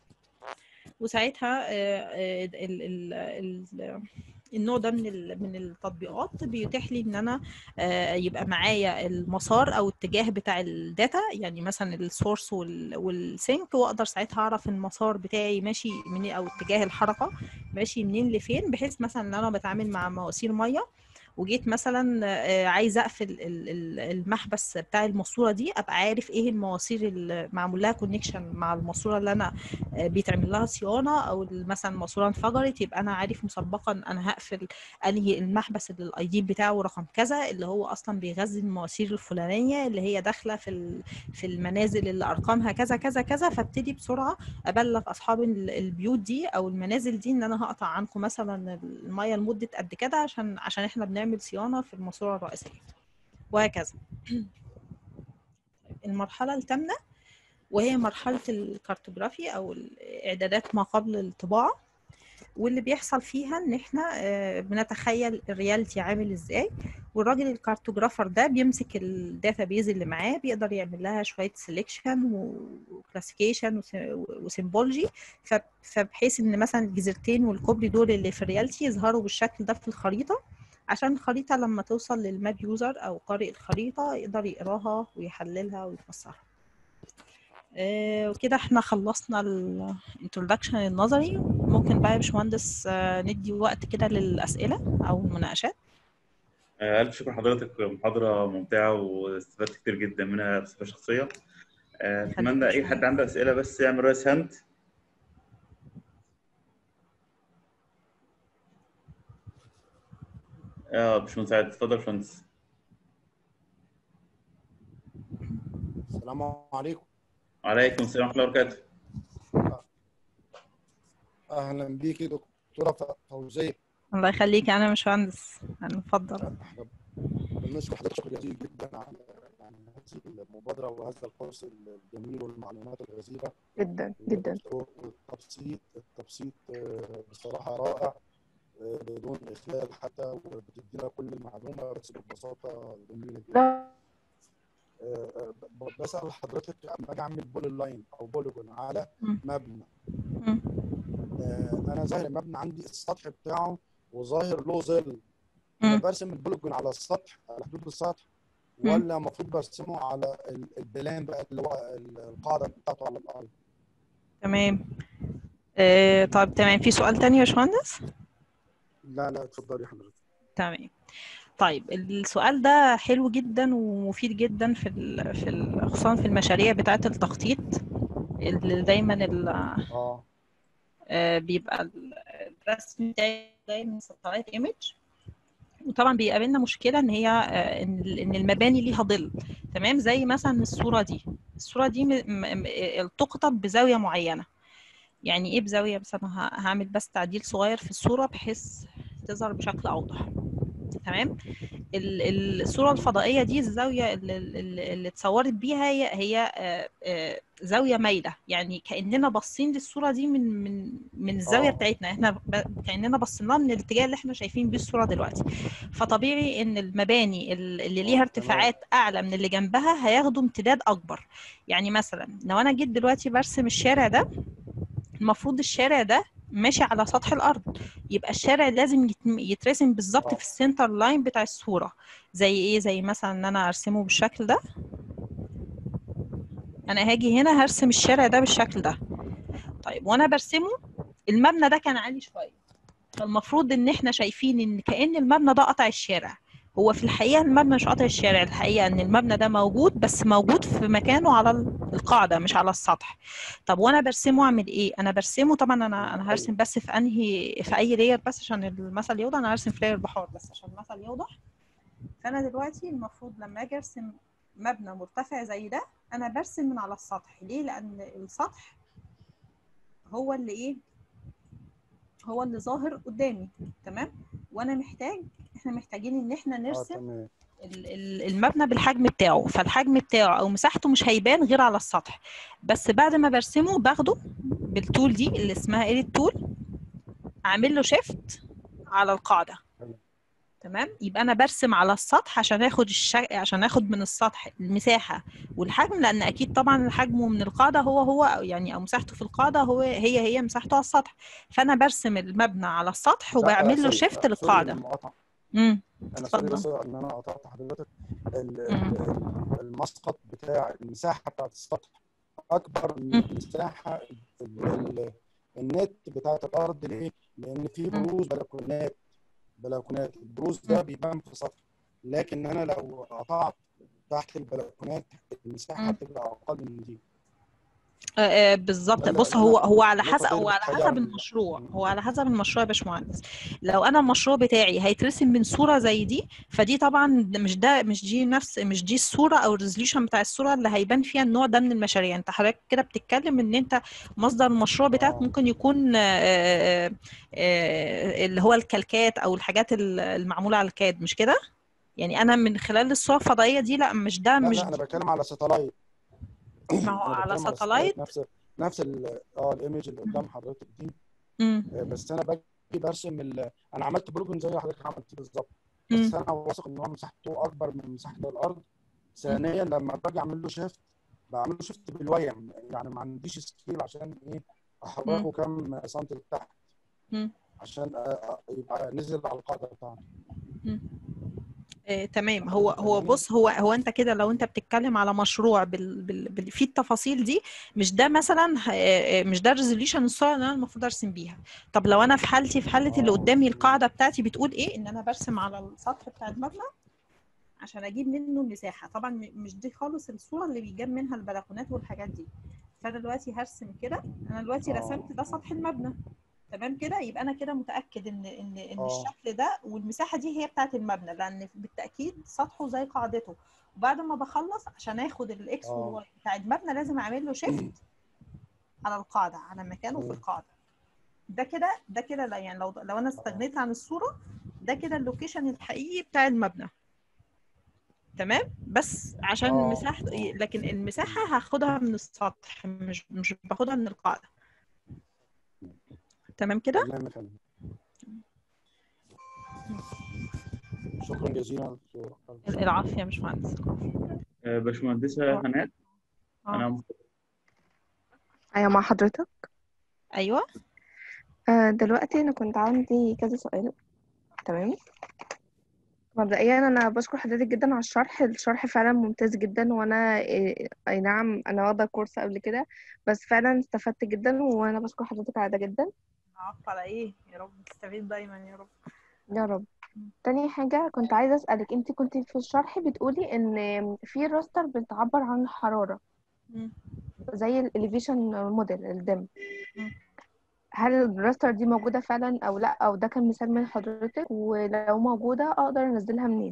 [SPEAKER 2] وساعتها آه، آه، ال- ال- ال- النوع ده من ال- من التطبيقات بيتيح لي ان انا آه، يبقى معايا المسار او الاتجاه بتاع الداتا يعني مثلا السورس والسينك واقدر ساعتها اعرف المسار بتاعي ماشي من او اتجاه الحركه ماشي منين لفين بحيث مثلا ان انا بتعامل مع مواسير ميه وجيت مثلا آه، عايزه اقفل ال- ال- المحبس بتاع الماسوره دي ابقى عارف ايه المواسير اللي معمول لها كونكشن مع الماسوره اللي انا آه، بيتعمل لها صيانه او مثلا الماسوره انفجرت يبقى انا عارف مسبقا انا هقفل انهي المحبس اللي الاي دي بتاعه رقم كذا اللي هو اصلا بيغذي المواسير الفلانيه اللي هي داخله في ال- في المنازل اللي ارقامها كذا كذا كذا فابتدي بسرعه ابلغ اصحاب ال- البيوت دي او المنازل دي ان انا هقطع عنكم مثلا الميه لمده قد كده عشان عشان احنا بنعمل صيانه في الماسوره الرئيسيه وهكذا المرحله الثامنه وهي مرحله الكارتوجرافي او الاعدادات ما قبل الطباعه واللي بيحصل فيها ان احنا آه، بنتخيل الرياليتي عامل ازاي والراجل الكارتوجرافر ده بيمسك الداتابيز اللي معاه بيقدر يعمل لها شويه سيلكشن وكلاسيفيكيشن وسيمبولوجي فبحيث ان مثلا الجزيرتين والكوبري دول اللي في الرياليتي يظهروا بالشكل ده في الخريطه عشان الخريطه لما توصل للماب يوزر او قارئ الخريطه يقدر يقراها ويحللها ويفسرها آه، وكده احنا خلصنا الانترودكشن النظري ممكن بقى يا باشمهندس آه، ندي وقت كده للأسئلة أو المناقشات
[SPEAKER 1] آه، ألف شكر حضرتك محاضرة ممتعة واستفدت كتير جدا منها بصفة شخصية آه، أتمنى أي حد عنده أسئلة بس يعمل رايس هاند اه باشمهندس سعد اتفضل يا باشمهندس
[SPEAKER 4] السلام عليكم
[SPEAKER 1] وعليكم السلام ورحمة الله وبركاته
[SPEAKER 4] اهلا بيكي دكتوره فوزيه
[SPEAKER 2] الله يخليك أنا مش مهندس أنا اتفضل
[SPEAKER 4] احنا بنشكر حضرتك شكر جزيل جدا على يعني هذه المبادره وهذا الكورس الجميل والمعلومات الغزيره
[SPEAKER 5] جدا جدا
[SPEAKER 4] والتبسيط التبسيط آه، بصراحه رائع آه، بدون اخلال حتى وبتدينا كل المعلومه بس ببساطه جميله جدا
[SPEAKER 5] لا
[SPEAKER 4] آه، ب- بسال حضرتك لما اجي اعمل بول لاين او بوليجون على
[SPEAKER 2] مم.
[SPEAKER 4] مبنى
[SPEAKER 2] مم.
[SPEAKER 4] آه، انا ظاهر المبنى عندي السطح بتاعه وظاهر له ظل انا
[SPEAKER 2] مم.
[SPEAKER 4] برسم البوليجون على السطح على حدود السطح
[SPEAKER 2] مم.
[SPEAKER 4] ولا المفروض برسمه على ال- البلان بقى اللي هو ال- القاعده بتاعته على الارض
[SPEAKER 2] تمام آه، طب تمام في سؤال تاني يا باشمهندس
[SPEAKER 4] لا لا اتفضلي حضرتك
[SPEAKER 2] تمام طيب السؤال ده حلو جدا ومفيد جدا في ال في ال خصوصا في المشاريع بتاعة التخطيط اللي دايما ال-
[SPEAKER 4] اه
[SPEAKER 2] آه، بيبقى ال- الرسم بتاعي جاي من ساتلايت ايمج وطبعا بيقابلنا مشكله ان هي آه، ان ال- ان المباني ليها ظل تمام زي مثلا الصوره دي الصوره دي م- م- م- التقطت بزاويه معينه يعني ايه بزاويه بس انا ه- هعمل بس تعديل صغير في الصوره بحيث تظهر بشكل اوضح تمام ال- ال- الصوره الفضائيه دي الزاويه اللي, اللي اللي اتصورت بيها هي هي آه، آه، زاويه مايله يعني كاننا باصين للصوره دي من من من الزاويه
[SPEAKER 4] آه.
[SPEAKER 2] بتاعتنا احنا ب- كاننا باصين لها من الاتجاه اللي احنا شايفين بيه الصوره دلوقتي فطبيعي ان المباني ال- اللي ليها
[SPEAKER 4] تمام.
[SPEAKER 2] ارتفاعات اعلى من اللي جنبها هياخدوا امتداد اكبر يعني مثلا لو انا جيت دلوقتي برسم الشارع ده المفروض الشارع ده ماشي على سطح الارض يبقى الشارع لازم يتم- يترسم بالظبط
[SPEAKER 4] آه.
[SPEAKER 2] في السنتر لاين بتاع الصوره زي ايه زي مثلا ان انا ارسمه بالشكل ده انا هاجي هنا هرسم الشارع ده بالشكل ده طيب وانا برسمه المبنى ده كان عالي شويه فالمفروض ان احنا شايفين ان كأن المبنى ده قطع الشارع هو في الحقيقه المبنى مش قطع الشارع الحقيقه ان المبنى ده موجود بس موجود في مكانه على القاعده مش على السطح طب وانا برسمه اعمل ايه انا برسمه طبعا انا انا هرسم بس في انهي في اي لاير بس عشان المثل يوضح انا هرسم في لاير بحار بس عشان المثل يوضح فانا دلوقتي المفروض لما اجي ارسم مبنى مرتفع زي ده انا برسم من على السطح ليه لان السطح هو اللي ايه هو اللي ظاهر قدامي تمام وانا محتاج احنا محتاجين ان احنا
[SPEAKER 4] اه
[SPEAKER 2] نرسم
[SPEAKER 4] تمام
[SPEAKER 2] ال- ال- المبنى بالحجم بتاعه فالحجم بتاعه او مساحته مش هيبان غير على السطح بس بعد ما برسمه باخده بالتول دي اللي اسمها ايه التول اعمل له شيفت على القاعده
[SPEAKER 4] تمام.
[SPEAKER 2] تمام يبقى انا برسم على السطح عشان اخد الشك... عشان اخد من السطح المساحه والحجم لان اكيد طبعا حجمه من القاعده هو هو أو يعني او مساحته في القاعده هو هي هي مساحته على السطح فانا برسم المبنى على السطح
[SPEAKER 4] لا،
[SPEAKER 2] وبعمل له
[SPEAKER 4] سوري،
[SPEAKER 2] شيفت
[SPEAKER 4] سوري
[SPEAKER 2] للقاعده
[SPEAKER 4] للمقاطعة.
[SPEAKER 2] امم
[SPEAKER 4] انا سوري
[SPEAKER 2] اتفضل.
[SPEAKER 4] بس ان انا قطعت حضرتك ال- ال-
[SPEAKER 2] مم.
[SPEAKER 4] ال- المسقط بتاع المساحه بتاعت السطح اكبر من
[SPEAKER 2] مم.
[SPEAKER 4] المساحه ال- ال- النت بتاعت الارض ليه؟ لان في
[SPEAKER 2] مم.
[SPEAKER 4] بروز بلكونات بلكونات البروز ده بيبان في سطح لكن انا لو قطعت تحت البلكونات المساحه
[SPEAKER 2] مم.
[SPEAKER 4] بتبقى اقل من دي
[SPEAKER 2] آه، آه، بالظبط
[SPEAKER 4] لا، لا،
[SPEAKER 2] بص
[SPEAKER 4] لا،
[SPEAKER 2] هو
[SPEAKER 4] لا.
[SPEAKER 2] هو على
[SPEAKER 4] النقطة
[SPEAKER 2] حسب
[SPEAKER 4] دي
[SPEAKER 2] هو على
[SPEAKER 4] بتخليها
[SPEAKER 2] حسب
[SPEAKER 4] من-
[SPEAKER 2] المشروع هو على حسب المشروع يا باشمهندس لو انا المشروع بتاعي هيترسم من صورة زي دي فدي طبعا ده مش ده مش دي نفس مش دي الصورة او الريزوليوشن بتاع الصورة اللي هيبان فيها النوع ده من المشاريع انت حضرتك كده بتتكلم ان انت مصدر المشروع بتاعك
[SPEAKER 4] آه.
[SPEAKER 2] ممكن يكون آه، آه، آه، اللي هو الكالكات او الحاجات ال- المعمولة على الكاد مش كده يعني انا من خلال الصورة الفضائية دي لا مش ده
[SPEAKER 4] لا
[SPEAKER 2] مش
[SPEAKER 4] لا انا بتكلم على ساتلايت
[SPEAKER 2] ما هو
[SPEAKER 4] انا
[SPEAKER 2] على
[SPEAKER 4] بتكلم على
[SPEAKER 2] ساتلايت
[SPEAKER 4] نفس نفس ال- اه الايمج اللي قدام حضرتك دي
[SPEAKER 2] مم.
[SPEAKER 4] آه، بس انا باجي برسم ال... انا عملت بروجن زي حضرتك عملتيه بالظبط
[SPEAKER 2] مم.
[SPEAKER 4] بس انا واثق ان هو مساحته اكبر من مساحه الارض ثانيا لما باجي اعمل له شيفت بعمل له شيفت بالويم يعني ما عنديش سكيل عشان ايه احركه كام سنتي لتحت
[SPEAKER 2] مم.
[SPEAKER 4] عشان آه، آه، يبقى نزل على القاعده بتاعته
[SPEAKER 2] آه، تمام هو هو
[SPEAKER 4] فاهماني؟
[SPEAKER 2] بص هو هو انت كده لو انت بتتكلم على مشروع بال بال بال في التفاصيل دي مش ده مثلا آه، آه، مش ده الريزوليوشن الصوره اللي انا المفروض ارسم بيها طب لو انا في حالتي في حاله اللي
[SPEAKER 4] آه،
[SPEAKER 2] قدامي
[SPEAKER 4] أوكي.
[SPEAKER 2] القاعده بتاعتي بتقول ايه ان انا برسم على السطح بتاع المبنى عشان اجيب منه المساحه طبعا م- مش دي خالص الصوره اللي بيجاب منها البلكونات والحاجات دي فانا دلوقتي هرسم كده انا دلوقتي
[SPEAKER 4] آه.
[SPEAKER 2] رسمت ده سطح المبنى تمام كده يبقى انا كده متاكد ان ان ان
[SPEAKER 4] آه.
[SPEAKER 2] الشكل ده والمساحه دي هي بتاعه المبنى لان بالتاكيد سطحه زي قاعدته وبعد ما بخلص عشان اخد الاكس
[SPEAKER 4] آه.
[SPEAKER 2] والواي بتاع المبنى لازم اعمل له شيفت على القاعده على مكانه في
[SPEAKER 4] مم.
[SPEAKER 2] القاعده ده كده ده كده لا يعني لو لو انا استغنيت عن الصوره ده كده اللوكيشن الحقيقي بتاع المبنى تمام بس عشان
[SPEAKER 4] آه.
[SPEAKER 2] مساحته
[SPEAKER 4] آه.
[SPEAKER 2] لكن المساحه هاخدها من السطح مش مش باخدها من القاعده تمام كده
[SPEAKER 4] تمام يا فندم شكرا جزيلا دكتور.
[SPEAKER 2] العافيه مش مهندس
[SPEAKER 1] آه، باشمهندسة هناء
[SPEAKER 2] آه.
[SPEAKER 1] أنا
[SPEAKER 5] أيوة مع حضرتك
[SPEAKER 2] ايوه
[SPEAKER 5] آه، دلوقتي أنا كنت عندي كذا سؤال تمام مبدئيا أنا بشكر حضرتك جدا على الشرح الشرح فعلا ممتاز جدا وأنا إيه، أي نعم أنا واخدة كورس قبل كده بس فعلا استفدت جدا وأنا بشكر حضرتك على ده جدا
[SPEAKER 2] عفوا على ايه يا رب تستفيد دايما يا رب
[SPEAKER 5] يا رب تاني حاجة كنت عايزة أسألك أنت كنت في الشرح بتقولي إن في راستر بتعبر عن الحرارة
[SPEAKER 2] مم.
[SPEAKER 5] زي الإليفيشن موديل الدم
[SPEAKER 2] مم.
[SPEAKER 5] هل الراستر دي موجودة فعلا أو لأ أو ده كان مثال من حضرتك ولو موجودة أقدر أنزلها منين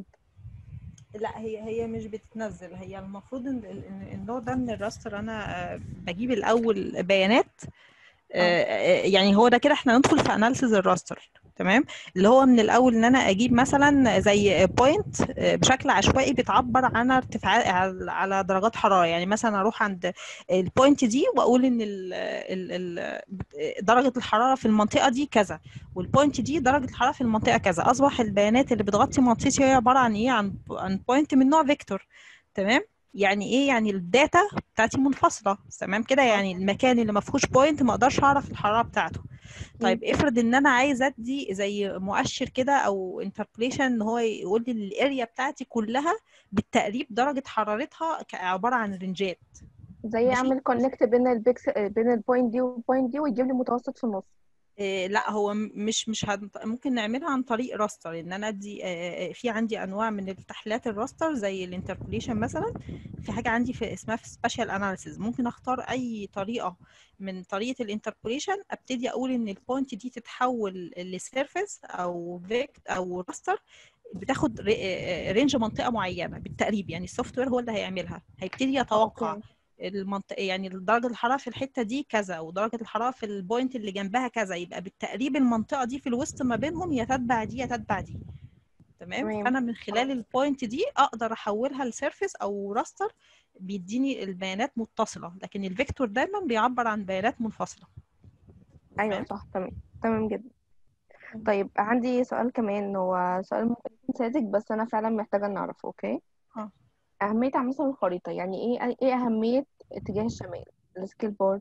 [SPEAKER 2] لا هي هي مش بتتنزل هي المفروض ان ال- إن النوع ده من الراستر انا آه، بجيب الاول بيانات آه، آه، يعني هو ده كده احنا ندخل في اناليسز الراستر تمام اللي هو من الاول ان انا اجيب مثلا زي بوينت بشكل عشوائي بتعبر عن ارتفاعات على- على درجات حراره يعني مثلا اروح عند البوينت دي واقول ان ال ال ال درجه الحراره في المنطقه دي كذا والبوينت دي درجه الحراره في المنطقه كذا اصبح البيانات اللي بتغطي منطقتي هي عباره عن ايه عن عن بوينت من نوع فيكتور تمام يعني ايه يعني الداتا بتاعتي منفصله تمام كده يعني المكان اللي ما فيهوش بوينت ما اقدرش اعرف الحراره بتاعته طيب افرض ان انا عايزه ادي زي مؤشر كده او انتربوليشن ان هو يقول لي الاريا بتاعتي كلها بالتقريب درجه حرارتها ك- عباره عن رنجات
[SPEAKER 5] زي
[SPEAKER 2] ماشي.
[SPEAKER 5] أعمل كونكت بين البيكس بين البوينت دي والبوينت دي ويجيب لي متوسط في النص
[SPEAKER 2] إيه لا هو م- مش مش هنط... ممكن نعملها عن طريق راستر ان انا ادي آه، آه، في عندي انواع من التحليلات الراستر زي الانتربوليشن مثلا في حاجه عندي في اسمها في سبيشال اناليسيز ممكن اختار اي طريقه من طريقه الانتربوليشن ابتدي اقول ان البوينت دي تتحول لسيرفيس او فيكت او راستر بتاخد ري- آه، آه، رينج منطقه معينه بالتقريب يعني السوفت وير هو اللي هيعملها هيبتدي يتوقع
[SPEAKER 5] أوكي.
[SPEAKER 2] المنطقة يعني درجة الحرارة في الحتة دي كذا ودرجة الحرارة في البوينت اللي جنبها كذا يبقى بالتقريب المنطقة دي في الوسط ما بينهم يا تتبع دي يا تتبع دي تمام
[SPEAKER 5] تمام.
[SPEAKER 2] فأنا من خلال البوينت دي أقدر أحولها لسيرفيس أو راستر بيديني البيانات متصلة لكن الفيكتور دايما بيعبر عن بيانات منفصلة
[SPEAKER 5] أيوة
[SPEAKER 2] تمام.
[SPEAKER 5] صح تمام تمام جدا طيب عندي سؤال كمان هو سؤال ممكن يكون ساذج بس أنا فعلا محتاجة إن أعرفه أوكي
[SPEAKER 2] اه
[SPEAKER 5] أهمية عامة الخريطة يعني إيه إيه أهمية اتجاه الشمال السكيل بورد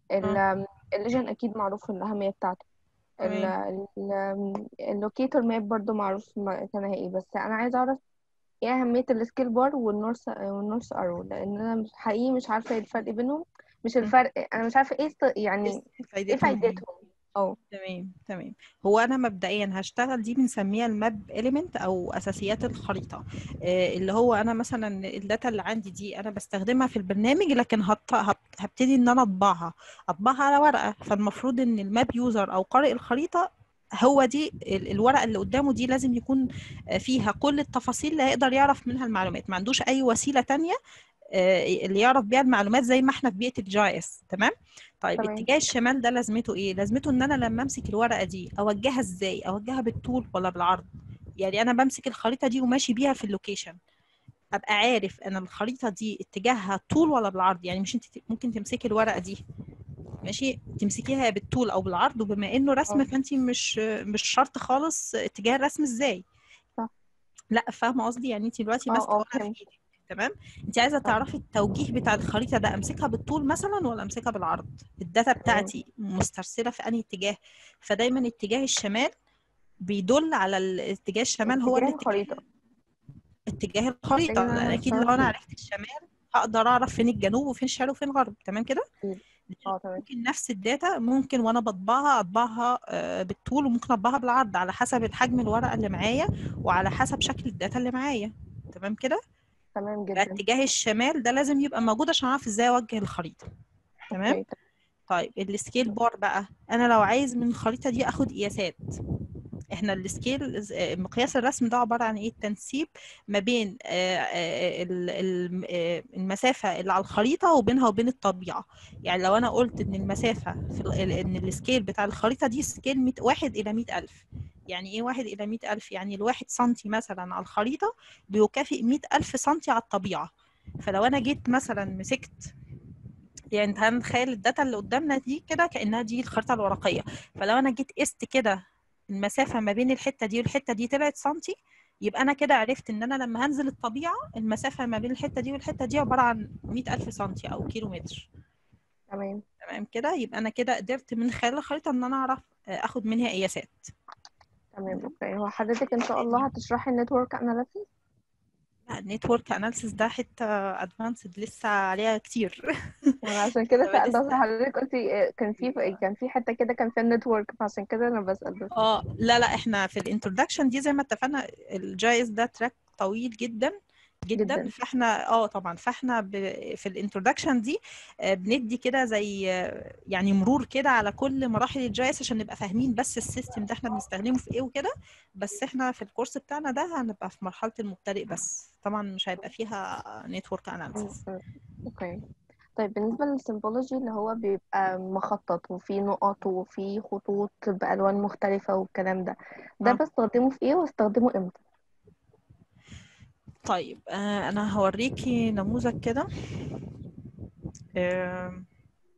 [SPEAKER 5] ال- الليجن أكيد معروف الأهمية بتاعته ال-
[SPEAKER 2] تمام
[SPEAKER 5] ال- اللوكيتور ماب برضو معروف مكانها ايه بس انا عايزه اعرف ايه اهميه السكيل بار والنورث والنورث ارو لان انا مش حقيقي مش عارفه ايه الفرق بينهم مش الفرق انا مش عارفه ايه است- يعني
[SPEAKER 2] إيه
[SPEAKER 5] ايه
[SPEAKER 2] فايدتهم ايه
[SPEAKER 5] فايدتهم اه
[SPEAKER 2] تمام تمام هو انا مبدئيا هشتغل دي بنسميها الماب اليمنت او اساسيات الخريطه آه، اللي هو انا مثلا الداتا اللي عندي دي انا بستخدمها في البرنامج لكن هط- هب- هبتدي ان انا اطبعها اطبعها على ورقه فالمفروض ان الماب يوزر او قارئ الخريطه هو دي ال- الورقه اللي قدامه دي لازم يكون آه، فيها كل التفاصيل اللي هيقدر يعرف منها المعلومات ما عندوش اي وسيله تانية آه، اللي يعرف بيها المعلومات زي ما احنا في بيئه الجي اس تمام طيب
[SPEAKER 5] تمام.
[SPEAKER 2] اتجاه الشمال ده لازمته ايه لازمته ان انا لما امسك الورقه دي اوجهها ازاي اوجهها بالطول ولا بالعرض يعني انا بمسك الخريطه دي وماشي بيها في اللوكيشن ابقى عارف انا الخريطه دي اتجاهها طول ولا بالعرض يعني مش انت ت- ممكن تمسكي الورقه دي ماشي تمسكيها بالطول او بالعرض وبما انه رسم
[SPEAKER 5] اه.
[SPEAKER 2] فانت مش مش شرط خالص اتجاه الرسم ازاي
[SPEAKER 5] صح.
[SPEAKER 2] لا فاهمه قصدي يعني انت دلوقتي
[SPEAKER 5] اه،
[SPEAKER 2] ماسكه
[SPEAKER 5] اه،
[SPEAKER 2] ورقه في
[SPEAKER 5] فهمت.
[SPEAKER 2] ايدك تمام انت عايزه تعرفي التوجيه بتاع الخريطه ده امسكها بالطول مثلا ولا امسكها بالعرض الداتا بتاعتي مسترسله في انهي اتجاه فدايما اتجاه الشمال بيدل على ال- اتجاه الشمال هو
[SPEAKER 5] اتجاه
[SPEAKER 2] الاتجاه
[SPEAKER 5] الخريطة.
[SPEAKER 2] اتجاه الخريطه
[SPEAKER 5] اتجاه
[SPEAKER 2] لان اكيد
[SPEAKER 5] الشمال
[SPEAKER 2] لو انا
[SPEAKER 5] فين؟
[SPEAKER 2] عرفت الشمال هقدر اعرف فين الجنوب وفين الشمال وفين الغرب تمام كده
[SPEAKER 5] أكيد. اه تمام
[SPEAKER 2] ممكن نفس الداتا ممكن وانا بطبعها اطبعها آه، بالطول وممكن اطبعها بالعرض على حسب الحجم الورقه اللي معايا وعلى حسب شكل الداتا اللي معايا تمام كده
[SPEAKER 5] تمام
[SPEAKER 2] يبقى
[SPEAKER 5] جدا
[SPEAKER 2] اتجاه الشمال ده لازم يبقى موجود عشان اعرف ازاي اوجه الخريطه تمام
[SPEAKER 5] اوكي
[SPEAKER 2] طيب السكيل بار بقى انا لو عايز من الخريطه دي اخد قياسات احنا السكيل آه، مقياس الرسم ده عباره عن ايه التنسيب ما بين آه، آه، ال- ال- آه، المسافه اللي على الخريطه وبينها وبين الطبيعه يعني لو انا قلت ان المسافه في ال- ان السكيل بتاع الخريطه دي سكيل 100 واحد الى 100 الف يعني ايه واحد الى 100 الف يعني الواحد سنتي مثلا على الخريطه بيكافئ 100 الف سنتي على الطبيعه فلو انا جيت مثلا مسكت يعني انت هنتخيل الداتا اللي قدامنا دي كده كانها دي الخريطه الورقيه فلو انا جيت قست كده المسافه ما بين الحته دي والحته دي طلعت سنتي يبقى انا كده عرفت ان انا لما هنزل الطبيعه المسافه ما بين الحته دي والحته دي عباره عن 100000 سنتي او كيلو متر
[SPEAKER 5] تمام
[SPEAKER 2] تمام كده يبقى انا كده قدرت من خلال الخريطه ان انا اعرف آه، اخد منها قياسات
[SPEAKER 5] تمام اوكي هو حضرتك ان شاء الله هتشرحي النتورك اناليسيس
[SPEAKER 2] النتورك اناليسيس ده حته ادفانسد لسه عليها كتير
[SPEAKER 5] انا عشان كده
[SPEAKER 2] طب
[SPEAKER 5] سألت
[SPEAKER 2] لسه-
[SPEAKER 5] اصل حضرتك قلتي آه، كان في كان في حته كده كان فيها النتورك فعشان كده انا بسأل بس
[SPEAKER 2] اه لا لا احنا في الانترودكشن دي زي ما اتفقنا الجايز ده تراك طويل جدا جدا,
[SPEAKER 5] جداً.
[SPEAKER 2] فاحنا اه طبعا فاحنا ب... في الانترودكشن دي آه، بندي كده زي آه، يعني مرور كده على كل مراحل الجايز عشان نبقى فاهمين بس السيستم ده احنا بنستخدمه في ايه وكده بس احنا في الكورس بتاعنا ده هنبقى في مرحلة المبتدئ بس طبعا مش هيبقى فيها نتورك اناليسيس
[SPEAKER 5] م- م. اوكي طيب بالنسبة للسيمبولوجي اللي هو بيبقى مخطط وفيه نقط وفيه خطوط بألوان مختلفة والكلام ده ده
[SPEAKER 2] آه.
[SPEAKER 5] بستخدمه في ايه واستخدمه امتى
[SPEAKER 2] طيب آه، انا هوريكي نموذج كده آم،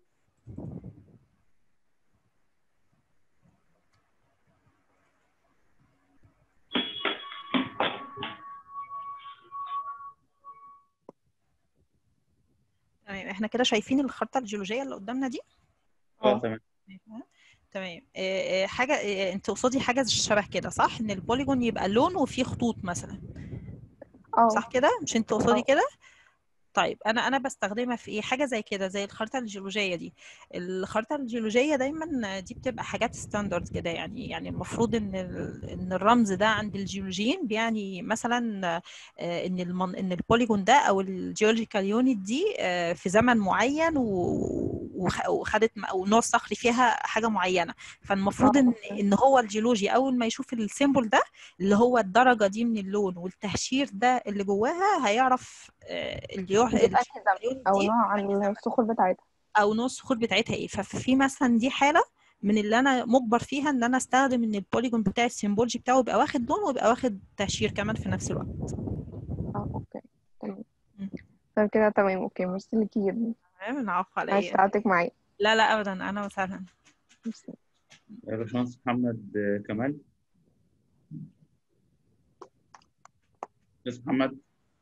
[SPEAKER 2] تمام احنا كده شايفين الخريطة الجيولوجية اللي قدامنا دي
[SPEAKER 1] اه تمام
[SPEAKER 2] تمام آه، آه، حاجة آه، انت تقصدي حاجة شبه كده صح ان البوليجون يبقى لون وفيه خطوط مثلا
[SPEAKER 5] اه
[SPEAKER 2] صح كده مش انت تقصدي
[SPEAKER 5] اه.
[SPEAKER 2] كده طيب انا انا بستخدمها في ايه حاجه زي كده زي الخريطه الجيولوجيه دي الخريطه الجيولوجيه دايما دي بتبقى حاجات ستاندرد كده يعني يعني المفروض ان ال- ان الرمز ده عند الجيولوجيين بيعني مثلا آه، ان المن... ان البوليجون ده او الجيولوجيكال يونت دي آه، في زمن معين و... وخ- وخدت م- او نوع صخري فيها حاجه معينه فالمفروض
[SPEAKER 5] اه،
[SPEAKER 2] ان
[SPEAKER 5] اوكي.
[SPEAKER 2] ان هو الجيولوجي اول ما يشوف السيمبل ده اللي هو الدرجه دي من اللون والتهشير ده اللي جواها هيعرف آه، اليوح
[SPEAKER 5] دي بأنهي زمن
[SPEAKER 2] اليونت
[SPEAKER 5] او
[SPEAKER 2] دي
[SPEAKER 5] نوع عن الصخور بتاعتها
[SPEAKER 2] او نوع الصخور بتاعتها ايه ففي مثلا دي حاله من اللي انا مجبر فيها ان انا استخدم ان البوليجون بتاع السيمبولوجي بتاعه يبقى واخد لون ويبقى واخد تهشير كمان في نفس الوقت
[SPEAKER 5] اه اوكي تمام
[SPEAKER 2] مم.
[SPEAKER 5] طيب كده تمام اوكي ميرسي ليكي جدا
[SPEAKER 2] تمام العفو على
[SPEAKER 5] عايز
[SPEAKER 2] ايه
[SPEAKER 5] ساعتك معايا
[SPEAKER 2] لا لا ابدا انا وسهلا
[SPEAKER 5] ميرسي
[SPEAKER 1] يا باشمهندس محمد آه، كمال باشمهندس محمد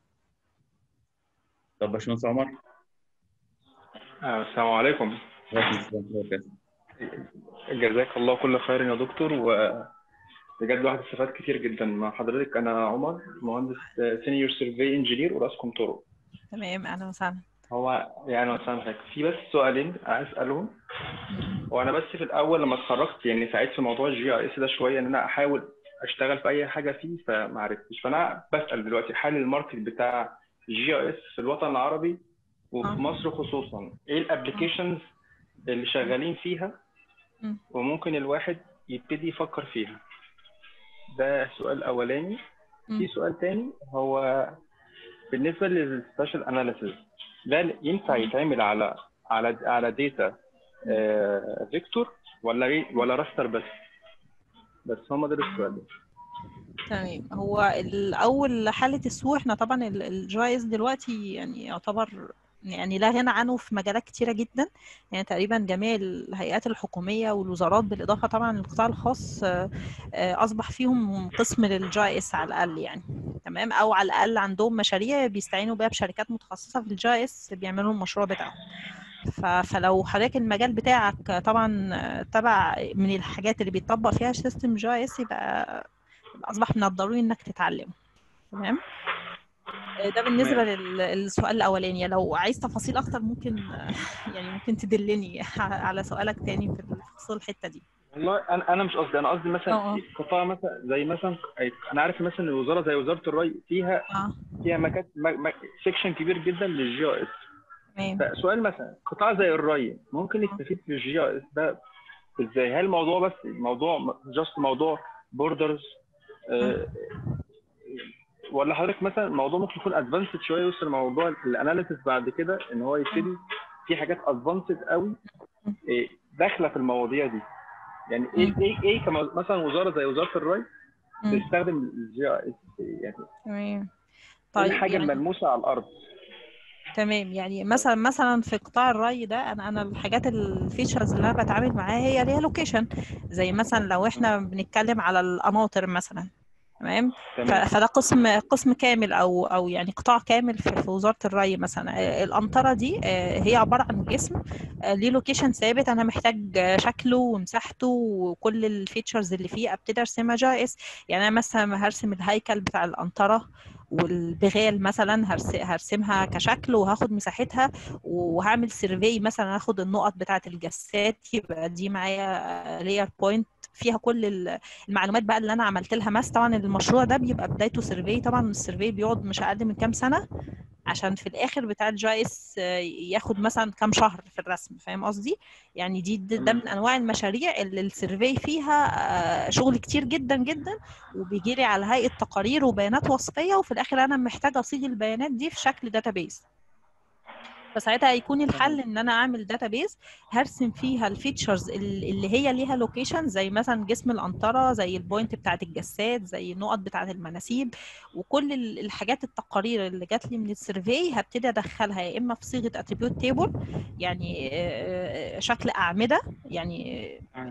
[SPEAKER 1] طب باشمهندس عمر
[SPEAKER 6] آه، السلام عليكم
[SPEAKER 1] وعليكم السلام ورحمة الله وبركاته
[SPEAKER 6] جزاك الله كل خير يا دكتور وبجد الواحد استفاد كتير جدا مع حضرتك انا عمر مهندس سينيور سيرفي انجينير وراسكم طرق
[SPEAKER 2] تمام اهلا وسهلا
[SPEAKER 6] هو يعني مثلا حضرتك في بس سؤالين عايز اسالهم وانا بس في الاول لما اتخرجت يعني ساعدت في موضوع الجي اي اس ده شويه ان انا احاول اشتغل في اي حاجه فيه فما عرفتش فانا بسال دلوقتي حال الماركت بتاع الجي اي اس في الوطن العربي وفي
[SPEAKER 2] آه.
[SPEAKER 6] مصر خصوصا ايه الابلكيشنز اللي شغالين فيها
[SPEAKER 2] مم.
[SPEAKER 6] وممكن الواحد يبتدي يفكر فيها ده السؤال الاولاني
[SPEAKER 2] مم.
[SPEAKER 6] في سؤال تاني هو بالنسبه للسبيشال اناليسيس ده ينفع يتعمل على على على داتا فيكتور ولا إيه؟ ولا راستر بس بس هم دول السؤال
[SPEAKER 2] تمام هو الأول حالة السوق احنا طبعا الجوائز دلوقتي يعني يعتبر يعني لا غنى عنه في مجالات كتيرة جدا يعني تقريبا جميع الهيئات الحكومية والوزارات بالإضافة طبعا للقطاع الخاص آه، آه، أصبح فيهم قسم للجائس على الأقل يعني تمام أو على الأقل عندهم مشاريع بيستعينوا بيها بشركات متخصصة في الجائس بيعملوا المشروع بتاعهم ف- فلو حضرتك المجال بتاعك طبعا آه، تبع من الحاجات اللي بيطبق فيها سيستم جائس يبقى أصبح من الضروري إنك تتعلمه تمام ده بالنسبة لل- للسؤال الأولاني لو عايز تفاصيل أكتر ممكن يعني ممكن تدلني على سؤالك تاني في خصوص الحتة دي
[SPEAKER 6] والله انا انا مش قصدي انا قصدي
[SPEAKER 2] اه
[SPEAKER 6] مثلا
[SPEAKER 2] اه
[SPEAKER 6] قطاع مثلا زي مثلا انا عارف مثلا الوزاره زي وزاره الري فيها
[SPEAKER 2] اه
[SPEAKER 6] فيها مكان سيكشن كبير جدا للجي او اس
[SPEAKER 2] تمام
[SPEAKER 6] فسؤال مثلا قطاع زي الري ممكن يستفيد في الجي او اس ده ازاي هل الموضوع بس موضوع جاست موضوع بوردرز ولا حضرتك مثلا الموضوع ممكن يكون ادفانسد شويه يوصل لموضوع الاناليسيس بعد كده ان هو يبتدي في حاجات ادفانسد قوي إيه، داخله في المواضيع دي يعني ايه ايه ايه كما مثلا وزاره زي وزاره الري
[SPEAKER 2] مم.
[SPEAKER 6] بتستخدم الجي اس يعني
[SPEAKER 2] تمام
[SPEAKER 6] ايه
[SPEAKER 2] طيب
[SPEAKER 6] الحاجه
[SPEAKER 2] يعني
[SPEAKER 6] الملموسه على الارض
[SPEAKER 2] تمام يعني مثلا مثلا في قطاع الري ده انا انا الحاجات الفيتشرز اللي انا بتعامل معاها هي ليها لوكيشن زي مثلا لو احنا بنتكلم على القناطر مثلا تمام ف-
[SPEAKER 6] تمام
[SPEAKER 2] فده قسم قسم كامل او او يعني قطاع كامل في في وزاره الري مثلا آه، القنطره دي آه، هي عباره عن جسم آه، ليه لوكيشن ثابت انا محتاج آه، شكله ومساحته وكل الفيتشرز اللي فيه ابتدي ارسمها جائز يعني انا مثلا هرسم الهيكل بتاع القنطره والبغال مثلا هرس- هرسمها كشكل وهاخد مساحتها وهعمل سيرفي مثلا هاخد النقط بتاعه الجسات يبقى دي معايا لاير بوينت فيها كل ال- المعلومات بقى اللي انا عملت لها ماس طبعا المشروع ده بيبقى بدايته سيرفي طبعا السيرفي بيقعد مش اقل من كام سنه عشان في الاخر بتاع الجايس آه، ياخد مثلا كام شهر في الرسم فاهم قصدي يعني دي ده ده
[SPEAKER 6] تمام
[SPEAKER 2] من انواع المشاريع اللي السيرفي فيها آه، شغل كتير جدا جدا وبيجي لي على هيئه تقارير وبيانات وصفيه وفي الاخر انا محتاجه اصيغ البيانات دي في شكل داتابيز فساعتها هيكون الحل ان انا اعمل داتابيز هرسم فيها الفيتشرز اللي هي ليها لوكيشن زي مثلا جسم القنطره زي البوينت بتاعه الجسات زي النقط بتاعه المناسيب وكل ال- الحاجات التقارير اللي جات لي من السيرفي هبتدي ادخلها يا اما في صيغه اتريبيوت تيبل يعني آه، شكل اعمده يعني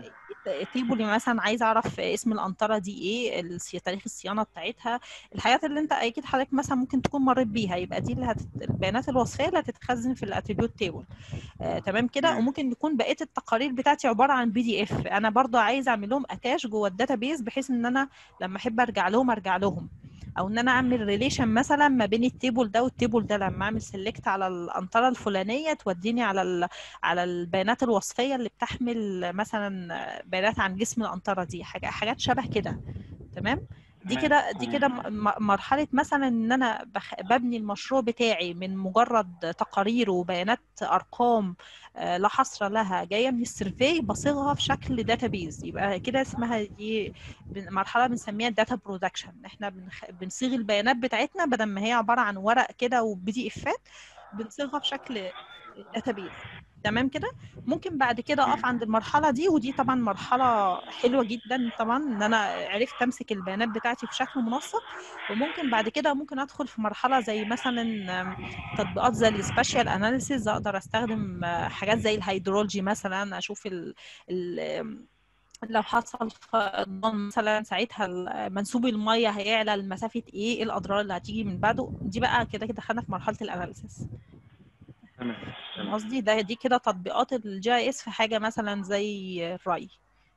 [SPEAKER 2] تيبل مثلا عايز اعرف اسم القنطره دي ايه السي- تاريخ الصيانه بتاعتها الحاجات اللي انت اكيد حضرتك مثلا ممكن تكون مريت بيها يبقى دي اللي هت... البيانات الوصفيه اللي هتتخزن في الاتريبيوت تيبل آه، تمام كده
[SPEAKER 6] مم.
[SPEAKER 2] وممكن يكون بقيه التقارير بتاعتي عباره عن بي دي اف انا برضو عايز اعمل لهم اتاش جوه الداتابيز بحيث ان انا لما احب ارجع لهم ارجع لهم او ان انا اعمل ريليشن مثلا ما بين التيبل ده والتيبل ده لما اعمل سيلكت على القنطره الفلانيه توديني على ال... على البيانات الوصفيه اللي بتحمل مثلا بيانات عن جسم القنطره دي حاجه حاجات شبه كده تمام دي
[SPEAKER 6] تمام
[SPEAKER 2] كده دي كده
[SPEAKER 6] تمام
[SPEAKER 2] م- م- مرحله مثلا ان انا بخ... ببني المشروع بتاعي من مجرد تقارير وبيانات ارقام آه، لا حصر لها جايه من السيرفي بصيغها في شكل داتابيز يبقى كده اسمها دي بن- مرحله بنسميها داتا برودكشن احنا بنخ... بنصيغ البيانات بتاعتنا بدل ما هي عباره عن ورق كده وبي دي افات بنصيغها في شكل داتابيز تمام كده ممكن بعد كده اقف عند المرحله دي ودي طبعا مرحله حلوه جدا طبعا ان انا عرفت امسك البيانات بتاعتي في شكل منسق وممكن بعد كده ممكن ادخل في مرحله زي مثلا آم، تطبيقات زي السباشيال اناليسيز اقدر استخدم آه، حاجات زي الهيدرولوجي مثلا اشوف ال ال آم، لو حصل فيضان مثلا ساعتها ال- منسوب الميه هيعلى لمسافه ايه ايه الاضرار اللي هتيجي من بعده دي بقى كده كده دخلنا في مرحله الاناليسيس
[SPEAKER 6] تمام
[SPEAKER 2] فاهم
[SPEAKER 6] تمام
[SPEAKER 2] قصدي ده دي كده تطبيقات الجي اي اس في حاجه مثلا زي الري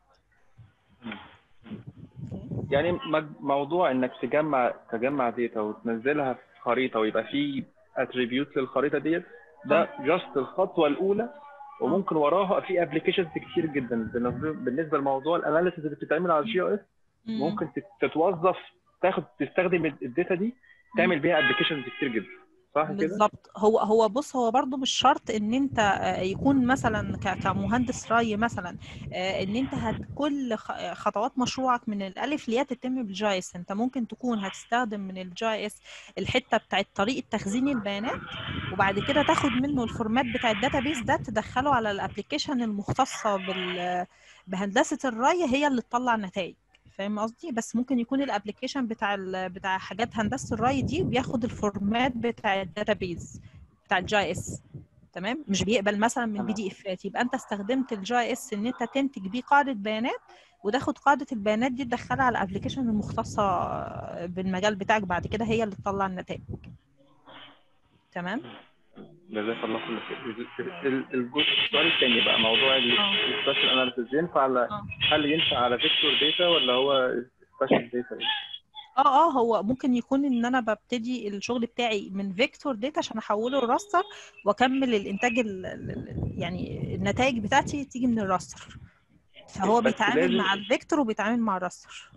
[SPEAKER 6] يعني مج- موضوع انك تجمع تجمع داتا وتنزلها في خريطه ويبقى في اتريبيوت للخريطه ديت ده جاست الخطوه الاولى وممكن وراها في ابلكيشنز كتير جدا بالنسبه بالنسبه لموضوع الاناليسيس اللي بتتعمل على الجي او اس
[SPEAKER 2] مم.
[SPEAKER 6] ممكن تت- تتوظف تاخد تستخدم الداتا دي تعمل بيها ابلكيشنز كتير جدا صح كده؟
[SPEAKER 2] بالظبط هو هو بص هو برضو مش شرط ان انت آه، يكون مثلا ك- كمهندس ري مثلا آه، ان انت هت كل خ- خطوات مشروعك من الالف لياء تتم بالجي اس انت ممكن تكون هتستخدم من الجي اس الحته بتاعت طريقه تخزين البيانات وبعد كده تاخد منه الفورمات بتاع الداتابيس ده تدخله على الابلكيشن المختصه بال بهندسه الري هي اللي تطلع نتائج فاهم قصدي بس ممكن يكون الابلكيشن بتاع ال بتاع حاجات هندسه الري دي بياخد الفورمات بتاع الداتابيز بتاع الجي اس تمام مش بيقبل مثلا من بي دي افات يبقى انت استخدمت الجي اس ان انت تنتج بيه قاعده بيانات وتاخد قاعده البيانات دي تدخلها على الابلكيشن المختصه بالمجال بتاعك بعد كده هي اللي تطلع النتائج تمام
[SPEAKER 6] جزاك الله كل خير ال- ال- الجزء السؤال الثاني بقى موضوع
[SPEAKER 2] اه
[SPEAKER 6] السبيشال اناليسيس ينفع على
[SPEAKER 2] اه
[SPEAKER 6] هل ينفع على فيكتور داتا ولا هو سبيشال داتا
[SPEAKER 2] اه اه هو ممكن يكون ان انا ببتدي الشغل بتاعي من فيكتور داتا عشان احوله لراستر واكمل الانتاج ال ال- يعني النتائج بتاعتي تيجي من الراستر فهو
[SPEAKER 6] بس
[SPEAKER 2] بيتعامل
[SPEAKER 6] لازم
[SPEAKER 2] مع الفيكتور وبيتعامل مع الراستر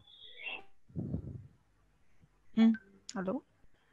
[SPEAKER 2] امم الو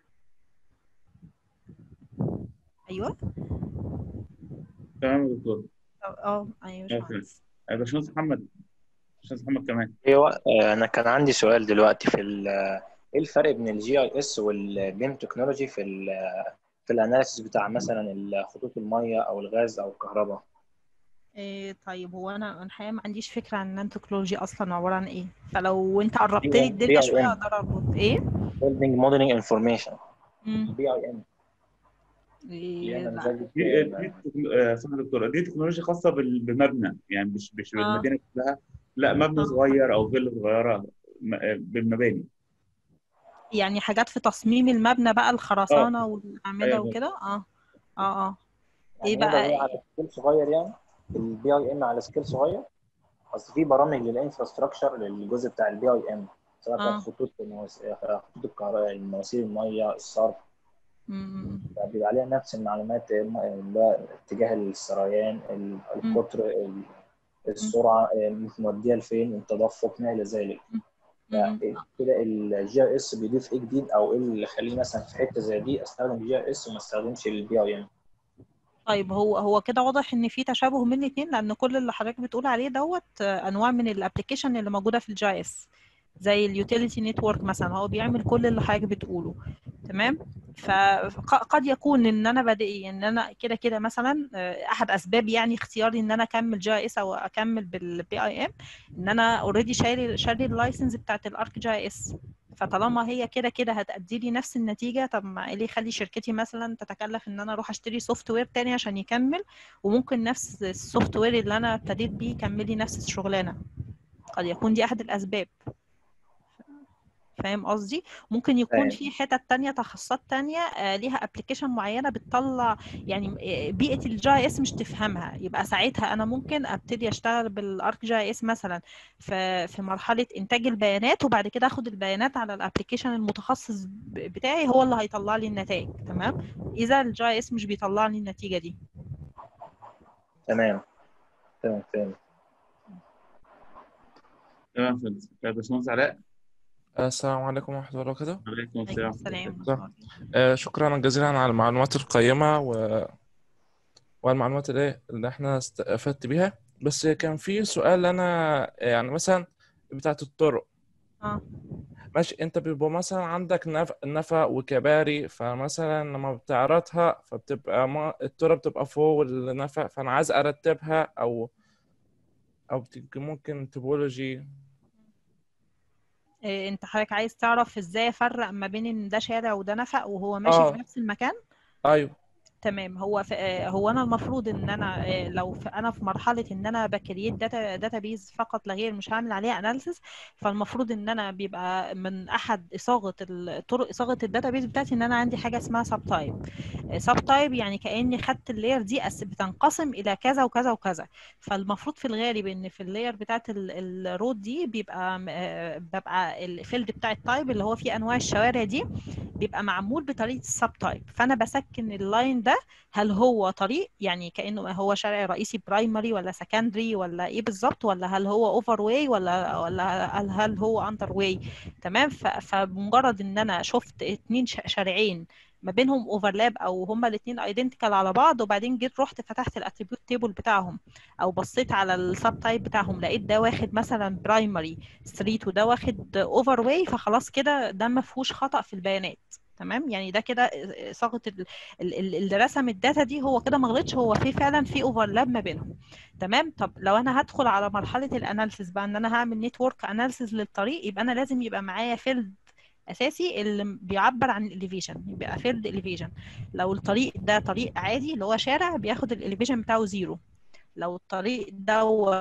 [SPEAKER 2] ايوه
[SPEAKER 1] تمام يا دكتور
[SPEAKER 2] اه آه، ايوه يا
[SPEAKER 1] اوكي
[SPEAKER 2] باشمهندس
[SPEAKER 1] آه، باشمهندس محمد باشمهندس محمد كمان
[SPEAKER 7] ايوه آه، انا كان عندي سؤال دلوقتي في ال- ايه الفرق بين الجي اي اس والبيم تكنولوجي في ال في الاناليسيس بتاع مثلا خطوط الميه او الغاز او الكهرباء
[SPEAKER 2] إيه طيب هو انا انا الحقيقه ما عنديش فكره عن النانو تكنولوجي اصلا عباره عن ايه فلو انت قربت لي
[SPEAKER 7] بي
[SPEAKER 2] الدنيا
[SPEAKER 7] اي
[SPEAKER 2] شويه
[SPEAKER 7] ام
[SPEAKER 2] اقدر اربط ايه
[SPEAKER 7] بيلدينج موديلنج انفورميشن
[SPEAKER 2] امم
[SPEAKER 7] بي اي ام
[SPEAKER 2] إيه
[SPEAKER 7] بيعمل
[SPEAKER 2] لا
[SPEAKER 7] زي
[SPEAKER 1] دي دي تكن- آه، صح يا دكتور دي تكنولوجيا خاصه بال- بمبنى يعني مش مش
[SPEAKER 2] اه
[SPEAKER 1] بالمدينه كلها لا مبنى
[SPEAKER 2] اه
[SPEAKER 1] صغير او فيلا صغيره م- آه، بالمباني
[SPEAKER 2] يعني حاجات في تصميم المبنى بقى
[SPEAKER 1] اه
[SPEAKER 2] الخرسانة والأعمدة
[SPEAKER 1] ايوه
[SPEAKER 2] وكده اه اه اه ايه
[SPEAKER 7] يعني هي لو
[SPEAKER 2] بقى
[SPEAKER 7] هي على سكيل صغير يعني البي اي ام على سكيل صغير اصل في برامج للانفراستراكشر للجزء بتاع البي اي ام سواء كانت
[SPEAKER 2] اه
[SPEAKER 7] خطوط الموس- خطوط الكهرباء مواسير الميه الصرف
[SPEAKER 2] امم
[SPEAKER 7] بيبقى عليها نفس المعلومات اللي هو اتجاه السريان ال-
[SPEAKER 2] امم
[SPEAKER 7] القطر ال- السرعه موديه لفين التدفق ما الى ذلك
[SPEAKER 2] امم
[SPEAKER 7] كده الجي اي اس بيضيف ايه جديد او ايه اللي يخليني مثلا في حته زي دي استخدم جي اي اس وما استخدمش البي اي ام
[SPEAKER 2] طيب هو هو كده واضح ان في تشابه بين الاثنين لان كل اللي حضرتك بتقول عليه دوت آه، انواع من الابلكيشن اللي موجوده في الجي اس زي اليوتيليتي نتورك مثلا هو بيعمل كل اللي حضرتك بتقوله تمام فقد يكون ان انا بادئ ان انا كده كده مثلا آه، احد اسباب يعني اختياري ان انا اكمل جي اس او اكمل بالبي اي ام ان انا اوريدي شاري شاري اللايسنس بتاعت الارك جي اس فطالما هي كده كده هتأدي لي نفس النتيجة طب ما ايه اللي يخلي شركتي مثلا تتكلف ان انا اروح اشتري سوفت وير تاني عشان يكمل وممكن نفس السوفت وير اللي انا ابتديت بيه يكمل لي نفس الشغلانة قد يكون دي احد الاسباب فاهم قصدي ممكن يكون
[SPEAKER 7] فاهم
[SPEAKER 2] في حتت تانية تخصصات تانية آه، ليها ابلكيشن معينة بتطلع يعني آه، بيئة الجي اس مش تفهمها يبقى ساعتها انا ممكن ابتدي اشتغل بالارك جي اس مثلا في في مرحلة انتاج البيانات وبعد كده اخد البيانات على الابلكيشن المتخصص ب- بتاعي هو اللي هيطلع لي النتائج تمام اذا الجي اس مش بيطلع لي النتيجة دي
[SPEAKER 7] تمام تمام فهمت
[SPEAKER 1] تمام فهمت يا باشمهندس علاء
[SPEAKER 8] السلام عليكم ورحمة الله وبركاته
[SPEAKER 1] عليكم
[SPEAKER 2] عليكم
[SPEAKER 1] السلام
[SPEAKER 2] السلام
[SPEAKER 8] صح. آه، شكرا جزيلا على المعلومات القيمة و... والمعلومات اللي اللي احنا استفدت بيها بس كان في سؤال أنا يعني مثلا بتاعت الطرق
[SPEAKER 2] اه
[SPEAKER 8] ماشي انت بيبقى مثلا عندك نف... نفق وكباري فمثلا لما بتعرضها فبتبقى ما... الطرق بتبقى فوق النفق فأنا عايز أرتبها أو أو بت- ممكن توبولوجي
[SPEAKER 2] إيه، انت حضرتك عايز تعرف ازاي افرق ما بين ان ده شارع وده نفق وهو ماشي في
[SPEAKER 8] اه
[SPEAKER 2] نفس المكان
[SPEAKER 8] أيوه
[SPEAKER 2] تمام هو في آه، هو انا المفروض ان انا آه، لو في انا في مرحله ان انا بكريت داتا داتا بيز فقط لا غير مش هعمل عليها اناليسيس فالمفروض ان انا بيبقى من احد صاغه ال- طرق صاغه الداتا بيز بتاعتي ان انا عندي حاجه اسمها سب تايب سب تايب يعني كاني خدت اللاير دي أس- بتنقسم الى كذا وكذا وكذا فالمفروض في الغالب ان في اللاير بتاعت الرود دي بيبقى م- آه، ببقى الفيلد بتاع التايب اللي هو فيه انواع الشوارع دي بيبقى معمول بطريقه السب تايب فانا بسكن اللاين ده هل هو طريق يعني كانه هو شارع رئيسي برايمري ولا سكندري ولا ايه بالظبط ولا هل هو اوفر واي ولا ولا هل هل هو اندر واي تمام ف- فبمجرد ان انا شفت اتنين ش- شارعين ما بينهم اوفرلاب او هما الاثنين ايدنتيكال على بعض وبعدين جيت رحت فتحت الاتريبيوت تيبل بتاعهم او بصيت على السب تايب بتاعهم لقيت ده واخد مثلا برايمري ستريت وده واخد اوفر واي فخلاص كده ده ما فيهوش خطأ في البيانات تمام يعني ده كده صاغه ال- ال- ال- اللي رسم الداتا دي هو كده ما غلطش هو في فعلا في اوفرلاب ما بينهم تمام طب لو انا هدخل على مرحله الاناليسيس بقى ان انا هعمل نتورك اناليسيس للطريق يبقى انا لازم يبقى معايا فيلد اساسي اللي بيعبر عن الاليفيشن يبقى فيلد اليفيشن لو الطريق ده طريق عادي اللي هو شارع بياخد الاليفيشن بتاعه زيرو لو الطريق ده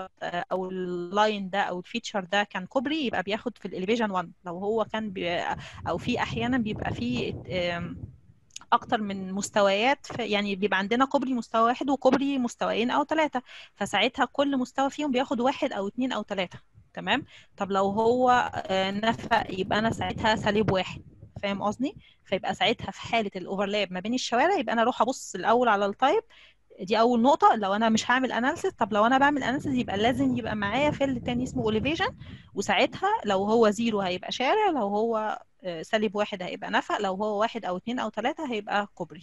[SPEAKER 2] او اللاين ده او الفيتشر ده كان كوبري يبقى بياخد في الاليفيشن 1 لو هو كان بي او في احيانا بيبقى في آم، اكتر من مستويات في يعني بيبقى عندنا كوبري مستوى واحد وكوبري مستويين او ثلاثة فساعتها كل مستوى فيهم بياخد واحد او اتنين او ثلاثة تمام طب لو هو آه، نفق يبقى انا ساعتها سالب واحد فاهم قصدي فيبقى ساعتها في حالة الاوفرلاب ما بين الشوارع يبقى انا اروح ابص الاول على التايب دي اول نقطة لو انا مش هعمل اناليسيس طب لو انا بعمل اناليسيس يبقى لازم يبقى معايا فيلد تاني اسمه اوليفيشن وساعتها لو هو زيرو هيبقى شارع لو هو آه، سالب واحد هيبقى نفق لو هو واحد او اتنين او تلاتة هيبقى كوبري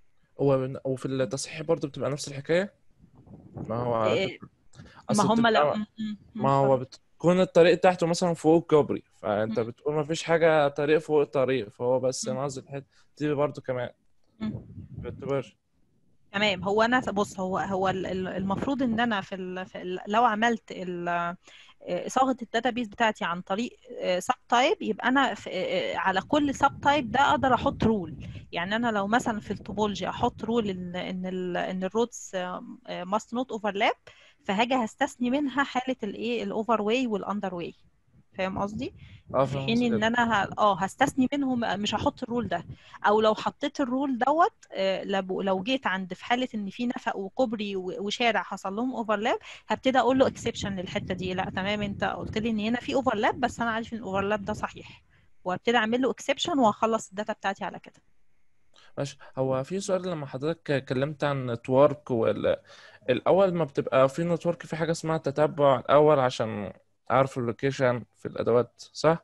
[SPEAKER 8] هو وفي التصحيح برضه بتبقى نفس الحكايه ما هو على
[SPEAKER 2] إيه،
[SPEAKER 8] فكرة
[SPEAKER 2] ما
[SPEAKER 8] اصل
[SPEAKER 2] هم لو
[SPEAKER 8] بتبقى
[SPEAKER 2] م- م- م-
[SPEAKER 8] ما هو
[SPEAKER 2] اتفضل.
[SPEAKER 8] بتكون الطريق تحته مثلا فوق كوبري فانت
[SPEAKER 2] م-
[SPEAKER 8] بتقول ما فيش حاجه طريق فوق الطريق فهو بس
[SPEAKER 2] م-
[SPEAKER 8] نازل الحته دي برضه كمان
[SPEAKER 2] م.
[SPEAKER 8] بتعتبر
[SPEAKER 2] تمام هو انا بص هو هو ال- ال- المفروض ان انا في, ال في ال لو عملت ال- آه، صاغه الداتابيس بتاعتي عن طريق سب تايب يبقى انا في آه، على كل سب تايب ده اقدر احط رول يعني انا لو مثلا في التوبولوجي احط رول ان ان ال ان الرودز ماست نوت اوفرلاب فهاجي هستثني منها حاله الايه الاوفر واي والاندر واي فاهم قصدي
[SPEAKER 8] اه
[SPEAKER 2] في
[SPEAKER 8] فاهم
[SPEAKER 2] حين ان
[SPEAKER 8] قصدك.
[SPEAKER 2] انا ه... اه هستثني منهم مش هحط الرول ده او لو حطيت الرول دوت آه، لو لو جيت عند في حاله ان في نفق وكوبري و- وشارع حصل لهم اوفرلاب هبتدي اقول له اكسبشن للحته دي لا تمام انت قلت لي ان هنا في اوفرلاب بس انا عارف ان الاوفرلاب ده صحيح وهبتدي اعمل له اكسبشن وهخلص الداتا بتاعتي على كده
[SPEAKER 8] ماشي هو في سؤال لما حضرتك اتكلمت عن نتورك وال... الأول ما بتبقى في نتورك في حاجة اسمها تتبع الأول عشان أعرف اللوكيشن في الأدوات صح؟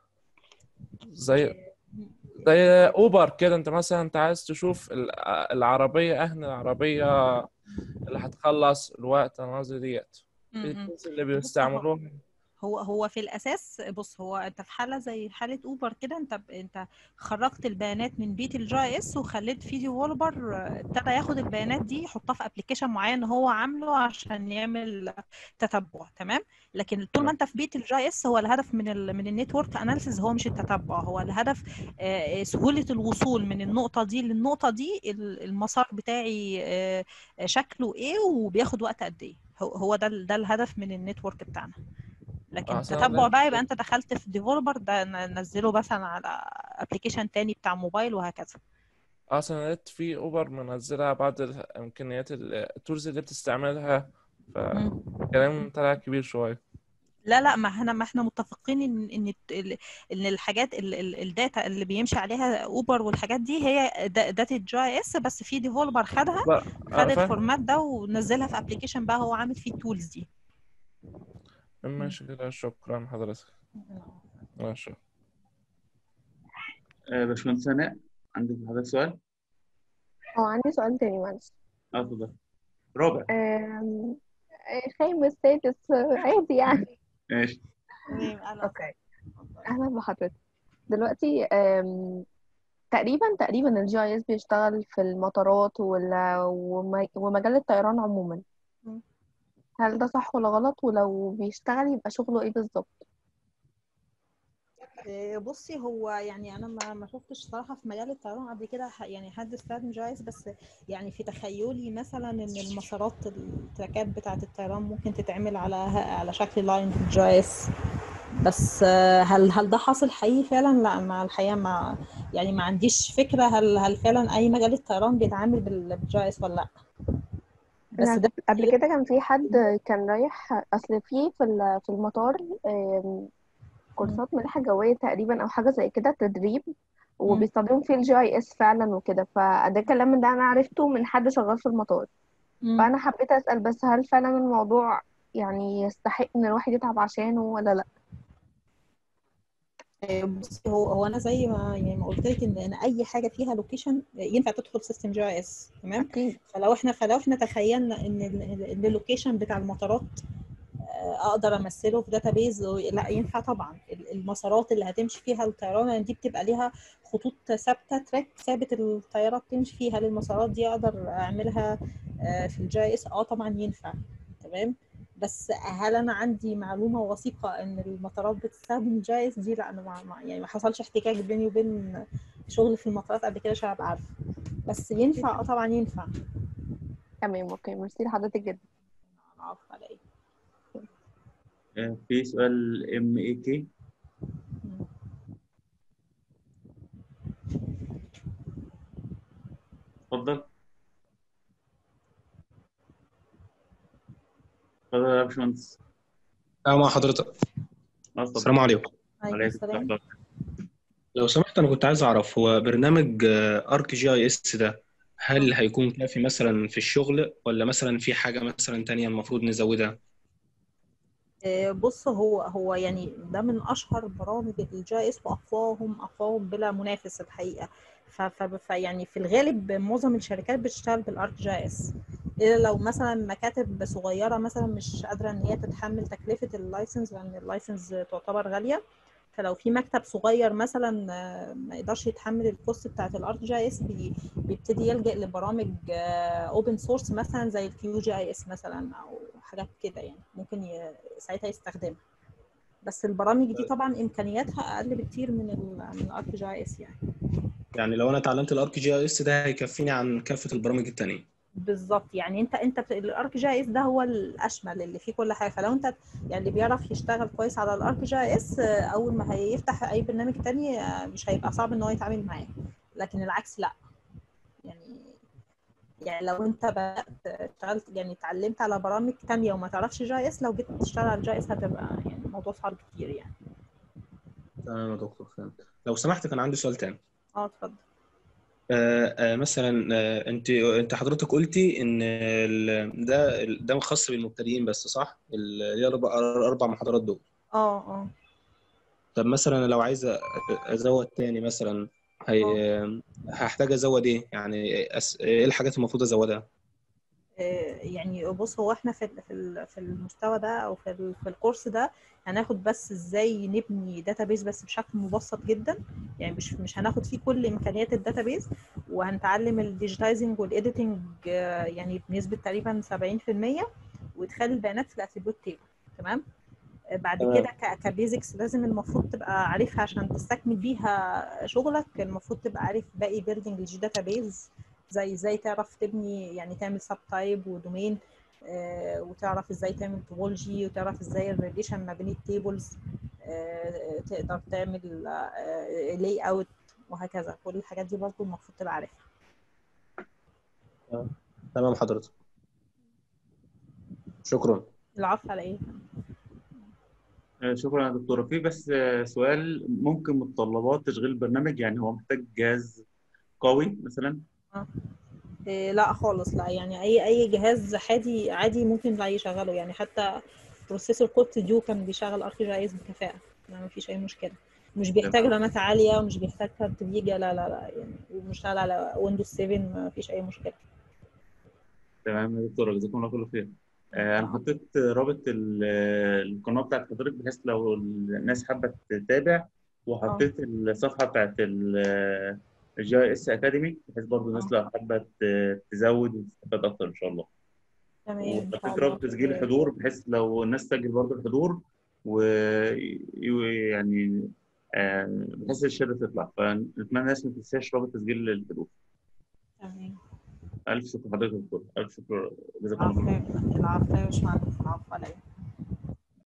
[SPEAKER 8] زي زي أوبر كده أنت مثلا أنت عايز تشوف ال- العربية أهل العربية اللي هتخلص الوقت أنا قصدي ديت
[SPEAKER 2] م- م.
[SPEAKER 8] التولز اللي
[SPEAKER 2] بص هو
[SPEAKER 8] بيستعملوها
[SPEAKER 2] هو هو في الاساس بص هو انت في حاله زي حاله اوبر كده انت ب- انت خرجت البيانات من بيت الجي اس وخليت في ديفولبر ابتدى ياخد البيانات دي يحطها في ابلكيشن معين هو عامله عشان يعمل تتبع تمام لكن طول ما
[SPEAKER 8] تمام
[SPEAKER 2] انت في بيت الجي اس هو الهدف من ال من النتورك اناليسيز هو مش التتبع هو الهدف آه، سهوله الوصول من النقطه دي للنقطه دي ال- المسار بتاعي آه، شكله ايه وبياخد وقت قد ايه هو هو ده ال- ده الهدف من النتورك بتاعنا لكن
[SPEAKER 8] أصلا
[SPEAKER 2] التتبع
[SPEAKER 8] أنا
[SPEAKER 2] بقى يبقى انت دخلت في ديفولبر ده ن- نزله مثلا على ابلكيشن تاني بتاع موبايل وهكذا
[SPEAKER 8] أصلا لقيت في أوبر منزلة بعض الإمكانيات ال- التولز اللي بتستعملها
[SPEAKER 2] مم.
[SPEAKER 8] فكلام طلع كبير شوية
[SPEAKER 2] لا لا ما احنا ما احنا متفقين ان ان الت- ال- ان الحاجات ال- ال- الداتا اللي بيمشي عليها اوبر والحاجات دي هي دا- داتا جي اس بس في ديفولبر خدها
[SPEAKER 8] بقى
[SPEAKER 2] خد
[SPEAKER 8] أنا فاهم
[SPEAKER 2] الفورمات ده ونزلها في ابلكيشن بقى هو عامل فيه التولز دي مم.
[SPEAKER 8] ماشي كده شكرا حضرتك ماشي
[SPEAKER 1] آه، باشمهندس سناء عندك حضرتك سؤال؟
[SPEAKER 5] اه عندي سؤال تاني معلش
[SPEAKER 1] اه اتفضل رابع
[SPEAKER 5] آم، آه، خامس سادس آه، عادي يعني
[SPEAKER 1] ماشي
[SPEAKER 2] تمام اهلا
[SPEAKER 5] اوكي اهلا بحضرتك دلوقتي آم، تقريبا تقريبا الجي اي اس بيشتغل في المطارات وال- وم- ومجال الطيران عموما
[SPEAKER 2] مم.
[SPEAKER 5] هل ده صح ولا غلط ولو بيشتغل يبقى شغله ايه بالظبط
[SPEAKER 2] إيه، بصي هو يعني انا ما ما شفتش صراحه في مجال الطيران قبل كده ح- يعني حد استخدم جايز بس يعني في تخيلي مثلا ان المسارات التراكات بتاعه الطيران ممكن تتعمل على على شكل لاين جايز بس آه، هل هل ده حاصل حقيقي فعلا لا مع الحقيقه ما يعني ما عنديش فكره هل هل فعلا اي مجال الطيران بيتعامل بال- بالجايز ولا لا بس
[SPEAKER 5] انا
[SPEAKER 2] ده
[SPEAKER 5] قبل كده كان في حد كان رايح اصل في في ال- في المطار آم،
[SPEAKER 2] مم.
[SPEAKER 5] كورسات ملاحة جوية تقريبا او حاجة زي كده تدريب وبيستخدموا فيه الجي اي اس فعلا وكده فده كلام ده انا عرفته من حد شغال في المطار
[SPEAKER 2] مم.
[SPEAKER 5] فانا حبيت اسال بس هل فعلا الموضوع يعني يستحق ان الواحد يتعب عشانه ولا لا
[SPEAKER 2] آه، بصي هو هو انا زي ما يعني ما قلت لك ان ان اي حاجه فيها لوكيشن ينفع تدخل سيستم جي اي اس تمام
[SPEAKER 5] اكيد
[SPEAKER 2] فلو احنا فلو احنا تخيلنا ان ال- ان اللوكيشن بتاع المطارات آه، اقدر امثله في داتابيز لا ينفع طبعا ال- المسارات اللي هتمشي فيها الطيران لأن دي بتبقى ليها خطوط ثابته تراك ثابت الطياره بتمشي فيها هل المسارات دي اقدر اعملها آه، في الجي اس اه طبعا ينفع تمام بس هل انا عندي معلومه وثيقه ان المطارات بتستخدم جي اس دي لا انا ما ما- يعني ما حصلش احتكاك بيني وبين شغل في المطارات قبل كده عشان ابقى عارفه بس ينفع اه طبعا ينفع
[SPEAKER 5] تمام اوكي ميرسي لحضرتك جدا
[SPEAKER 2] عارفه على ايه
[SPEAKER 1] آه، في سؤال ام اي كي
[SPEAKER 2] مم.
[SPEAKER 1] اتفضل اتفضل يا باشمهندس
[SPEAKER 9] اه مع حضرتك
[SPEAKER 1] آه، اتفضل.
[SPEAKER 9] السلام عليكم
[SPEAKER 2] عليكم
[SPEAKER 1] عليكم
[SPEAKER 2] السلام
[SPEAKER 1] السلام
[SPEAKER 9] لو سمحت انا كنت عايز اعرف هو برنامج ارك جي اي اس ده هل هيكون كافي مثلا في الشغل ولا مثلا في حاجة مثلا تانية المفروض نزودها
[SPEAKER 2] آه، بص هو هو يعني ده من اشهر برامج الجي اس واقواهم اقواهم بلا منافس الحقيقه ف ف ف- يعني في الغالب معظم الشركات بتشتغل بالارك جي اس الا لو مثلا مكاتب صغيره مثلا مش قادره ان هي تتحمل تكلفه اللايسنس لان اللايسنس تعتبر غاليه فلو في مكتب صغير مثلا آه، ما يقدرش يتحمل الكوست بتاعت الارك جي اس بيبتدي يلجأ لبرامج اوبن سورس مثلا زي الكيو جي اي اس مثلا او حاجات كده يعني ممكن ي... ساعتها يستخدمها بس البرامج دي طبعا امكانياتها اقل بكتير من ال من الارك جي اي اس يعني
[SPEAKER 9] يعني لو انا اتعلمت الارك جي اي اس ده هيكفيني عن كافة البرامج التانية
[SPEAKER 2] بالظبط يعني انت انت الارك جي اس ده هو الاشمل اللي فيه كل حاجه فلو انت يعني اللي بيعرف يشتغل كويس على الارك جي اس اول ما هيفتح اي برنامج تاني آه، مش هيبقى صعب ان هو يتعامل معاه لكن العكس لا يعني يعني لو انت بدات اشتغلت يعني اتعلمت على برامج تانية وما تعرفش جي اس لو جيت تشتغل على الجي اس هتبقى يعني الموضوع صعب كتير يعني
[SPEAKER 9] تمام يا دكتور فهمت لو سمحت كان عندي سؤال تاني
[SPEAKER 2] اه اتفضل
[SPEAKER 9] آه آه مثلا آه انت انت حضرتك قلتي ان ال- ده ده خاص بالمبتدئين بس صح؟ ال- اللي هي الاربع اربع محاضرات دول
[SPEAKER 2] اه اه
[SPEAKER 9] طب مثلا لو عايز أ- ازود تاني مثلا هي هحتاج ازود ايه؟ يعني أس... ايه الحاجات المفروض ازودها؟
[SPEAKER 2] آه، يعني بص هو احنا في ال- في ال- في المستوى ده او في ال- في الكورس ده هناخد بس ازاي نبني داتابيز بس بشكل مبسط جدا يعني مش مش هناخد فيه كل امكانيات الداتابيز وهنتعلم الديجيتايزنج والايديتنج يعني بنسبه تقريبا 70% وادخال البيانات في الاتريبيوت تيبل تمام آه، بعد
[SPEAKER 9] تمام.
[SPEAKER 2] كده ك- كبيزكس لازم المفروض تبقى عارفها عشان تستكمل بيها شغلك المفروض تبقى عارف باقي بيلدينج الجي داتابيز زي ازاي تعرف تبني يعني تعمل سب تايب ودومين آه، وتعرف ازاي تعمل توبولوجي وتعرف ازاي الريليشن ما بين التيبلز تقدر تعمل لاي اوت وهكذا كل الحاجات دي برضه المفروض تبقى عارفها
[SPEAKER 9] تمام حضرتك شكرا
[SPEAKER 2] العفو على ايه
[SPEAKER 1] آه، شكرا يا دكتورة في بس آه، سؤال ممكن متطلبات تشغيل البرنامج يعني هو محتاج جهاز قوي مثلا
[SPEAKER 2] إيه لا خالص لا يعني اي اي جهاز عادي عادي ممكن لا يشغله يعني حتى بروسيسور كود ديو كان بيشغل ارك جي اس بكفاءه ما فيش اي مشكله مش بيحتاج رامات عاليه ومش بيحتاج كارت فيجا لا لا لا يعني وبيشتغل على ويندوز 7 ما فيش اي مشكله
[SPEAKER 1] تمام يا دكتورة جزاكم الله كل خير آه، أنا حطيت رابط ال- القناة بتاعت حضرتك بحيث لو الناس حابة تتابع وحطيت الصفحة بتاعت الجي اس أكاديمي بحيث برضه الناس لو حابة ت- تزود وتستفاد أكتر إن شاء الله
[SPEAKER 2] تمام ان شاء
[SPEAKER 1] وحطيت
[SPEAKER 2] الله
[SPEAKER 1] رابط تسجيل الحضور بحيث لو الناس تسجل برضه الحضور ويعني بحيث الشهادة تطلع فنتمنى الناس ما تنساش رابط تسجيل الحضور
[SPEAKER 2] تمام
[SPEAKER 1] ألف شكر حضرتك يا دكتور ألف شكر جزاكم الله خير
[SPEAKER 2] العفو العفو يا باشمهندس العفو عليا